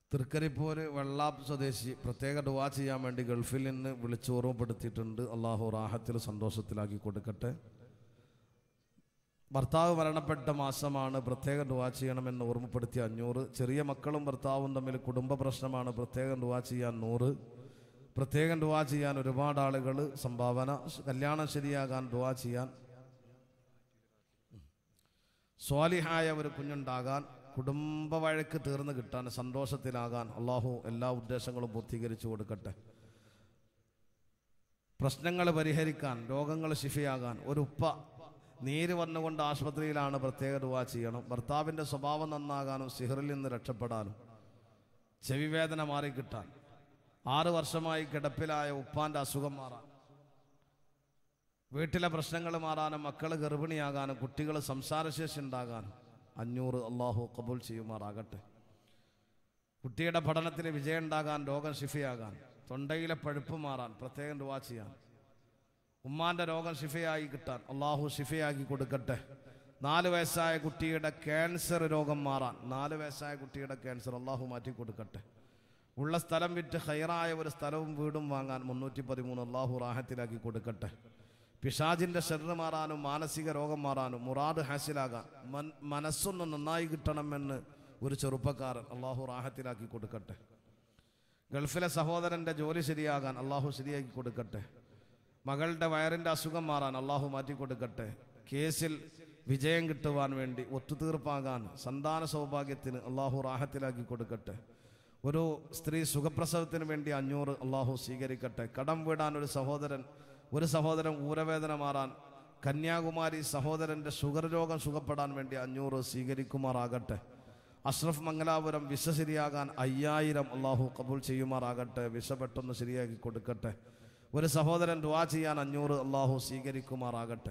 തൃക്കരിപ്പൂര് വെള്ളാപ്പ് സ്വദേശി പ്രത്യേക ദുവാ ചെയ്യാൻ വേണ്ടി ഗൾഫിൽ നിന്ന് വിളിച്ച് ഓർമ്മപ്പെടുത്തിയിട്ടുണ്ട് അള്ളാഹു റാഹത്തിൽ സന്തോഷത്തിലാക്കി കൊടുക്കട്ടെ ഭർത്താവ് മരണപ്പെട്ട മാസമാണ് പ്രത്യേക ദുവാ ചെയ്യണമെന്ന് ഓർമ്മപ്പെടുത്തിയ അഞ്ഞൂറ് ചെറിയ മക്കളും ഭർത്താവും തമ്മിൽ കുടുംബ പ്രശ്നമാണ് പ്രത്യേകം ദുവാ ചെയ്യാൻ നൂറ് പ്രത്യേകം ദുവാ ചെയ്യാൻ ഒരുപാട് ആളുകൾ സംഭാവന കല്യാണം ശരിയാകാൻ ദുവാ ചെയ്യാൻ സ്വാലിഹായ ഒരു കുഞ്ഞുണ്ടാകാൻ കുടുംബ വഴക്ക് തീർന്നു കിട്ടാൻ സന്തോഷത്തിലാകാൻ അള്ളാഹു എല്ലാ ഉദ്ദേശങ്ങളും പൂർത്തീകരിച്ചു കൊടുക്കട്ടെ പ്രശ്നങ്ങൾ പരിഹരിക്കാൻ രോഗങ്ങൾ ശിഫയാകാൻ ഒരു ഉപ്പ നീര് വന്നുകൊണ്ട് ആശുപത്രിയിലാണ് പ്രത്യേക ദുവാ ചെയ്യണം ഭർത്താവിൻ്റെ സ്വഭാവം നന്നാകാനും സിഹറിൽ നിന്ന് രക്ഷപ്പെടാനും ചെവിവേദന മാറിക്കിട്ടാൻ ആറ് വർഷമായി കിടപ്പിലായ ഉപ്പാൻ്റെ അസുഖം മാറാൻ വീട്ടിലെ പ്രശ്നങ്ങൾ മാറാനും മക്കൾ ഗർഭിണിയാകാനും കുട്ടികൾ സംസാരശേഷി ഉണ്ടാകാനും അഞ്ഞൂറ് അള്ളാഹു കബൂൽ ചെയ്യുമാറാകട്ടെ കുട്ടിയുടെ പഠനത്തിൽ വിജയം ഉണ്ടാകാൻ രോഗം ഷിഫയാകാൻ തൊണ്ടയിലെ പഴുപ്പ് മാറാൻ പ്രത്യേകം ദുവാ ചെയ്യാൻ ഉമ്മാന്റെ രോഗം ഷിഫയായി കിട്ടാൻ അള്ളാഹു ഷിഫയാക്കി കൊടുക്കട്ടെ നാല് വയസ്സായ കുട്ടിയുടെ ക്യാൻസർ രോഗം മാറാൻ നാല് വയസ്സായ കുട്ടിയുടെ ക്യാൻസർ അള്ളാഹു മാറ്റി കൊടുക്കട്ടെ ഉള്ള സ്ഥലം വിറ്റ് ഹൈറായ ഒരു സ്ഥലവും വീടും വാങ്ങാൻ മുന്നൂറ്റി പതിമൂന്ന് അള്ളാഹു റാഹത്തിലാക്കി കൊടുക്കട്ടെ പിശാജിന്റെ ശരീരം മാറാനും മാനസിക രോഗം മാറാനും മുറാദ് ഹാസിലാകാൻ മൻ മനസ്സൊന്ന് നന്നായി കിട്ടണമെന്ന് ഒരു ചെറുപ്പക്കാരൻ അള്ളാഹു റാഹത്തിലാക്കി കൊടുക്കട്ടെ ഗൾഫിലെ സഹോദരൻ്റെ ജോലി ശരിയാകാൻ അള്ളാഹു ശരിയാക്കി കൊടുക്കട്ടെ മകളുടെ വയറിൻ്റെ അസുഖം മാറാൻ അള്ളാഹു മാറ്റി കൊടുക്കട്ടെ കേസിൽ വിജയം കിട്ടുവാൻ വേണ്ടി ഒത്തുതീർപ്പാകാൻ സന്താന സൗഭാഗ്യത്തിന് അള്ളാഹു റാഹത്തിലാക്കി കൊടുക്കട്ടെ ഒരു സ്ത്രീ സുഖപ്രസവത്തിന് വേണ്ടി അഞ്ഞൂറ് അള്ളാഹു സ്വീകരിക്കട്ടെ കടം വീടാൻ ഒരു സഹോദരൻ ഒരു സഹോദരൻ ഊരവേദന മാറാൻ കന്യാകുമാരി സഹോദരൻ്റെ ഷുഗർ രോഗം സുഖപ്പെടാൻ വേണ്ടി അഞ്ഞൂറ് സ്വീകരിക്കുമാറാകട്ടെ അഷ്റഫ് മംഗലാപുരം വിസ ശരിയാകാൻ അയ്യായിരം അള്ളാഹു കബൂൽ ചെയ്യുമാറാകട്ടെ വിസ പെട്ടെന്ന് ശരിയാക്കി കൊടുക്കട്ടെ ഒരു സഹോദരൻ ദുവാ ചെയ്യാൻ അഞ്ഞൂറ് അള്ളാഹു സ്വീകരിക്കുമാറാകട്ടെ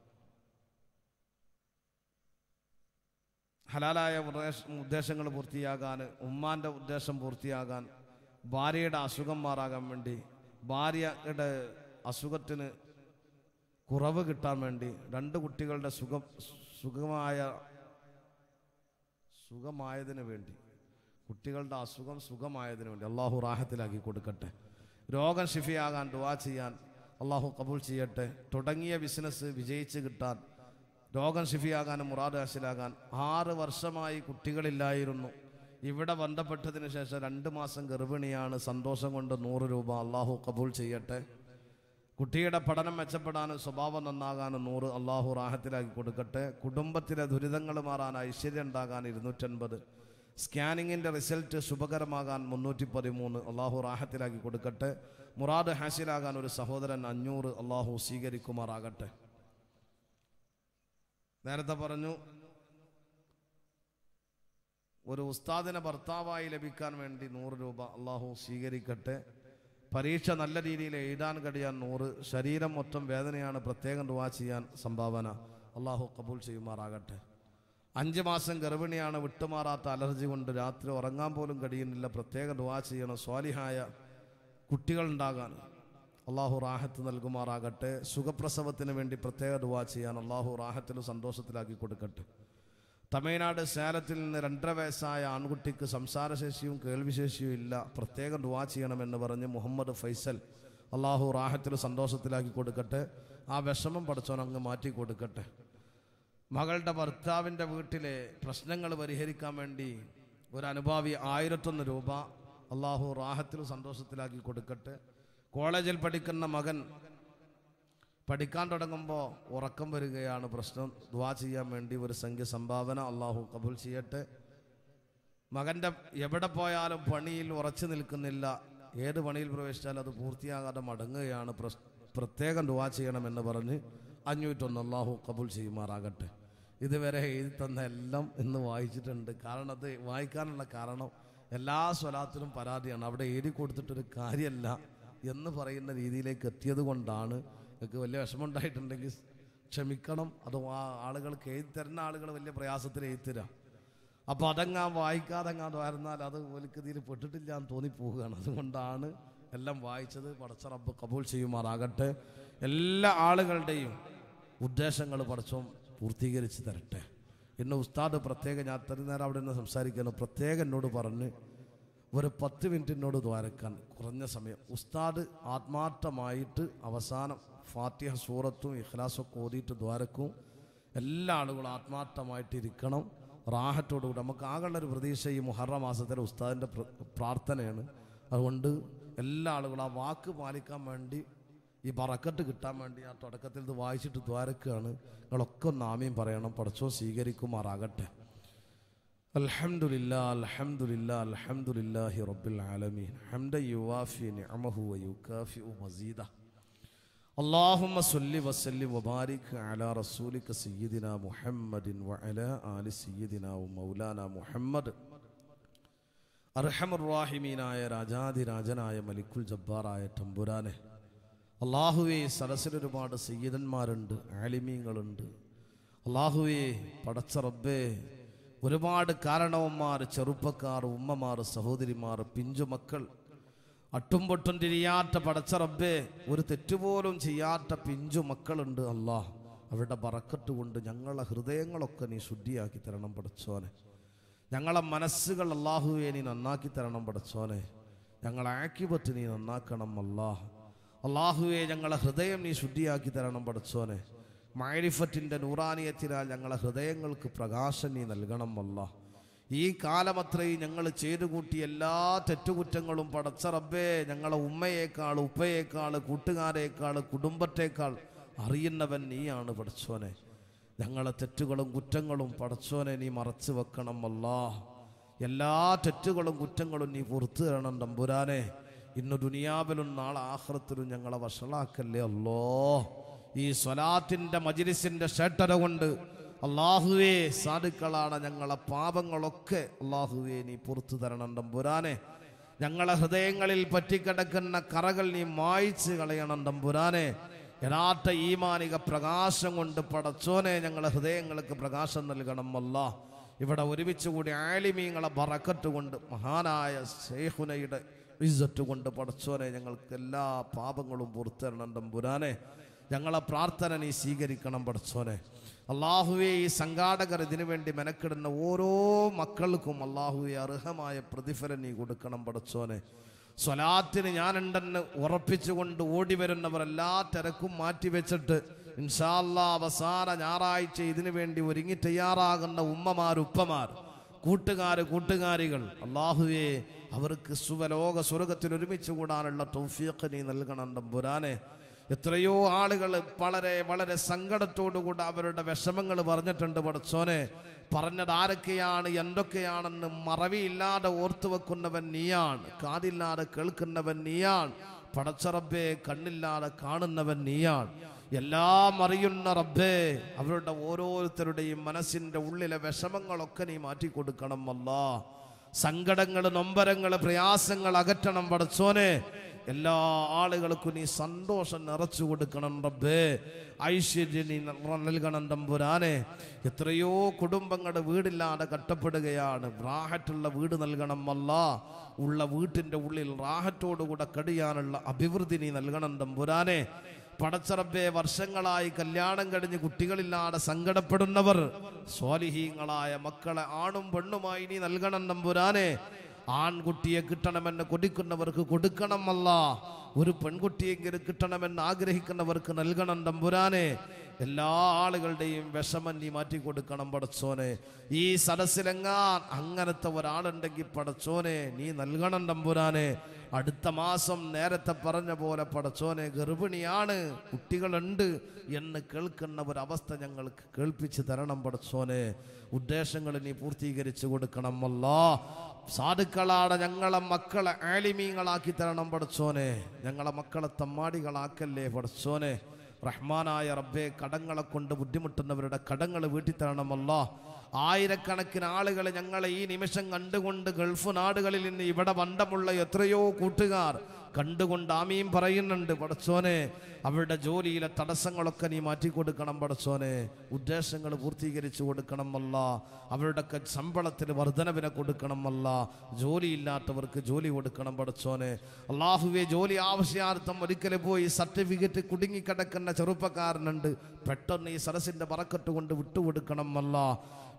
ഹലാലായ ഉദ്ദേശ- ഉദ്ദേശങ്ങൾ പൂർത്തിയാകാൻ ഉമ്മാൻ്റെ ഉദ്ദേശം പൂർത്തിയാകാൻ ഭാര്യയുടെ അസുഖം മാറാകാൻ വേണ്ടി ഭാര്യയുടെ അസുഖത്തിന് കുറവ് കിട്ടാൻ വേണ്ടി രണ്ട് കുട്ടികളുടെ സുഖം സുഖമായ സുഖമായതിന് വേണ്ടി കുട്ടികളുടെ അസുഖം സുഖമായതിന് വേണ്ടി അള്ളാഹു റാഹത്തിലാക്കി കൊടുക്കട്ടെ രോഗം ഷിഫിയാകാൻ ദുവാ ചെയ്യാൻ അള്ളാഹു കബൂൾ ചെയ്യട്ടെ തുടങ്ങിയ ബിസിനസ് വിജയിച്ച് കിട്ടാൻ രോഗം ഷിഫിയാകാനും മുറാദ് ഹാസിലാകാൻ ആറ് വർഷമായി കുട്ടികളില്ലായിരുന്നു ഇവിടെ ബന്ധപ്പെട്ടതിന് ശേഷം രണ്ട് മാസം ഗർഭിണിയാണ് സന്തോഷം കൊണ്ട് നൂറ് രൂപ അള്ളാഹു കബൂൾ ചെയ്യട്ടെ കുട്ടിയുടെ പഠനം മെച്ചപ്പെടാനും സ്വഭാവം നന്നാകാനും നൂറ് അള്ളാഹു റാഹത്തിലാക്കി കൊടുക്കട്ടെ കുടുംബത്തിലെ ദുരിതങ്ങൾ മാറാൻ ഐശ്വര്യം ഉണ്ടാകാൻ ഇരുന്നൂറ്റൻപത് സ്കാനിങ്ങിൻ്റെ റിസൾട്ട് ശുഭകരമാകാൻ മുന്നൂറ്റി പതിമൂന്ന് അള്ളാഹു റാഹത്തിലാക്കി കൊടുക്കട്ടെ മുറാദ് ഹാസിലാകാൻ ഒരു സഹോദരൻ അഞ്ഞൂറ് അള്ളാഹു സ്വീകരിക്കുമാറാകട്ടെ നേരത്തെ പറഞ്ഞു ഒരു ഉസ്താദിനെ ഭർത്താവായി ലഭിക്കാൻ വേണ്ടി നൂറ് രൂപ അള്ളാഹു സ്വീകരിക്കട്ടെ പരീക്ഷ നല്ല രീതിയിൽ എഴുതാൻ കഴിയാൻ നൂറ് ശരീരം മൊത്തം വേദനയാണ് പ്രത്യേകം ദുവാ ചെയ്യാൻ സംഭാവന അള്ളാഹു കബൂൽ ചെയ്യുമാറാകട്ടെ അഞ്ച് മാസം ഗർഭിണിയാണ് വിട്ടുമാറാത്ത അലർജി കൊണ്ട് രാത്രി ഉറങ്ങാൻ പോലും കഴിയുന്നില്ല പ്രത്യേകം ദുവാ ചെയ്യണം സ്വാലിഹായ കുട്ടികളുണ്ടാകാൻ അള്ളാഹു റാഹത്ത് നൽകുമാറാകട്ടെ സുഖപ്രസവത്തിന് വേണ്ടി പ്രത്യേക ദുവാ ചെയ്യാൻ അള്ളാഹു റാഹത്തിലും സന്തോഷത്തിലാക്കി കൊടുക്കട്ടെ തമിഴ്നാട് സേലത്തിൽ നിന്ന് രണ്ടര വയസ്സായ ആൺകുട്ടിക്ക് സംസാരശേഷിയും കേൾവിശേഷിയും ഇല്ല പ്രത്യേകം ദുവാ ചെയ്യണമെന്ന് പറഞ്ഞ് മുഹമ്മദ് ഫൈസൽ അള്ളാഹു റാഹത്തിൽ സന്തോഷത്തിലാക്കി കൊടുക്കട്ടെ ആ വിഷമം പഠിച്ചോൻ അങ്ങ് മാറ്റി കൊടുക്കട്ടെ മകളുടെ ഭർത്താവിൻ്റെ വീട്ടിലെ പ്രശ്നങ്ങൾ പരിഹരിക്കാൻ വേണ്ടി ഒരു അനുഭാവി ആയിരത്തൊന്ന് രൂപ അള്ളാഹു റാഹത്തിൽ സന്തോഷത്തിലാക്കി കൊടുക്കട്ടെ കോളേജിൽ പഠിക്കുന്ന മകൻ പഠിക്കാൻ തുടങ്ങുമ്പോൾ ഉറക്കം വരികയാണ് പ്രശ്നം ദ്വാ ചെയ്യാൻ വേണ്ടി ഒരു സംഖ്യ സംഭാവന അള്ളാഹു കബൂൽ ചെയ്യട്ടെ മകൻ്റെ എവിടെ പോയാലും പണിയിൽ ഉറച്ചു നിൽക്കുന്നില്ല ഏത് പണിയിൽ പ്രവേശിച്ചാലും അത് പൂർത്തിയാകാതെ മടങ്ങുകയാണ് പ്രസ്- പ്രത്യേകം ദുവാ ചെയ്യണമെന്ന് പറഞ്ഞ് അഞ്ഞൂറ്റൊന്ന് അള്ളാഹു കബൂൽ ചെയ്യുമാറാകട്ടെ ഇതുവരെ എഴുതി തന്ന എല്ലാം ഇന്ന് വായിച്ചിട്ടുണ്ട് കാരണം അത് വായിക്കാനുള്ള കാരണം എല്ലാ സ്വലാത്തിനും പരാതിയാണ് അവിടെ എഴുതി കൊടുത്തിട്ടൊരു കാര്യമല്ല എന്ന് പറയുന്ന രീതിയിലേക്ക് എത്തിയത് കൊണ്ടാണ് നിങ്ങൾക്ക് വലിയ വിഷമമുണ്ടായിട്ടുണ്ടെങ്കിൽ ക്ഷമിക്കണം അത് ആ- ആളുകൾക്ക് എഴുതി തരുന്ന ആളുകൾ വലിയ പ്രയാസത്തിൽ എഴുത്തരാം അപ്പോൾ അതങ്ങാ വായിക്കാതങ്ങാ വരുന്നാൽ അത് ഒലിക്ക് ഇതിൽ പെട്ടിട്ടില്ല എന്ന് തോന്നിപ്പോവുകയാണ് അതുകൊണ്ടാണ് എല്ലാം വായിച്ചത് പടച്ച റബ്ബ് കബൂൽ ചെയ്യുമാറാകട്ടെ എല്ലാ ആളുകളുടെയും ഉദ്ദേശങ്ങൾ പടച്ചോം പൂർത്തീകരിച്ച് തരട്ടെ ഇന്ന് ഉസ്താദ് പ്രത്യേകം ഞാൻ അത്രയും നേരം അവിടെ നിന്ന് സംസാരിക്കുന്നു പ്രത്യേകം എന്നോട് പറഞ്ഞ് ഒരു പത്ത് മിനിറ്റിനോട് ദ്വാരക്കാൻ കുറഞ്ഞ സമയം ഉസ്താദ് ആത്മാർത്ഥമായിട്ട് അവസാനം ഫാത്തിഹ സൂറത്തും ഇഖ്ലാസൊക്കെ ഓതിയിട്ട് ദ്വാരക്കും എല്ലാ ആളുകളും ആത്മാർത്ഥമായിട്ട് ഇരിക്കണം റാഹത്തോടുകൂടി നമുക്ക് ആകെയുള്ളൊരു പ്രതീക്ഷ ഈ മുഹറ മാസത്തിലെ ഉസ്താദിൻ്റെ പ്ര- പ്രാർത്ഥനയാണ് അതുകൊണ്ട് എല്ലാ ആളുകളും ആ വാക്ക് പാലിക്കാൻ വേണ്ടി ഈ ബറക്കത്ത് കിട്ടാൻ വേണ്ടി ആ തുടക്കത്തിൽ ഇത് വായിച്ചിട്ട് ദ്വാരക്കുകയാണ് നിങ്ങളൊക്കെ ഒന്ന് ആമയും പറയണം പഠിച്ചോ സ്വീകരിക്കുമാറാകട്ടെ അൽഹംദുലില്ലാ അൽഹംദുലില്ലാ അൽഹംദുലില്ലാഹി റബ്ബിൽ ആലമീൻ ഹംദ യുവാഫി നിഅമഹു വയുകാഫിഉ മസീദ اللهم صل وسلم وبارك على رسولك سيدنا محمد وعلى آل سيدنا ومولانا محمد അർഹമുറാഹിമീനായ രാജാതിരാജനായ മലിക്കുൽ ജബ്ബാറായ തമ്പുരാനെ അള്ളാഹുവെ സരസിൽ ഒരുപാട് സയ്യിദന്മാരുണ്ട് ആലിമീങ്ങളുണ്ട് അള്ളാഹുവെ പടച്ച റബ്ബേ ഒരുപാട് കാരണവന്മാർ ചെറുപ്പക്കാർ ഉമ്മമാർ സഹോദരിമാർ പിഞ്ചുമക്കൾ അട്ടും പൊട്ടും തിരിയാത്ത പടച്ച റബ്ബേ ഒരു തെറ്റുപോലും ചെയ്യാത്ത പിഞ്ചു മക്കളുണ്ട് അള്ളാഹ് അവരുടെ ബറക്കത്ത് കൊണ്ട് ഞങ്ങളെ ഹൃദയങ്ങളൊക്കെ നീ ശുദ്ധിയാക്കി തരണം പടച്ചോനെ ഞങ്ങളെ മനസ്സുകൾ അള്ളാഹുവെ നീ നന്നാക്കി തരണം പടച്ചോനെ ഞങ്ങളെ ആക്കിപത്ത് നീ നന്നാക്കണം അല്ലാഹ് അള്ളാഹുവെ ഞങ്ങളെ ഹൃദയം നീ ശുദ്ധിയാക്കി തരണം പടച്ചോനെ മാരിഫത്തിൻ്റെ നൂറാനിയത്തിനാൽ ഞങ്ങളെ ഹൃദയങ്ങൾക്ക് പ്രകാശം നീ നൽകണം അല്ലാഹ് ഈ കാലമത്രയും ഞങ്ങൾ ചെയ്തു കൂട്ടിയ എല്ലാ തെറ്റുകുറ്റങ്ങളും പടച്ച റബ്ബേ ഞങ്ങളെ ഉമ്മയേക്കാൾ ഉപ്പയേക്കാൾ കൂട്ടുകാരേക്കാൾ കുടുംബത്തേക്കാൾ അറിയുന്നവൻ നീയാണ് പടച്ചോനെ ഞങ്ങളെ തെറ്റുകളും കുറ്റങ്ങളും പടച്ചോനെ നീ മറച്ചു വെക്കണം അല്ലാ എല്ലാ തെറ്റുകളും കുറ്റങ്ങളും നീ പുറത്തു തരണം തമ്പുരാനെ ഇന്ന് ദുനിയാവിലും നാളെ ആഹ്റത്തിലും ഞങ്ങളെ വഷളാക്കല്ലേ അല്ലോ ഈ സ്വലാത്തിന്റെ മജിലിസിന്റെ ഷട്ടര കൊണ്ട് അള്ളാഹുവേ സാധുക്കളാണ് ഞങ്ങളെ പാപങ്ങളൊക്കെ അള്ളാഹുവേ നീ പുറത്തു തരണം തമ്പുരാനെ ഞങ്ങളെ ഹൃദയങ്ങളിൽ പറ്റിക്കിടക്കുന്ന കറകൾ നീ മായ്ച്ചു കളയണം തമ്പുരാനെ യഥാർത്ഥ ഈമാനിക പ്രകാശം കൊണ്ട് പടച്ചോനെ ഞങ്ങളെ ഹൃദയങ്ങൾക്ക് പ്രകാശം നൽകണം അല്ല ഇവിടെ ഒരുമിച്ച് കൂടി ആലിമീങ്ങളെ ബറക്കത്ത് കൊണ്ട് മഹാനായ ശേഖുനയുടെ ഇസ്സത്ത് കൊണ്ട് പടച്ചോനെ ഞങ്ങൾക്ക് എല്ലാ പാപങ്ങളും പുറത്തരണം തമ്പുരാനെ ഞങ്ങളെ പ്രാർത്ഥന നീ സ്വീകരിക്കണം പടച്ചോനെ അള്ളാഹുവെ ഈ സംഘാടകർ ഇതിനു വേണ്ടി മെനക്കിടുന്ന ഓരോ മക്കൾക്കും അള്ളാഹുവെ അർഹമായ പ്രതിഫലം നീ കൊടുക്കണം പടച്ചോനെ സ്വലാത്തിന് ഞാനുണ്ടെന്ന് ഉറപ്പിച്ചുകൊണ്ട് ഓടി വരുന്നവർ എല്ലാ തിരക്കും മാറ്റിവെച്ചിട്ട് ഇൻഷാല്ല അവസാന ഞായറാഴ്ച ഇതിനു വേണ്ടി ഒരുങ്ങി തയ്യാറാകുന്ന ഉമ്മമാർ ഉപ്പമാർ കൂട്ടുകാര് കൂട്ടുകാരികൾ അള്ളാഹുവേ അവർക്ക് സുവലോക സ്വർഗത്തിൽ ഒരുമിച്ച് കൂടാനുള്ള തൗഫീഖ് നീ നൽകണം തമ്പുരാനെ എത്രയോ ആളുകൾ വളരെ വളരെ സങ്കടത്തോടുകൂടി അവരുടെ വിഷമങ്ങൾ പറഞ്ഞിട്ടുണ്ട് പടച്ചോനെ പറഞ്ഞത് ആരൊക്കെയാണ് എന്തൊക്കെയാണെന്ന് മറവിയില്ലാതെ ഓർത്തു വെക്കുന്നവൻ നീയാണ് കാതില്ലാതെ കേൾക്കുന്നവൻ നീയാണ് പടച്ചറബ്ബേ കണ്ണില്ലാതെ കാണുന്നവൻ നീയാണ് എല്ലാം അറിയുന്ന റബ്ബേ അവരുടെ ഓരോരുത്തരുടെയും മനസ്സിന്റെ ഉള്ളിലെ വിഷമങ്ങളൊക്കെ നീ മാറ്റിക്കൊടുക്കണം അല്ലാ സങ്കടങ്ങൾ നൊമ്പരങ്ങൾ പ്രയാസങ്ങൾ അകറ്റണം പടച്ചോനെ എല്ലാ ആളുകൾക്കും നീ സന്തോഷം നിറച്ചു കൊടുക്കണം റബ്ബേ ഐശ്വര്യം നീ നൽകണം തമ്പുരാനെ എത്രയോ കുടുംബങ്ങളുടെ വീടില്ലാതെ കട്ടപ്പെടുകയാണ് റാഹറ്റുള്ള വീട് നൽകണം അല്ല ഉള്ള വീട്ടിൻ്റെ ഉള്ളിൽ റാഹറ്റോടുകൂടെ കടിയാനുള്ള അഭിവൃദ്ധി നീ നൽകണം തമ്പുരാനെ പടച്ചറബെ വർഷങ്ങളായി കല്യാണം കഴിഞ്ഞ് കുട്ടികളില്ലാതെ സങ്കടപ്പെടുന്നവർ സ്വാലിഹീങ്ങളായ മക്കളെ ആണും പെണ്ണുമായി നീ നൽകണം തമ്പുരാനെ ആൺകുട്ടിയെ കിട്ടണമെന്ന് കൊതിക്കുന്നവർക്ക് കൊടുക്കണമല്ല ഒരു പെൺകുട്ടിയെങ്കിലും കിട്ടണമെന്ന് ആഗ്രഹിക്കുന്നവർക്ക് നൽകണം തമ്പുരാനെ എല്ലാ ആളുകളുടെയും വിഷമം നീ മാറ്റി കൊടുക്കണം പടച്ചോനെ ഈ സദസ്സിലെങ്ങാൻ അങ്ങനത്തെ ഒരാളുണ്ടെങ്കിൽ പടച്ചോനെ നീ നൽകണം തമ്പുരാനെ അടുത്ത മാസം നേരത്തെ പറഞ്ഞ പോലെ പടച്ചോനെ ഗർഭിണിയാണ് കുട്ടികളുണ്ട് എന്ന് കേൾക്കുന്ന ഒരവസ്ഥ ഞങ്ങൾക്ക് കേൾപ്പിച്ച് തരണം പടച്ചോനെ ഉദ്ദേശങ്ങൾ നീ പൂർത്തീകരിച്ചു കൊടുക്കണം അല്ലാ സാധുക്കളാണ് ഞങ്ങളെ മക്കളെ ആലിമീങ്ങളാക്കി തരണം പടച്ചോനെ ഞങ്ങളെ മക്കളെ തമ്മാടികളാക്കല്ലേ പടച്ചോനെ റഹ്മാനായ റബ്ബെ കടങ്ങളെ കൊണ്ട് ബുദ്ധിമുട്ടുന്നവരുടെ കടങ്ങൾ വീട്ടി തരണമല്ല ആയിരക്കണക്കിന് ആളുകൾ ഞങ്ങളെ ഈ നിമിഷം കണ്ടുകൊണ്ട് ഗൾഫ് നാടുകളിൽ നിന്ന് ഇവിടെ ബന്ധമുള്ള എത്രയോ കൂട്ടുകാർ കണ്ടുകൊണ്ട് ആമീം പറയുന്നുണ്ട് പടച്ചോനെ അവരുടെ ജോലിയിലെ തടസ്സങ്ങളൊക്കെ നീ മാറ്റിക്കൊടുക്കണം പടച്ചോനെ ഉദ്ദേശങ്ങൾ പൂർത്തീകരിച്ചു കൊടുക്കണമല്ല അവരുടെയൊക്കെ ശമ്പളത്തിന് വർധനവിനെ കൊടുക്കണമല്ല ജോലിയില്ലാത്തവർക്ക് ജോലി കൊടുക്കണം പടച്ചോനെ അള്ളാഹുവെ ജോലി ആവശ്യാർത്ഥം ഒരിക്കൽ പോയി സർട്ടിഫിക്കറ്റ് കുടുങ്ങിക്കിടക്കുന്ന ചെറുപ്പക്കാരനുണ്ട് പെട്ടെന്ന് ഈ സരസിന്റെ പറക്കട്ട് കൊണ്ട് വിട്ടുകൊടുക്കണം അല്ല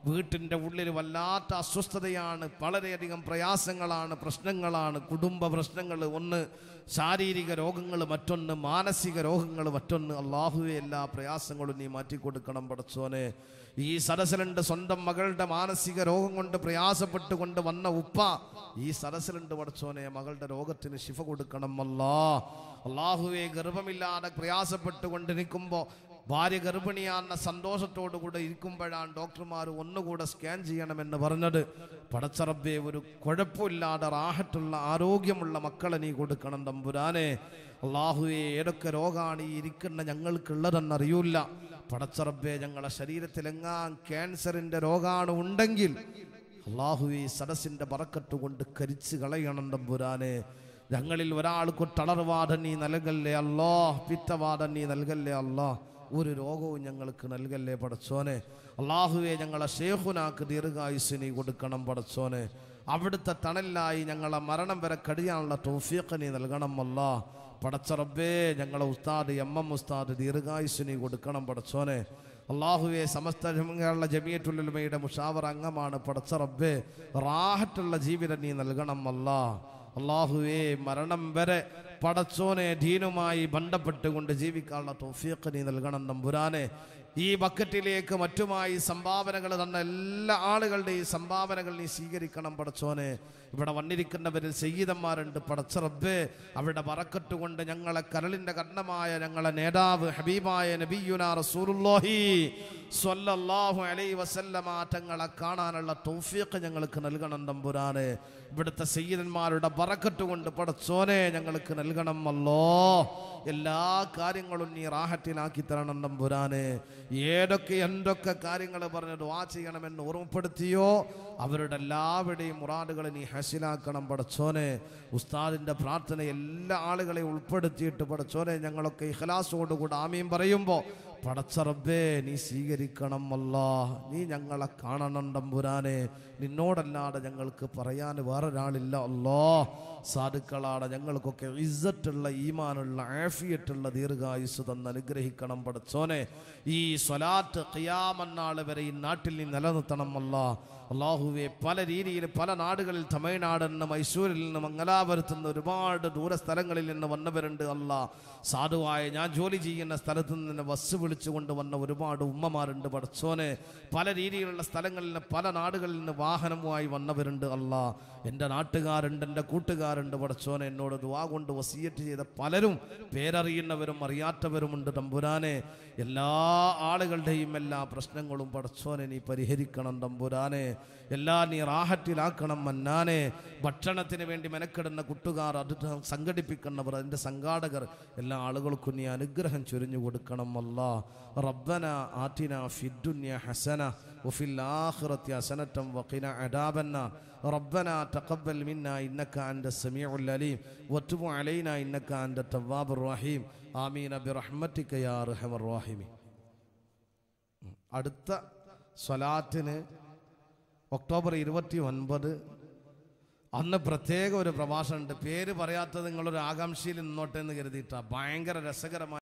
വീട്ടിൻ്റെ ഉള്ളിൽ വല്ലാത്ത അസ്വസ്ഥതയാണ് വളരെയധികം പ്രയാസങ്ങളാണ് പ്രശ്നങ്ങളാണ് കുടുംബ പ്രശ്നങ്ങൾ ഒന്ന് ശാരീരിക രോഗങ്ങൾ മറ്റൊന്ന് മാനസിക രോഗങ്ങൾ മറ്റൊന്ന് അള്ളാഹുവെ എല്ലാ പ്രയാസങ്ങളും നീ മാറ്റിക്കൊടുക്കണം പടച്ചോനെ ഈ സദസ്സിലുണ്ട് സ്വന്തം മകളുടെ മാനസിക രോഗം കൊണ്ട് പ്രയാസപ്പെട്ടുകൊണ്ട് വന്ന ഉപ്പ ഈ സദസ്സിലുണ്ട് പടച്ചോനെ മകളുടെ രോഗത്തിന് ശിഫ കൊടുക്കണം അല്ലാ അള്ളാഹുവെ ഗർഭമില്ലാതെ പ്രയാസപ്പെട്ടുകൊണ്ട് നിൽക്കുമ്പോൾ ഭാര്യ ഗർഭിണിയാന്ന സന്തോഷത്തോടു കൂടെ ഇരിക്കുമ്പോഴാണ് ഡോക്ടർമാർ ഒന്നുകൂടെ സ്കാൻ ചെയ്യണമെന്ന് പറഞ്ഞത് പടച്ചറബെ ഒരു കുഴപ്പമില്ലാതെ റാഹത്തുള്ള ആരോഗ്യമുള്ള മക്കളെ നീ കൊടുക്കണം തമ്പുരാനെ അള്ളാഹുവെ ഏതൊക്കെ രോഗമാണ് ഈ ഇരിക്കുന്ന ഞങ്ങൾക്കുള്ളതെന്നറിയൂല പടച്ചറബെ ഞങ്ങളെ ശരീരത്തിലെങ്ങാൻ ക്യാൻസറിന്റെ രോഗാണ് ഉണ്ടെങ്കിൽ അള്ളാഹുവെ സദസ്സിന്റെ പറക്കത്ത് കൊണ്ട് കരിച്ച് കളയണം തമ്പുരാനെ ഞങ്ങളിൽ ഒരാൾക്ക് തളർവാദം നീ നൽകല്ലേ അല്ലോ പിത്തവാദം നീ നൽകല്ലേ അല്ലോ ഒരു രോഗവും ഞങ്ങൾക്ക് നൽകല്ലേ പടച്ചോനെ അള്ളാഹുവെ ഞങ്ങളെ ഷേഖുനാക്ക് ദീർഘായുസ് നീ കൊടുക്കണം പടച്ചോനെ അവിടുത്തെ തണലിലായി ഞങ്ങളെ മരണം വരെ കഴിയാനുള്ള തോഫിയൊക്കെ നീ നൽകണം അല്ല പടച്ചറബേ ഞങ്ങളെ ഉസ്താദ് എം എം ഉസ്താദ് ദീർഘായുസ് നീ കൊടുക്കണം പടച്ചോനെ അള്ളാഹുവെ സമസ്ത കേരള ജമിയറ്റുലുമയുടെ മുഷാവർ അംഗമാണ് പടച്ചറബേ റാഹത്തുള്ള ജീവിതം നീ നൽകണം അല്ലാ അള്ളാഹുവേ മരണം വരെ പടച്ചോനെ ദീനുമായി ബന്ധപ്പെട്ടുകൊണ്ട് ജീവിക്കാനുള്ള തോഫിയൊക്കെ നീ നൽകണം നമ്പുരാനെ ഈ ബക്കറ്റിലേക്ക് മറ്റുമായി സംഭാവനകൾ തന്ന എല്ലാ ആളുകളുടെയും സംഭാവനകൾ നീ സ്വീകരിക്കണം പടച്ചോനെ ഇവിടെ വന്നിരിക്കുന്നവരിൽ സയ്യിദന്മാരുണ്ട് പടച്ച റബ്ബേ അവരുടെ പറക്കത്ത് കൊണ്ട് ഞങ്ങളെ കരളിന്റെ കർണമായ ഞങ്ങളെ നേതാവ് ഹബീബായ നബിയുന റസൂലുള്ളാഹി സ്വല്ലല്ലാഹു അലൈഹി വസല്ലമ തങ്ങളെ കാണാനുള്ള തൗഫീഖ് ഞങ്ങൾക്ക് നൽകണം തമ്പുരാനെ ഇവിടുത്തെ സയ്യിദന്മാരുടെ ബറക്കത്ത് കൊണ്ട് പടച്ചോനെ ഞങ്ങൾക്ക് നൽകണം അല്ലോ എല്ലാ കാര്യങ്ങളും നീ റാഹത്തിലാക്കി തരണം തമ്പുരാനെ ഏതൊക്കെ എന്തൊക്കെ കാര്യങ്ങൾ പറഞ്ഞ് ദുആ ചെയ്യണമെന്ന് ഓർമ്മപ്പെടുത്തിയോ അവരുടെ എല്ലാവരുടെയും മുറാദുകൾ നീ ഹസിലാക്കണം പടച്ചോനെ ഉസ്താദിന്റെ പ്രാർത്ഥന എല്ലാ ആളുകളെയും ഉൾപ്പെടുത്തിയിട്ട് പടച്ചോനെ ഞങ്ങളൊക്കെ ഇഖലാസോടുകൂടെ ആമീൻ പറയുമ്പോൾ പടച്ചറബേ നീ സ്വീകരിക്കണം അല്ല നീ ഞങ്ങളെ കാണണം തമ്പുരാനെ നിന്നോടല്ലാതെ ഞങ്ങൾക്ക് പറയാൻ വേറൊരാളില്ല അല്ലോ സാധുക്കളാണ് ഞങ്ങൾക്കൊക്കെ ഇസ്സത്തുള്ള ഈമാനുള്ള ആഫിയത്തുള്ള ദീർഘായുസ് തന്ന് അനുഗ്രഹിക്കണം പടച്ചോനെ ഈ സ്വലാത്ത് ഖിയാമന്നാൾ വരെ ഈ നാട്ടിൽ നീ നിലനിർത്തണം അല്ല അള്ളാഹുവെ പല രീതിയിൽ പല നാടുകളിൽ തമിഴ്നാട് നിന്ന് മൈസൂരിൽ നിന്ന് മംഗലാപുരത്ത് നിന്ന് ഒരുപാട് ദൂര സ്ഥലങ്ങളിൽ നിന്ന് വന്നവരുണ്ട് അല്ല സാധുവായ ഞാൻ ജോലി ചെയ്യുന്ന സ്ഥലത്ത് നിന്ന് ബസ് വിളിച്ചുകൊണ്ട് വന്ന ഒരുപാട് ഉമ്മമാരുണ്ട് പടച്ചോനെ പല രീതിയിലുള്ള സ്ഥലങ്ങളിൽ നിന്ന് പല നാടുകളിൽ നിന്ന് വാഹനവുമായി വന്നവരുണ്ട് അല്ല എൻ്റെ നാട്ടുകാരുണ്ട് എൻ്റെ കൂട്ടുകാരുണ്ട് പടച്ചോനെ എന്നോട് ദുവാ കൊണ്ട് വസീയറ്റ് ചെയ്ത പലരും പേരറിയുന്നവരും അറിയാത്തവരുമുണ്ട് തമ്പുരാനെ എല്ലാ ആളുകളുടെയും എല്ലാ പ്രശ്നങ്ങളും പടച്ചോനെ നീ പരിഹരിക്കണം തമ്പുരാനെ എല്ലാ നീ റാഹറ്റിലാക്കണം മന്നാനെ ഭക്ഷണത്തിന് വേണ്ടി മെനക്കെടുന്ന കുട്ടുകാർ അത് സംഘടിപ്പിക്കുന്നവർ അതിൻ്റെ സംഘാടകർ എല്ലാ ആളുകൾക്കും നീ അനുഗ്രഹം ചൊരിഞ്ഞു കൊടുക്കണം അല്ല റബ്ബന ആറ്റിന ഫിദ്ദുന്യ ഹസന വഫിൽ ആഖിറത്തി ഹസനത്തം വഖിന അദാബന്ന ربنا تقبل منا إنك أنت السميع العليم وتب علينا إنك أنت التواب الرحيم آمين برحمتك يا أرحم الراحمين അടുത്ത സ്വലാത്തിന് ഒക്ടോബർ ഇരുപത്തി ഒൻപത് അന്ന് പ്രത്യേക ഒരു പ്രഭാഷണമുണ്ട് പേര് പറയാത്തത് നിങ്ങളൊരു ആകാംക്ഷയിൽ നിന്നോട്ടെ എന്ന് കരുതിയിട്ടാണ് ഭയങ്കര രസകരമായ